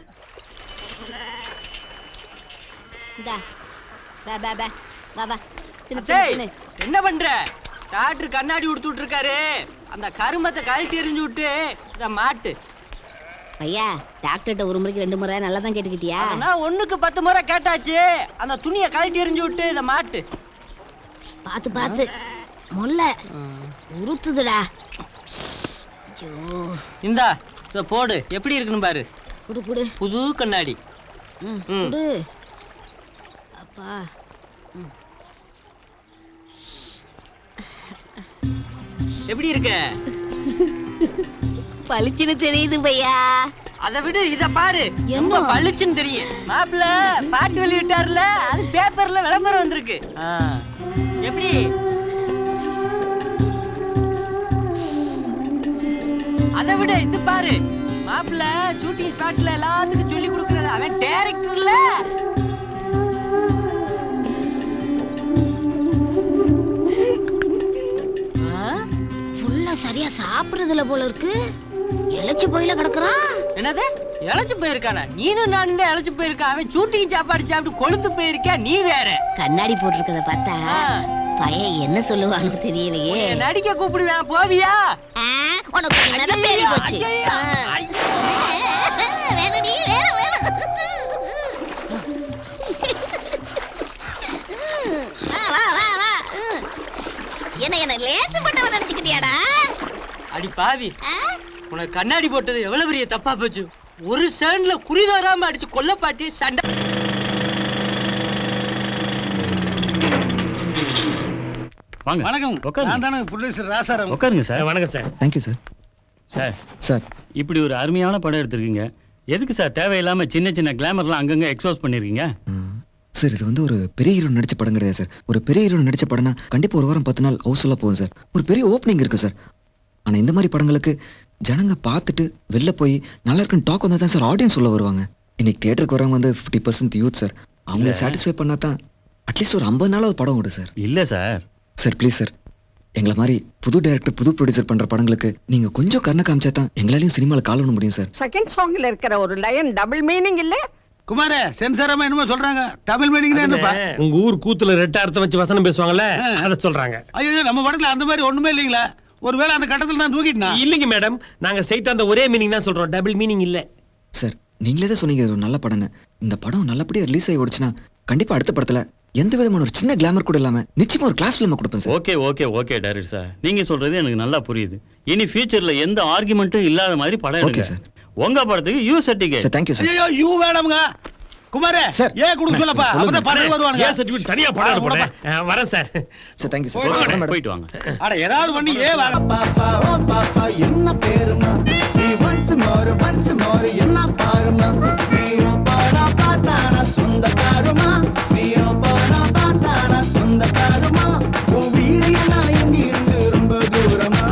இந்தா பா பா பா வா வா தின்னு, டேய், தின்னு, தின்னு. என்ன பண்ற டாக்டர் கண்ணாடி உடுத்துட்டு இருக்காரு அந்த கருமத்தை கழட்டி எறிஞ்சு விட்டு இத மாட்டு ஐயா டாக்டர்கிட்ட ஒரு முறைக்கு ரெண்டு முறை நல்லா தான் கேட்டுக்கிட்டியா நான் ஒண்ணுக்கு பத்து முறை கேட்டாச்சு அந்த துணியை கழட்டி எறிஞ்சு விட்டு இத மாட்டு பார்த்து பார்த்து முல்ல உருத்துதுடா ஐயோ இந்தா இத போடு எப்படி இருக்குன்னு பாரு குடு குடு புது கண்ணாடி ம், ம். குடு அப்பா எப்படி இருக்க பளிச்சுன்னு தெரியுது பையா அதை விடு இத பாரு ரொம்ப பளிச்சுன்னு தெரியும் மாப்பிள்ள பாட்டு வெளியிட்டார்ல அது பேப்பர்ல விளம்பரம் வந்திருக்கு ஆ. எப்படி அதை விட இது பாரு மாப்பிள்ள ஷூட்டிங் ஸ்பாட்ல எல்லாத்துக்கும் சொல்லி கொடுக்கறது அவன் டைரக்டர்ல புள்ள சரியா சாப்பிடுறதுல போல இருக்கு இழைச்சு போயில கிடக்குறான் என்னது இழைச்சு போயிருக்கானா நீனும் நானும் தான் இழைச்சு போயிருக்கான் அவன் ஷூட்டிங் சாப்பாடு சாப்பிட்டு கொழுத்து போயிருக்கா நீ வேற கண்ணாடி போட்டிருக்கத பார்த்தா பையன் என்ன சொல்லுவானோ தெரியலையே உன்னை நடிக்க கூப்பிடுவேன் போவியா ஆ, உனக்கு கொஞ்ச நேரம் பேரி போச்சு வேணுடி, வேணும், வேணும். வா, வா, வா, வா. ம். என்ன என்ன லேசப்பட்டவன் நினைச்சுக்கிட்டியாடா அடி பாவி உனக்கு கண்ணாடி போட்டது எவ்வளவு பெரிய தப்பா போச்சு ஒரு செகண்ட்ல குறிதோராம அடிச்சு கொல்லப்பாட்டி சண்டை வாங்க வணக்கம் உட்காருங்க. நான் தானே ப்ரொடியூசர் ராசாராம் உட்காருங்க சார் வணக்கம் sir thank you sir sir sir இப்படி ஒரு அருமையான படம் எடுத்திருக்கீங்க எதுக்கு சார் தேவையில்லாம சின்ன சின்ன கிளாமர்லாம் அங்கங்க எக்ஸோஸ் பண்ணிருக்கீங்க சார் இது வந்து ஒரு பெரிய ஹீரோ நடிச்ச படம் கிடையாது சார் ஒரு பெரிய ஹீரோ நடிச்ச படம்னா கண்டிப்பா ஒரு வாரம் பத்து நாள் ஹவுஸ்ஃபுல்லாக போகும் சார் ஒரு பெரிய ஓப்பனிங் இருக்கு சார் ஆனா இந்த மாதிரி படங்களுக்கு ஜனங்க பார்த்துட்டு வெளில போய் நல்லா இருக்குன்னு டாக் வந்தா தான் சார் ஆடியன்ஸ் உள்ள வருவாங்க இன்னைக்கு தியேட்டருக்கு வரவங்க வந்து ஃபிஃப்டி பர்சன்ட் யூத் சார் அவங்கள இல்ல. சாட்டிஸ்ஃபை பண்ணா தான் அட்லீஸ்ட் ஒரு ஐம்பது நாளாவது படம் ஓடு சார் இல்ல சார் சார் ப்ளீஸ் சார் எங்களை மாதிரி புது டைரக்டர் புது ப்ரொடியூசர் பண்ற படங்களுக்கு நீங்க கொஞ்சம் கண்ணை காமிச்சா தான் எங்களாலையும் சினிமாவில் கால் பண்ண முடியும் சார் செகண்ட் சாங்ல இருக்கிற ஒரு லைன் டபுள் மீனிங் இல்ல குமாரே சென்சாரமா என்னமோ சொல்றாங்க தமிழ் மீனிங்னா என்னப்பா உங்க ஊர் கூத்துல ரெட்ட அர்த்தம் வச்சு வசனம் பேசுவாங்கல்ல அத சொல்றாங்க ஐயோ நம்ம படத்துல அந்த மாதிரி ஒண்ணுமே இல்லைங்களா ஒருவேளை அந்த கட்டத்துல நான் தூக்கிட்டேனா இல்லைங்க மேடம் நாங்க ஸ்ட்ரைட்டா அந்த ஒரே மீனிங் தான் சொல்றோம் டபுள் மீனிங் இல்ல சார் நீங்களே தான் சொன்னீங்க இது ஒரு நல்ல படம்னு இந்த படம் நல்லபடியா ரிலீஸ் ஆகி ஓடிச்சுன்னா கண்டிப்பா அடுத்த படத்துல எந்த விதமான ஒரு சின்ன கிளாமர் கூட இல்லாம நிச்சயமா ஒரு கிளாஸ் ஃபிலிம் கொடுப்பேன் sir okay okay okay director sir நீங்க சொல்றது எனக்கு நல்லா புரியுது இனி ஃபியூச்சர்ல எந்த ஆர்குமெண்ட்டும் இல்லாத மாதிரி படம் Okay, எடுங்க உங்க படத்துக்கு யூ சர்டிஃபிகேட் தேங்க்யூ ஐயோ யூ வேணாமுங்க குமாரே சார் ஏன் கொடுக்க சொல்லப்பா அப்பதான் படம் வருவானுங்க ஏன் certificate தனியா படம் எடுப்பேன். அஹ், வரேன் சார் சார் தேங்க்யூ போயிட்டு வாங்க, போயிட்டு வாங்க அட ஏதாவது பண்ணி ஏ வாங்க பாப்பா ஓ பாப்பா என்ன பேருமா நீ ஒன்ஸ் மோர் ஒன்ஸ் மோர் என்ன பாருமா நீ போனா பார்த்தானா சொந்தக்காருமா நீ போனா பார்த்தானா சொந்தக்காருமா உன் வீடு எல்லாம் எங்க இருந்து ரொம்ப தூரமா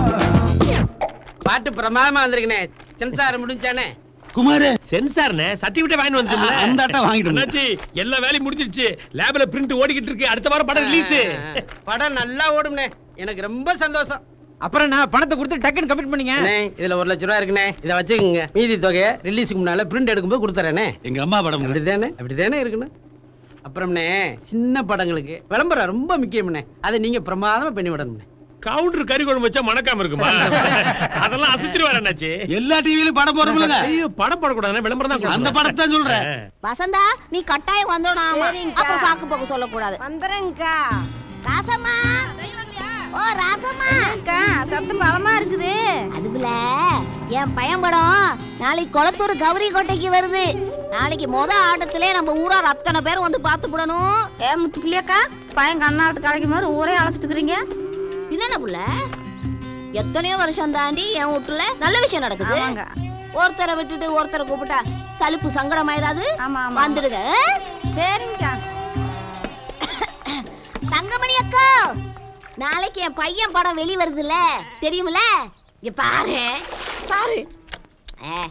பாட்டு பிரமாதமா வந்திருக்கனே சென்சார் முடிஞ்சானே குமாரே சென்சார்னே சர்டிபிகேட் வாங்கிட்டு வந்துட்டோம்ல ஆ, அந்த அட்டை வாங்கிட்டு வந்தேன். என்னாச்சு எல்லா வேலையும் முடிஞ்சிருச்சு லேப்ல பிரிண்ட் ஓடிக்கிட்டு இருக்கு அடுத்த வாரம் படம் ரிலீஸ் படம் நல்லா ஓடும்னே எனக்கு ரொம்ப சந்தோஷம் அப்புறம் நான் பணத்தை கொடுத்து டக்குன்னு கமிட் பண்ணீங்க அண்ணே, இதுல ஒரு லட்ச ரூபா இருக்குண்ணே இதை வச்சுக்கோங்க மீதி தொகையை ரிலீஸுக்கு முன்னால பிரிண்ட் எடுக்கும்போது கொடுத்துறேனே எங்க அம்மா படம் அப்படிதானே அப்படிதானே இருக்குண்ணே அப்புறம்ண்ணே சின்ன படங்களுக்கு விளம்பரம் ரொம்ப முக்கியம்ண்ணே அதை நீங்க பிரமாதமா பண்ணி விடணும்ண்ணே கவுண்டர் கறி குழம்பு வச்சா மணக்காம இருக்குமா அதெல்லாம் அசத்திடுவாரு அண்ணாச்சி எல்லா டிவியிலும் படம் போடுறோம்ல ஐயோ படம் போடக்கூடாது விளம்பரம் தான் அந்த படத்தை தான் சொல்றேன் வசந்தா நீ கட்டாயம் வந்துடணும் ஆமா. அப்புறம் சாக்கு போக்கு சொல்லக்கூடாது வந்துறேங்கக்கா ராசம்மா ஓ ராசம்மா அக்கா சத்தம் பலமா இருக்குது அதுல என் பையன் படம் நாளைக்கு கொளத்தூர் கௌரி கோட்டைக்கு வருது நாளைக்கு முத ஆட்டத்திலே நம்ம ஊரார் அத்தனை பேரும் வந்து பார்த்து போடணும் ஏ முத்து பிள்ளையக்கா பையன் கண்ணாட்டு கலைக்கு மாதிரி ஊரே அழைச்சிட்டு இருக்கிறீங்க என்னென்ன புள்ள எத்தனையோ வருஷம் தாண்டி என் வீட்டுல நல்ல விஷயம் நடக்குது ஆமாங்க. ஒருத்தரை விட்டுட்டு ஒருத்தரை கூப்பிட்டா சலுப்பு சங்கடம் ஆயிடாது ஆமா ஆமா வந்துடுங்க சரிங்கக்கா தங்கமணி அக்கா நாளைக்கு என் பையன் படம் வெளி வருதுல்ல தெரியுமில இங்க பாரு பாரு ஆ.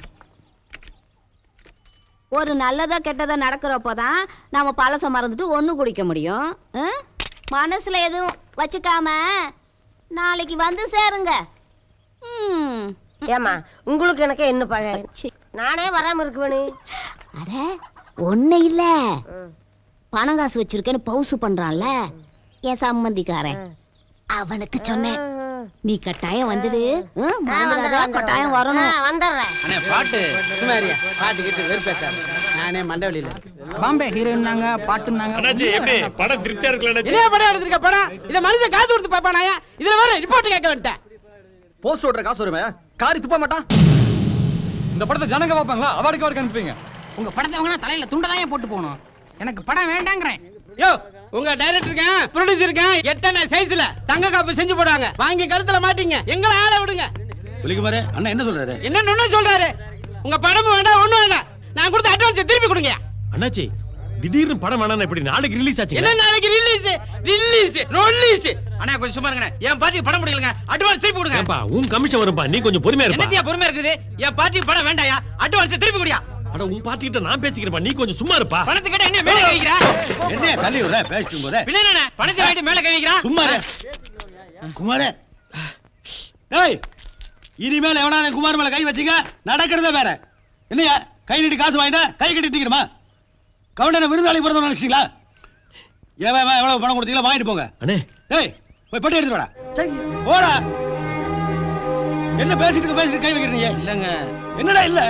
ஒரு நல்லதா கெட்டதா நடக்கிறப்பதான் நாம பழச மறந்துட்டு ஒண்ணு குடிக்க முடியும் ஆ? மனசுல எதுவும் வச்சுக்காம நாளைக்கு வந்து சேருங்க ம். ஏமா உங்களுக்கு எனக்கு என்ன பகை நானே வராம இருக்குவேனு அட ஒண்ணு இல்ல பணம் காசு வச்சிருக்கேன்னு பவுசு பண்றான்ல என் சம்மந்திக்காரன் அவனுக்கு சொன்னேன் நீ கட்டாயம் வந்துடு ஆ, மறந்துடாத, கட்டாயம் வரணும் வந்துடுறேன் அண்ணே பாட்டு சுமாரியா பாட்டு கிட்டு வெறுப்பேத்தாரு நானே மண்டவழியில பாம்பே ஹீரோயின்னாங்க பாட்டுனாங்க அண்ணாச்சி எப்படி படம் திருப்தியா இருக்குல்ல அண்ணாச்சி? என்ன படம் எடுத்திருக்க படம் இத மனுஷன் காசு கொடுத்து பாப்பானாயா இதுல வேற ரிப்போர்ட் கேட்க வந்துட்டேன் போஸ்ட் ஓட்டுற காசு வருமே காரி துப்ப மாட்டான் இந்த படத்தை ஜனங்க பாப்பாங்களா அவார்டுக்கு அவருக்கு அனுப்புவீங்க உங்க படத்தை வாங்கினா தலையில துண்டை தான் போட்டு போகணும் எனக்கு படம் வேண்டாங்கிறேன் யோ உங்க டைரக்டர் இருக்கேன் ப்ரொடியூசர் இருக்கேன் எட்டனை சைஸ்ல தங்க காப்பு செஞ்சு போடுவாங்க வாங்கி கருத்துல மாட்டீங்க எங்களை ஆள விடுங்க புலிக்குமாரே அண்ணா என்ன சொல்றாரு என்ன ஒண்ணு சொல்றாரு உங்க படமும் வேண்டாம் ஒண்ணும் வேண்டாம் நான் கொடுத்த அட்வான்ஸ் திருப்பி கொடுங்க அண்ணாச்சி திடீர்னு படம் வேணாம் இப்படி நாளைக்கு ரிலீஸ் ஆச்சு என்ன நாளைக்கு ரிலீஸ் ரிலீஸ் ரிலீஸ் அண்ணா கொஞ்சம் சும்மா இருங்க என் பார்ட்டி படம் முடியலங்க அட்வான்ஸ் திருப்பி கொடுங்க ஏன்பா உன் கமிஷன் வரும்பா நீ கொஞ்சம் பொறுமையா இருப்பா என்னத்தியா பொறுமையா இருக்குது என் பார்ட்டி படம் வேண்டாயா அட்வான்ஸ் திருப்பி குடியா அட உன் பார்ட்டி கிட்ட நான் பேசிக்கிறேன்ப்பா நீ கொஞ்சம் சும்மா இருப்பா பணத்தை கேட்டா என்ன மேல கழிக்கிறா என்ன தள்ளி விடுற பேசிட்டு போதே பின்ன என்ன பணத்தை வாங்கிட்டு மேல கழிக்கிறா சும்மா இரு. குமாரே டேய் இனிமேல் எவனா குமார் மேல கை வச்சீங்க நடக்கிறதே வேற என்னையா கை நீட்டி காசு வாங்கிட்டா கை கட்டி தீக்கிறமா கவுண்டனை விருந்தாளி பிறந்த நினைச்சிட்டீங்களா எவன் எவன் எவ்வளவு பணம் கொடுத்தீங்களா வாங்கிட்டு போங்க அண்ணே டேய் போய் பெட்டி எடுத்து வாடா போடா என்ன பேசிட்டு இருக்க, பேசிட்டு கை வைக்கிறீங்க இல்லங்க என்னடா இல்ல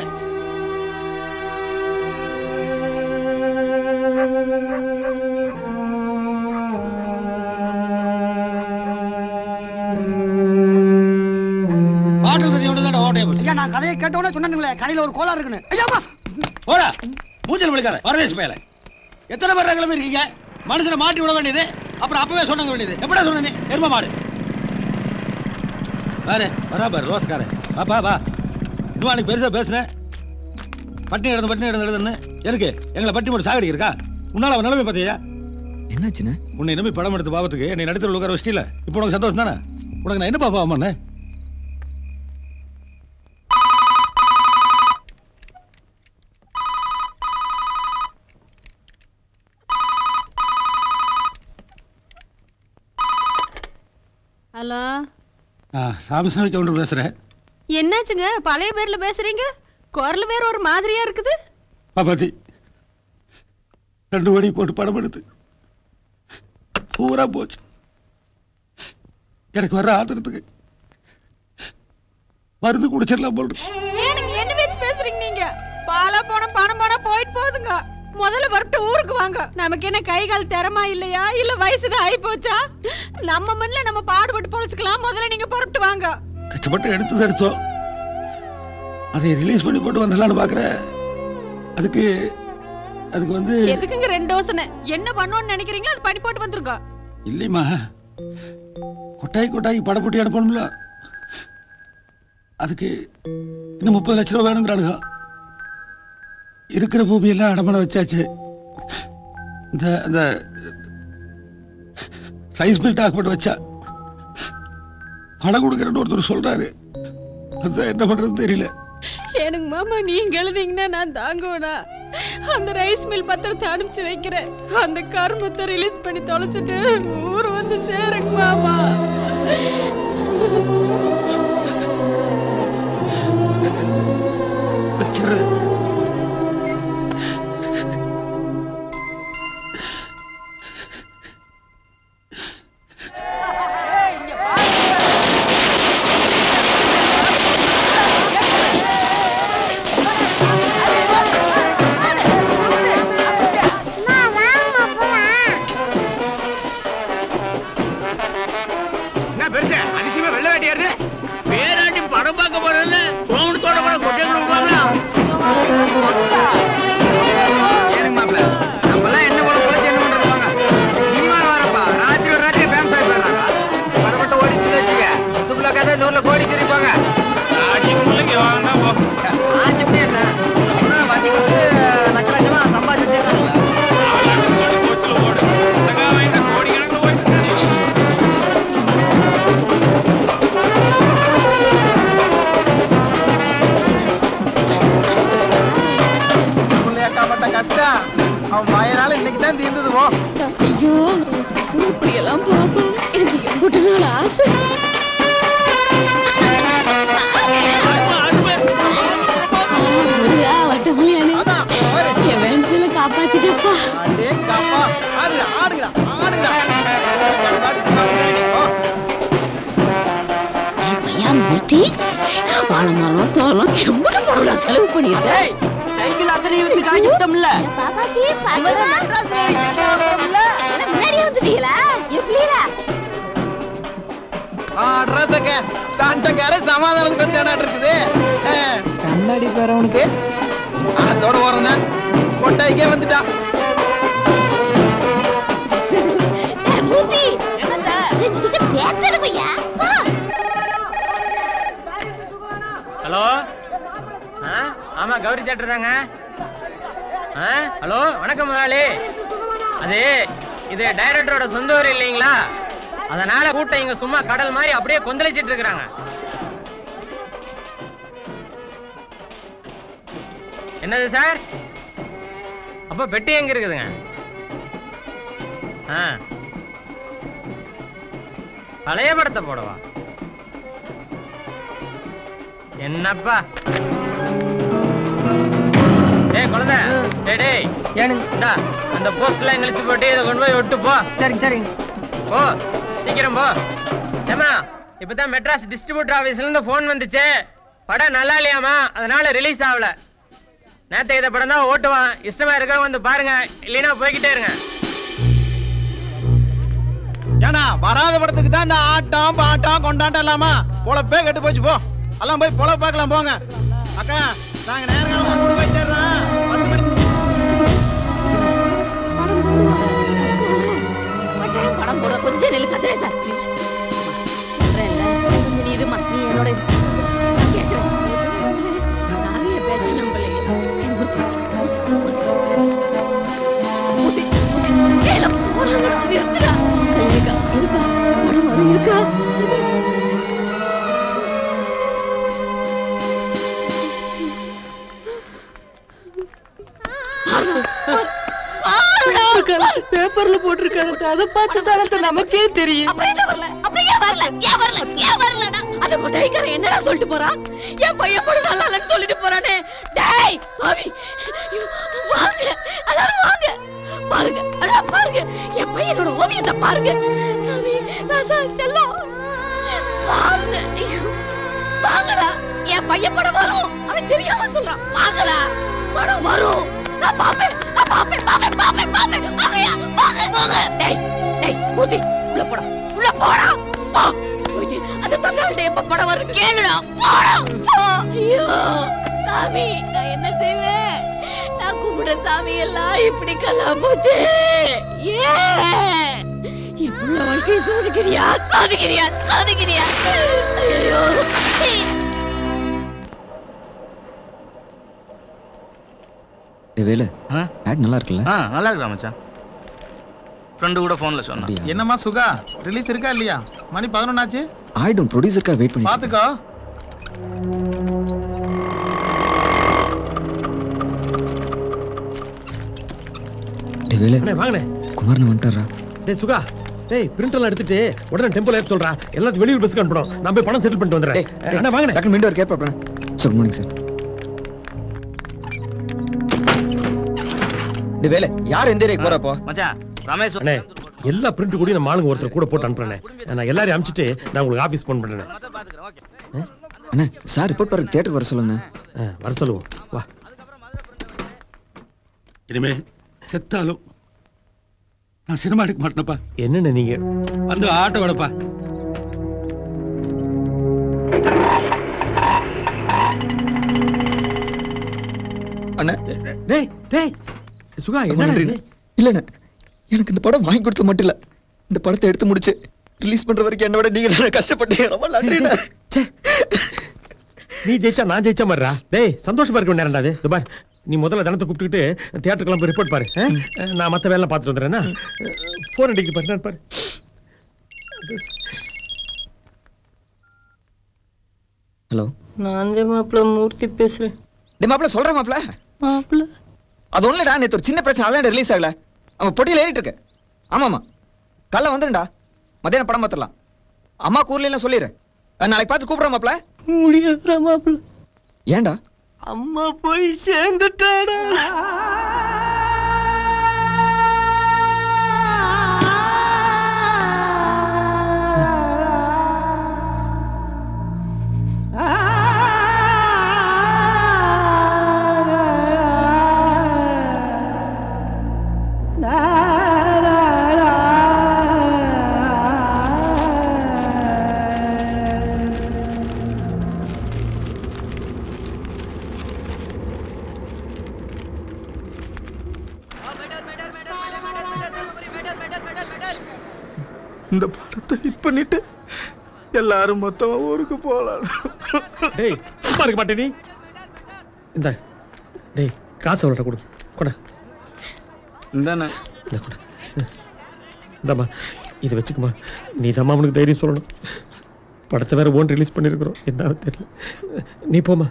பாட்டில் தண்ணி ஒன்று தான் ஓட்டைய போச்சு ஐயா நான் கதையை கேட்டவொடனே சொன்னேங்களே கதையில ஒரு கோளாறு இருக்குன்னு ஐயாமா போடா மூஞ்சல் விழுக்காத வரதேசி பயல எத்தனை பேர் கிளம்பி இருக்கீங்க மனுஷனை மாட்டி விட வேண்டியது அப்புறம் அப்பவே சொன்னங்க வேண்டியது எப்படா சொன்ன நீ எரும மாடு பாரு வரா பாரு ரோஸ்கார வா வா இன்னும் அன்னைக்கு பெருசா பேசுனேன் பட்டினி கிடந்து பட்டினி கிடந்து எழுதுன்னு எதுக்கு எங்களை பட்டி மட்டும் சாகடி இருக்கா உன்னால அவன் நிலைமை பார்த்தியா என்னாச்சுன்னு உன்னை நம்பி படம் எடுத்து பாவத்துக்கு என்னை நடுத்தர உட்கார வச்சிட்டீல இப்போ உனக்கு சந்தோஷம் தானே உனக்கு நான் என்ன பாப்பா அம்மாண்ணே ஹலோ ராமசாமி கவுண்டர் பேசுறேன் என்னாச்சுங்க பழைய பேர்ல பேசுறீங்க குரல் வேற ஒரு மாதிரியா இருக்குது பாப்பாத்தி ரெண்டு மணி போட்டு படம் எடுத்து பூரா போச்சு எனக்கு வர்ற ஆத்திரத்துக்கு மருந்து குடிச்சிடலாம் போல் இருக்கு. ஏனுங்க என்ன வச்சு பேசுறீங்க நீங்க பாலா போன பணம் போனா போயிட்டு போகுதுங்க முதல்ல வரட்டு ஊருக்கு வாங்க நமக்கு என்ன கை கால் திறமா இல்லையா இல்ல வயசுதான் ஆகி போச்சா நம்ம மண்ணில நம்ம பாடுபட்டு பொழைச்சுக்கலாம் முதல்ல நீங்க புறப்பட்டு வாங்க கஷ்டப்பட்டு எடுத்தது எடுத்தோம் அதை ரிலீஸ் பண்ணி போட்டு வந்துடலான்னு பார்க்குறேன் அதுக்கு அதுக்கு வந்து எதுக்குங்க ரெண்டு யோசனை என்ன பண்ணணும்னு நினைக்கிறீங்களோ அது பண்ணி போட்டு வந்துருங்க இல்லைம்மா கொட்டாய் கொட்டாய் படம் போட்டி அனுப்பணும்ல அதுக்கு இன்னும் முப்பது லட்ச ரூபா வேணுங்கிறானுங்க இருக்கிற பூமியெல்லாம் அடமான வச்சாச்சு இந்த அந்த ரைஸ் மில் டாக் போட்டு வச்சா பணம் கொடுக்குறேன்னு ஒருத்தர் சொல்றாரு அதான் என்ன பண்றதுன்னு தெரியல எனக்கு மாமா நீங்க எழுதிங்கன்னா நான் தாங்குவேனா அந்த ரைஸ் மில் பத்திரத்தை அனுப்பிச்சு வைக்கிறேன் அந்த கருமத்தை ரிலீஸ் பண்ணி தொலைச்சிட்டு ஊர் வந்து சேருங்க மாமா வச்சிடுறேன் கஷ்டம் அவன் வாயனால இன்னைக்கு தான் தீர்ந்தது போ ஐயோ இப்படி எல்லாம் பார்க்கணும் எனக்கு எம்பிட்டு நாள் ஆசை முருகா, வட்டமொழியானே. என் வேண்டுதல காப்பாத்திட்டப்பா ஆடுடா ஆடுடா ஆடுடா பையா மூர்த்தி வாழை மரம் தோலம் எம்பிட்டு பணம் செலவு பண்ணியிருக்கேன் சைக்கிள் அத்தனை விட்டு காய்ச்சி விட்டோம்ல பாப்பாத்தி முன்னாடியே வந்துட்டீங்களா எப்படியா ட்ரெஸ்ஸக்க சாண்டக்கார சமாதானத்துக்கு வந்து என்ன இருக்குது கண்ணாடி பேர உனக்கு அதோட ஓரம் கொட்டாய்க்கே வந்துட்டா மூர்த்தி ரெண்டு டிக்கெட் சேர்த்து பையா போ. ஹலோ ஆ ஆமா கௌரி தேட்டர் தாங்க ஆ ஹலோ வணக்கம் முதலாளி அது இது டைரக்டரோட சொந்த ஊர் இல்லைங்களா அதனால கூட்டம் இங்க சும்மா கடல் மாதிரி அப்படியே கொந்தளிச்சிட்டு இருக்கிறாங்க என்னது சார் அப்ப பெட்டி எங்க இருக்குதுங்க ஆ பழைய படத்தை போடவா என்னப்பா டேய் குழந்தை டேய் டேய் ஏனுங்க இந்தா அந்த போஸ்ட்லாம் எங்கழிச்சு போட்டு இதை கொண்டு போய் விட்டு போ சரிங்க சரிங்க போ சீக்கிரம் போ ஏமா இப்பதான் மெட்ராஸ் டிஸ்ட்ரிபியூட்டர் ஆபீஸ்ல இருந்து ஃபோன் வந்துச்சு படம் நல்லா இல்லையாமா அதனால ரிலீஸ் ஆகல நேத்து இதை படம் தான் ஓட்டுவான் இஷ்டமா இருக்கிறவங்க வந்து பாருங்க இல்லைன்னா போய்கிட்டே இருங்க ஏன்னா வராத படத்துக்கு தான் இந்த ஆட்டம் பாட்டம் கொண்டாட்டம் இல்லாமா பொழப்பே கெட்டு போச்சு போ எல்லாம் போய் பொழப்பு பார்க்கலாம் போங்க அக்கா நாங்க நேரம் மூணு போய் சேர்றோம் பத்து மணிக்கு மாட்டேன், படம் போட கொஞ்சம் நெல்லு கத்துறே சார் சொல்றேன்ல, கொஞ்சம் நீ இருமா நீ என்னோட இரு. நான் கேட்கிறேன். நானும் என் பேச்சை நம்பலையே. என் மூர்த்தி, மூர்த்தி, மூர்த்தி. மூர்த்தி, மூர்த்தி. ஏல, போறாங்கடா, நிறுத்துடா. இருக்கா, இருக்கா, படம் வரும், இருக்கா. பேப்பர்ல போட்டிருக்காங்க அதை பார்த்து தானே நமக்கே தெரியும் அப்புறம் என்ன வரல அப்புறம் ஏன் வரல ஏன் வரல ஏன் வரலடா அந்த கொட்டைக்காரன் என்னடா சொல்லிட்டு போறான் என் பையன் கூட நல்லா இல்லைன்னு சொல்லிட்டு போறானே டேய் பாவி வாங்க எல்லாரும் வாங்க பாருங்க அடா பாருங்க என் பையனோட ஓவியத்தை பாருங்க சாமி ராசா செல்லம் வாங்க ஐயோ, வாங்கடா என் பையன் படம் வரும் அவன் தெரியாம சொல்றான் வாங்கடா படம் வரும் நான் பாப்பேன் நான் பாப்பேன் பாப்பேன் பாப்பேன் பாப்பேன் வாங்கயா வாங்க வாங்க டேய் டேய் மூதி உள்ள போடா உள்ள போடா போ போயிட்டு அந்த தந்தாள்கிட்ட எப்ப படம் வரும் கேளுடா போடா போ ஐயோ சாமி நான் என்ன செய்வேன் நான் கும்பிட சாமி எல்லாம் இப்படி கல்லா போச்சு ஏன் இவ்வளவு வாழ்க்கையை சோதிக்கிறியா சோதிக்கிறியா சோதிக்கிறியா ஐயோ ஏ வேலு ஆட் நல்லா இருக்குல்ல ஆ நல்லா இருக்கா மச்சான் ஃப்ரெண்டு கூட ஃபோன்ல சொன்னான் என்னம்மா சுகா ரிலீஸ் இருக்கா இல்லையா மணி பதினொன்னாச்சு ஆயிடும் ப்ரொடியூசருக்கா வெயிட் பண்ணி பாத்துக்கோ டே வேலு அண்ணே வாங்கண்ணே குமாரன் வந்துட்டாரா டேய் சுகா டேய் பிரிண்ட் எல்லாம் எடுத்துட்டு உடனே டெம்போல ஏத்த சொல்றா எல்லாத்தையும் வெளியூர் பஸ்க்கு அனுப்பணும் நான் போய் பணம் செட்டில் பண்ணிட்டு வந்துடுறேன் அண்ணா வாங்கண்ணே டக்குனு மீண்டும் ஒரு கேட்பா சார் குட் மார்னிங் சார் டே வேலு யார் எந்த ஏரியாக்கு போறப்போ மச்சான் ரமேஷ் அண்ணே எல்லா பிரிண்ட் கூட நம்ம ஆளுங்க ஒருத்தர் கூட போட்டு அனுப்புறேன் நான் எல்லாரையும் அனுப்பிச்சிட்டு நான் உங்களுக்கு ஆபீஸ் ஃபோன் பண்றேன் அண்ணா சார் ரிப்போர்ட் பாருங்க தியேட்டருக்கு வர சொல்லுங்க வர சொல்லுவோம் வா இனிமே செத்தாலும் நான் சினிமா எடுக்க மாட்டேனப்பா என்னென்ன நீங்க வந்து ஆட்டோ விடப்பா அண்ணா டேய் டேய் சுகா என்னடா இது இல்லண்ணே எனக்கு இந்த படம் வாங்கி கொடுத்தது மட்டும் இல்ல இந்த படத்தை எடுத்து முடிச்சு ரிலீஸ் பண்ற வரைக்கும் என்னோட நீங்க தானே கஷ்டப்பட்டீங்க ரொம்ப நன்றிண்ணே நீ ஜெயிச்சா நான் ஜெயிச்ச மாதிரிடா டேய் சந்தோஷமா இருக்க நேரம்டா அது இது பார் நீ முதல்ல தனத்தை கூப்பிட்டுக்கிட்டு தியேட்டருக்குலாம் போய் ரிப்போர்ட் பாரு ஆ? நான் மத்த வேலை பார்த்துட்டு வந்துடுறேன்னா போன் அடிக்குது பாரு நான் பாரு ஹலோ நான் அந்த மாப்பிள்ள மூர்த்தி பேசுறேன் டே மாப்பிள்ள சொல்றேன் மாப்பிள்ள மாப்பிள்ள அது ஒண்ணுடா நேத்து ஒரு சின்ன பிரச்சனை அதான் ரிலீஸ் ஆகல அவன் பொட்டியில் ஏறிட்டு இருக்கு ஆமாமா கல்ல வந்துருண்டா மத்தியானம் படம் பார்த்துடலாம் அம்மா கூர்லாம் சொல்லிடு அஹ் நாளைக்கு பார்த்து கூப்பிடுற மாப்ள முடியாதுடா மாப்பிள்ள ஏன்டா அம்மா போய் சேர்ந்துட்டாடா இந்த படத்தை ஹிட் பண்ணிட்டு எல்லாரும் மொத்தமா ஊருக்கு போகலாம் டேய் சும்மா இருக்க மாட்டே நீ இந்த டேய் காசு அவள்கிட்ட கொடு கொட இந்தாண்ணே இந்த கொடு இந்தாம்மா இதை வச்சுக்கம்மா நீ தான் அவனுக்கு தைரியம் சொல்லணும் படத்தை வேற ஓன் ரிலீஸ் பண்ணியிருக்கிறோம் என்ன தெரியல நீ போம்மா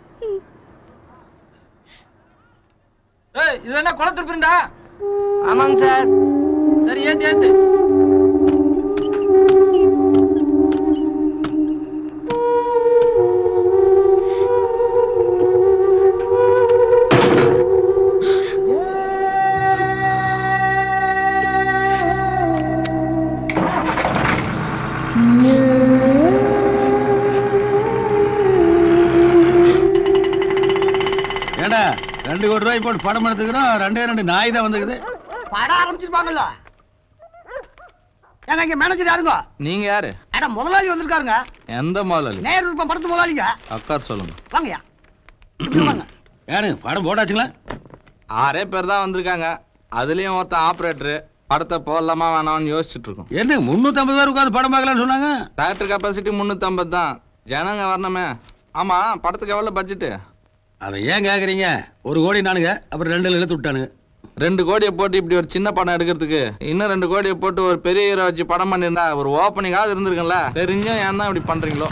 ஏய் இது என்ன குளத்துருப்பிருண்டா ஆமாங்க சார் சரி ஏத்து ஏத்து ஏண்டா ரெண்டு கோடி ரூபாய் போட்டு படம் எடுத்துக்கிறோம் ரெண்டே ரெண்டு நாய் தான் வந்துக்குது படம் ஆரம்பிச்சிருப்பாங்கல்ல ஏங்க இங்க மேனேஜர் யாருங்க நீங்க யாரு அட முதலாளி வந்திருக்காருங்க எந்த முதலாளி நேர் விருப்பம் படத்து முதலாளிங்க அக்கார் சொல்லுங்க வாங்கய்யா யாரு படம் போட்டாச்சுங்களா ஆறே பேர் தான் வந்திருக்காங்க அதுலயும் ஒருத்தன் ஆபரேட்டர் படத்தை போடலாமா வேணாம்னு யோசிச்சுட்டு இருக்கோம் என்ன முன்னூத்தம்பது பேர் உட்காந்து படம் பார்க்கலாம்னு சொன்னாங்க தேட்டர் கெப்பாசிட்டி முந்நூற்றம்பது தான் ஜனங்க வரணுமே ஆமா படத்துக்கு எவ்வளோ பட்ஜெட்டு அதை ஏன் கேக்குறீங்க ஒரு கோடி நானுங்க அப்புறம் ரெண்டு இழுத்து விட்டானுங்க ரெண்டு கோடியை போட்டு இப்படி ஒரு சின்ன படம் எடுக்கிறதுக்கு இன்னும் ரெண்டு கோடியை போட்டு ஒரு பெரிய ஹீரோ வச்சு படம் பண்ணியிருந்தா ஒரு ஓப்பனிங்காவது இருந்திருக்கும்ல தெரிஞ்சும் ஏன் தான் இப்படி பண்றீங்களோ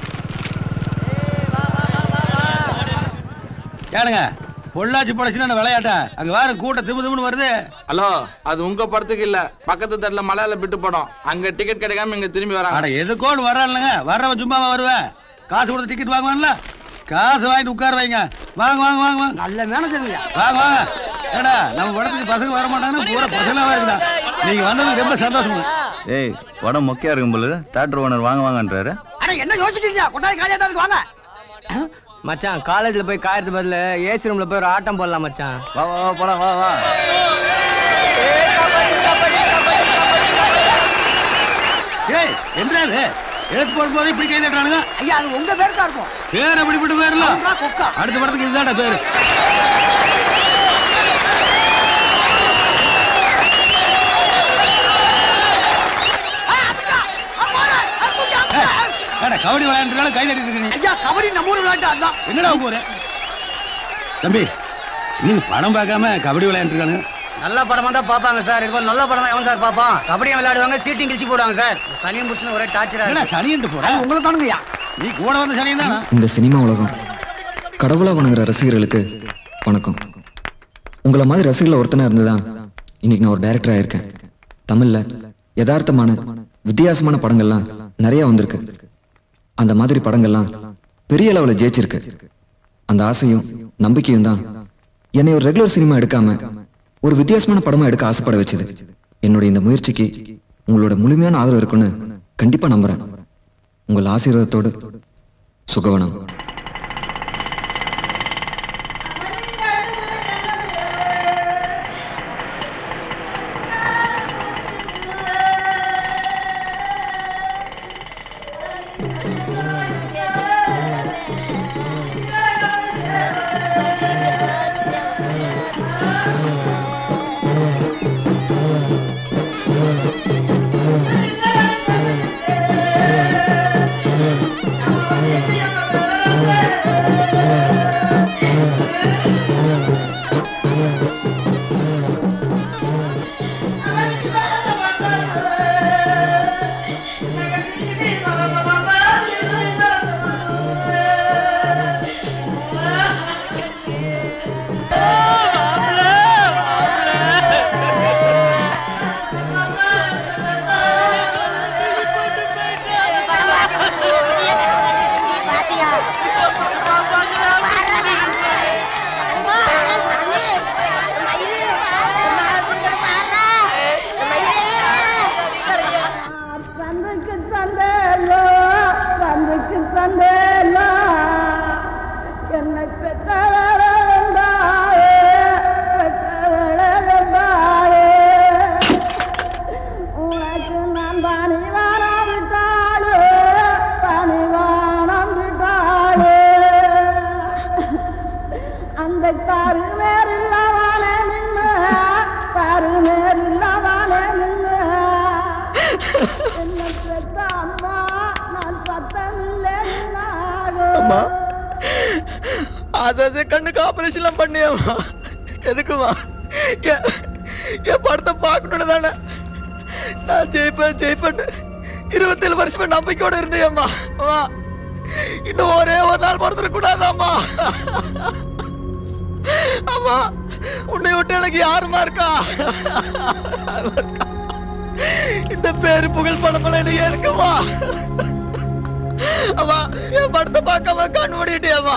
ஏனுங்க பொள்ளாச்சி படச்சுன்னா விளையாட்டா அங்க வேற கூட்டம் திமு திமுன்னு வருது ஹலோ அது உங்க படத்துக்கு இல்ல பக்கத்து தட்டில் மலையாள பிட்டு படம் அங்க டிக்கெட் கிடைக்காம இங்க திரும்பி அட வராங்க எதுக்கோடு வர்றான்லங்க வர்றவன் சும்மாவா வருவேன் காசு கொடுத்து டிக்கெட் வாங்குவான்ல காசு வாங்கிட்டு உட்கார வைங்க வாங்க வாங்க வாங்க வாங்க நல்ல மேனேஜருங்கய்யா வாங்க வாங்க ஏடா நம்ம படத்துக்கு பசங்க வர மாட்டாங்கன்னா பூரா பசங்களாவா இருக்குதா நீங்க வந்தது ரொம்ப சந்தோஷம் ஏய் படம் மொக்கையா இருக்கும் போது தேட்டர் ஓனர் வாங்க வாங்கன்றாரு அட என்ன யோசிக்கிறீங்க கொட்டாய் காலியா தான் இருக்கு வாங்க மச்சான் காலேஜ்ல போய் காயறது பதில ஏசி ரூம்ல போய் ஒரு ஆட்டம் போடலாம் மச்சான் வா வா வா போலாம் வா வா ஏய் என்னது எழுத்து போடும்போது இப்படி கை தட்டுறானுங்க ஐயா அது உங்க பேருக்கா இருக்கும் பேர் அப்படிப்பட்ட பேர்ல அவன்தான் கொக்கா அடுத்த படத்துக்கு இதுதான்டா பேரு ஏடா கபடி விளையாண்டுனாலும் கை தட்டிட்டு இருக்கீங்க ஐயா கபடி நம்ம ஊர் விளையாட்டு அதுதான் என்னடா உங்க ஊரு தம்பி நீங்க படம் பார்க்காம கபடி விளையாண்டுருக்கானுங்க நல்ல படமா தான் பாப்பாங்க சார் இது போல நல்ல படம் தான் எவன் சார் பாப்பான் கபடியும் விளையாடுவாங்க சீட்டிங் கிழிச்சு போடுவாங்க சார் சனியும் புடிச்சுன்னு ஒரே டார்ச்சரா என்னடா சனின்ட்டு போற உங்களை தானுங்கய்யா நீ கூட வந்த சனியன் தானா இந்த சினிமா உலகம் கடவுளா வணங்குற ரசிகர்களுக்கு வணக்கம் உங்களை மாதிரி ரசிகர்கள் ஒருத்தனா இருந்துதான் இன்னைக்கு நான் ஒரு டைரக்டர் ஆயிருக்கேன் தமிழ்ல யதார்த்தமான வித்தியாசமான படங்கள்லாம் நிறைய வந்திருக்கு அந்த மாதிரி படங்கள்லாம் பெரிய அளவுல ஜெயிச்சிருக்கு அந்த ஆசையும் நம்பிக்கையும் தான் என்னை ஒரு ரெகுலர் சினிமா எடுக்காம ஒரு வித்தியாசமான படமா எடுக்க ஆசைப்பட வச்சது என்னுடைய இந்த முயற்சிக்கு உங்களோட முழுமையான ஆதரவு இருக்குன்னு கண்டிப்பா நம்புறேன் உங்கள் ஆசீர்வாதத்தோடு சுகவனம் பாரு நேரில்லாவானே நின்னு பாரு நேரில்லாவானே நின்னு என்ன பெத்த அம்மா நான் சத்தமில்லை அம்மா ஆசாசே கண்ணுக்கு ஆபரேஷன்லாம் பண்ணியம்மா எதுக்குமா என் என் படத்தை பார்க்கணும்னு தானே நான் ஜெயிப்பேன் ஜெயிப்பேன் இருபத்தேழு வருஷமா நம்பிக்கையோட இருந்தேம்மா அம்மா இன்னும் ஒரே ஒரு நாள் மறந்துட கூடாதாம்மா அம்மா உன்னை விட்டு எனக்கு யாருமா இருக்கா யாரும்மா இருக்கா? இந்த பேரு புகழ் படமெல்லாம் எனக்கு இருக்குமா அம்மா என் படத்தை பார்க்காம கண் மூடிட்டியம்மா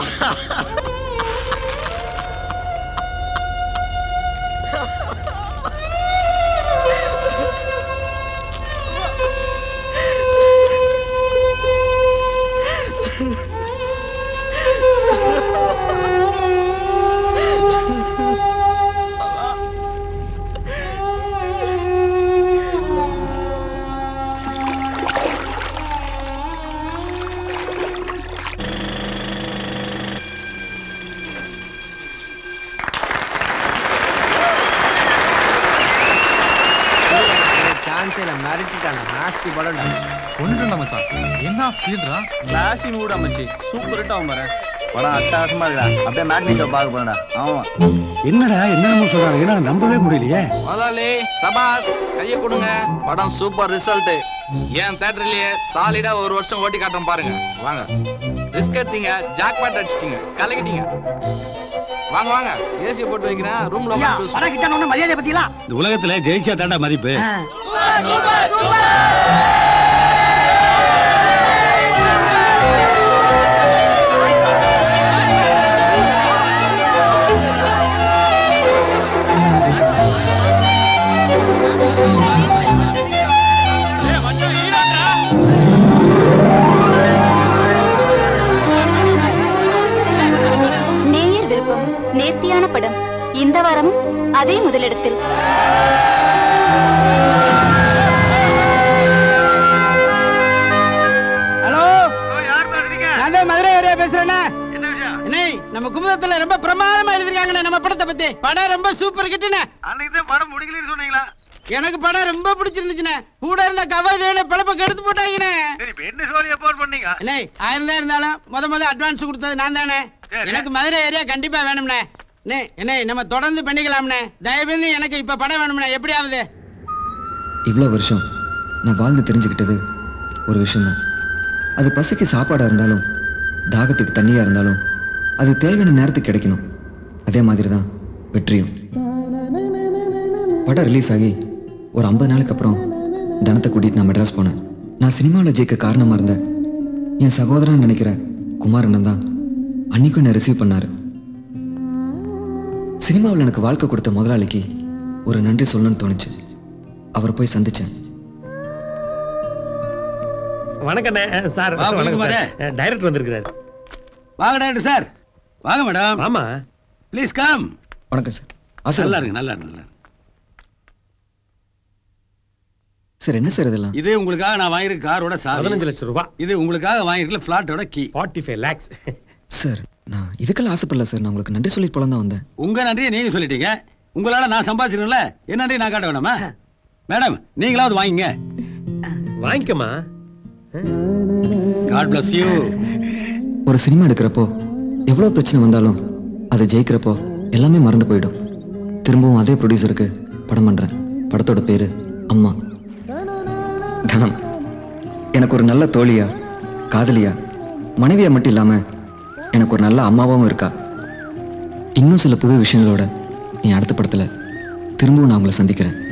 சான்ஸே இல்ல மிரட்டிட்டானா நாஸ்தி படம்டா கொண்டுட்டா மச்சான் என்ன ஃபீல்ரா கிளாஸின் ஊட மச்சி சூப்பர் ஹிட் ஆகும் பாரு படம் அட்டகாசமா இருக்கா அப்படியே மேட்னிக்க பார்க்க போறேன்டா ஆமா என்னடா என்னென்னமோ சொல்றாங்க என்ன நம்பவே முடியலையே முதலாளி சபாஸ் கைய கொடுங்க படம் சூப்பர் ரிசல்ட் ஏன் தேட்டர்லயே சாலிடா ஒரு வருஷம் ஓட்டி காட்டுறோம் பாருங்க வாங்க ரிஸ்க் எடுத்தீங்க ஜாக்பாட் அடிச்சிட்டீங்க கலக்கிட்டீங்க வாங்க வாங்க ஏசி போட்டு வைக்கிறேன் ரூம்ல ஐயா, படம் கிட்ட ஒண்ணு மரியாதை பத்தியா இந்த உலகத்துல ஜெயிச்சா தாண்டா மதிப்பு நேயர் விருப்பம் நேர்த்தியான படம் இந்த வாரமும் அதே முதலிடத்தில் ஹலோ நான் தான் மதுரை ஏரியா பேசுறேண்ணே அண்ணே நம்ம குமுதத்துல ரொம்ப பிரமாதமா எழுதிருக்காங்கண்ணே நம்ம படத்தை பத்தி படம் ரொம்ப சூப்பர் கிட்டுண்ணே அன்னைக்கு படம் முடிக்கலன்னு சொன்னீங்களா எனக்கு படம் ரொம்ப பிடிச்சிருந்துச்சுண்ணே கூட இருந்த கவாதேவனை பிழப்ப கெடுத்து போட்டாங்கண்ணே இப்ப என்ன சோழிய போர் பண்ணீங்க அண்ணே ஆயிரம் தான் இருந்தாலும் முத முத அட்வான்ஸ் கொடுத்தது நான் தானே எனக்கு மதுரை ஏரியா கண்டிப்பா வேணும்ண்ணே அண்ணே என்ன நம்ம தொடர்ந்து பண்ணிக்கலாம்ண்ணே தயவுந்து எனக்கு இப்ப படம் வேணும்ண்ணே எப்படி ஆகுது இவ்வளோ வருஷம் நான் வாழ்ந்து தெரிஞ்சுக்கிட்டது ஒரு விஷயம்தான் அது பசிக்கு சாப்பாடாக இருந்தாலும் தாகத்துக்கு தண்ணியாக இருந்தாலும் அது தேவையான நேரத்துக்கு கிடைக்கணும் அதே மாதிரி தான் வெற்றியும் படம் ரிலீஸ் ஆகி ஒரு ஐம்பது நாளுக்கு அப்புறம் தனத்தை கூட்டிகிட்டு நான் மெட்ராஸ் போனேன் நான் சினிமாவில் ஜெயிக்க காரணமாக இருந்த என் சகோதரன் நினைக்கிற குமாரண்ணன் தான் அன்னைக்கும் என்னை ரிசீவ் பண்ணாரு சினிமாவில் எனக்கு வாழ்க்கை கொடுத்த முதலாளிக்கு ஒரு நன்றி சொல்லணும்னு தோணுச்சு அவரை போய் சந்திச்சேன் வணக்கண்ணே சார் வா, வணக்கம் டைரக்டர் வந்திருக்கிறாரு வாங்க டாக்டர் சார் வாங்க மேடம் ஆமா ப்ளீஸ் கம் வணக்கம் சார் ஆசை நல்லா இருக்கு நல்லா இருக்கு நல்லா இருக்கு. சார் என்ன சார் இதெல்லாம் இது உங்களுக்காக நான் வாங்கியிருக்க காரோட சாவி பதினஞ்சு லட்சம் ரூபாய் இது உங்களுக்காக வாங்கியிருக்க பிளாட்டோட key forty five lakhs sir நான் இதுக்கெல்லாம் ஆசைப்படல சார் நான் உங்களுக்கு நன்றி சொல்லி போலாம் தான் வந்தேன் உங்க நன்றியை நீங்க சொல்லிட்டீங்க உங்களால நான் சம்பாதிச்சிருக்கேன்ல என் நன்றி நான் காட்ட வேணாமா மேடம் நீங்களாவது வாங்கிங்க வாங்கிக்கமா காட் பிளஸ் யூ ஒரு சினிமா எடுக்கிறப்போ எவ்வளோ பிரச்சனை வந்தாலும் அதை ஜெயிக்கிறப்போ எல்லாமே மறந்து போயிடும் திரும்பவும் அதே ப்ரொடியூசருக்கு படம் பண்ணுறேன் படத்தோட பேர் அம்மா தனம் எனக்கு ஒரு நல்ல தோழியா காதலியா மனைவியா மட்டும் இல்லாமல் எனக்கு ஒரு நல்ல அம்மாவும் இருக்கா இன்னும் சில புது விஷயங்களோட நீ அடுத்த படத்தில் திரும்பவும் நான் உங்களை சந்திக்கிறேன்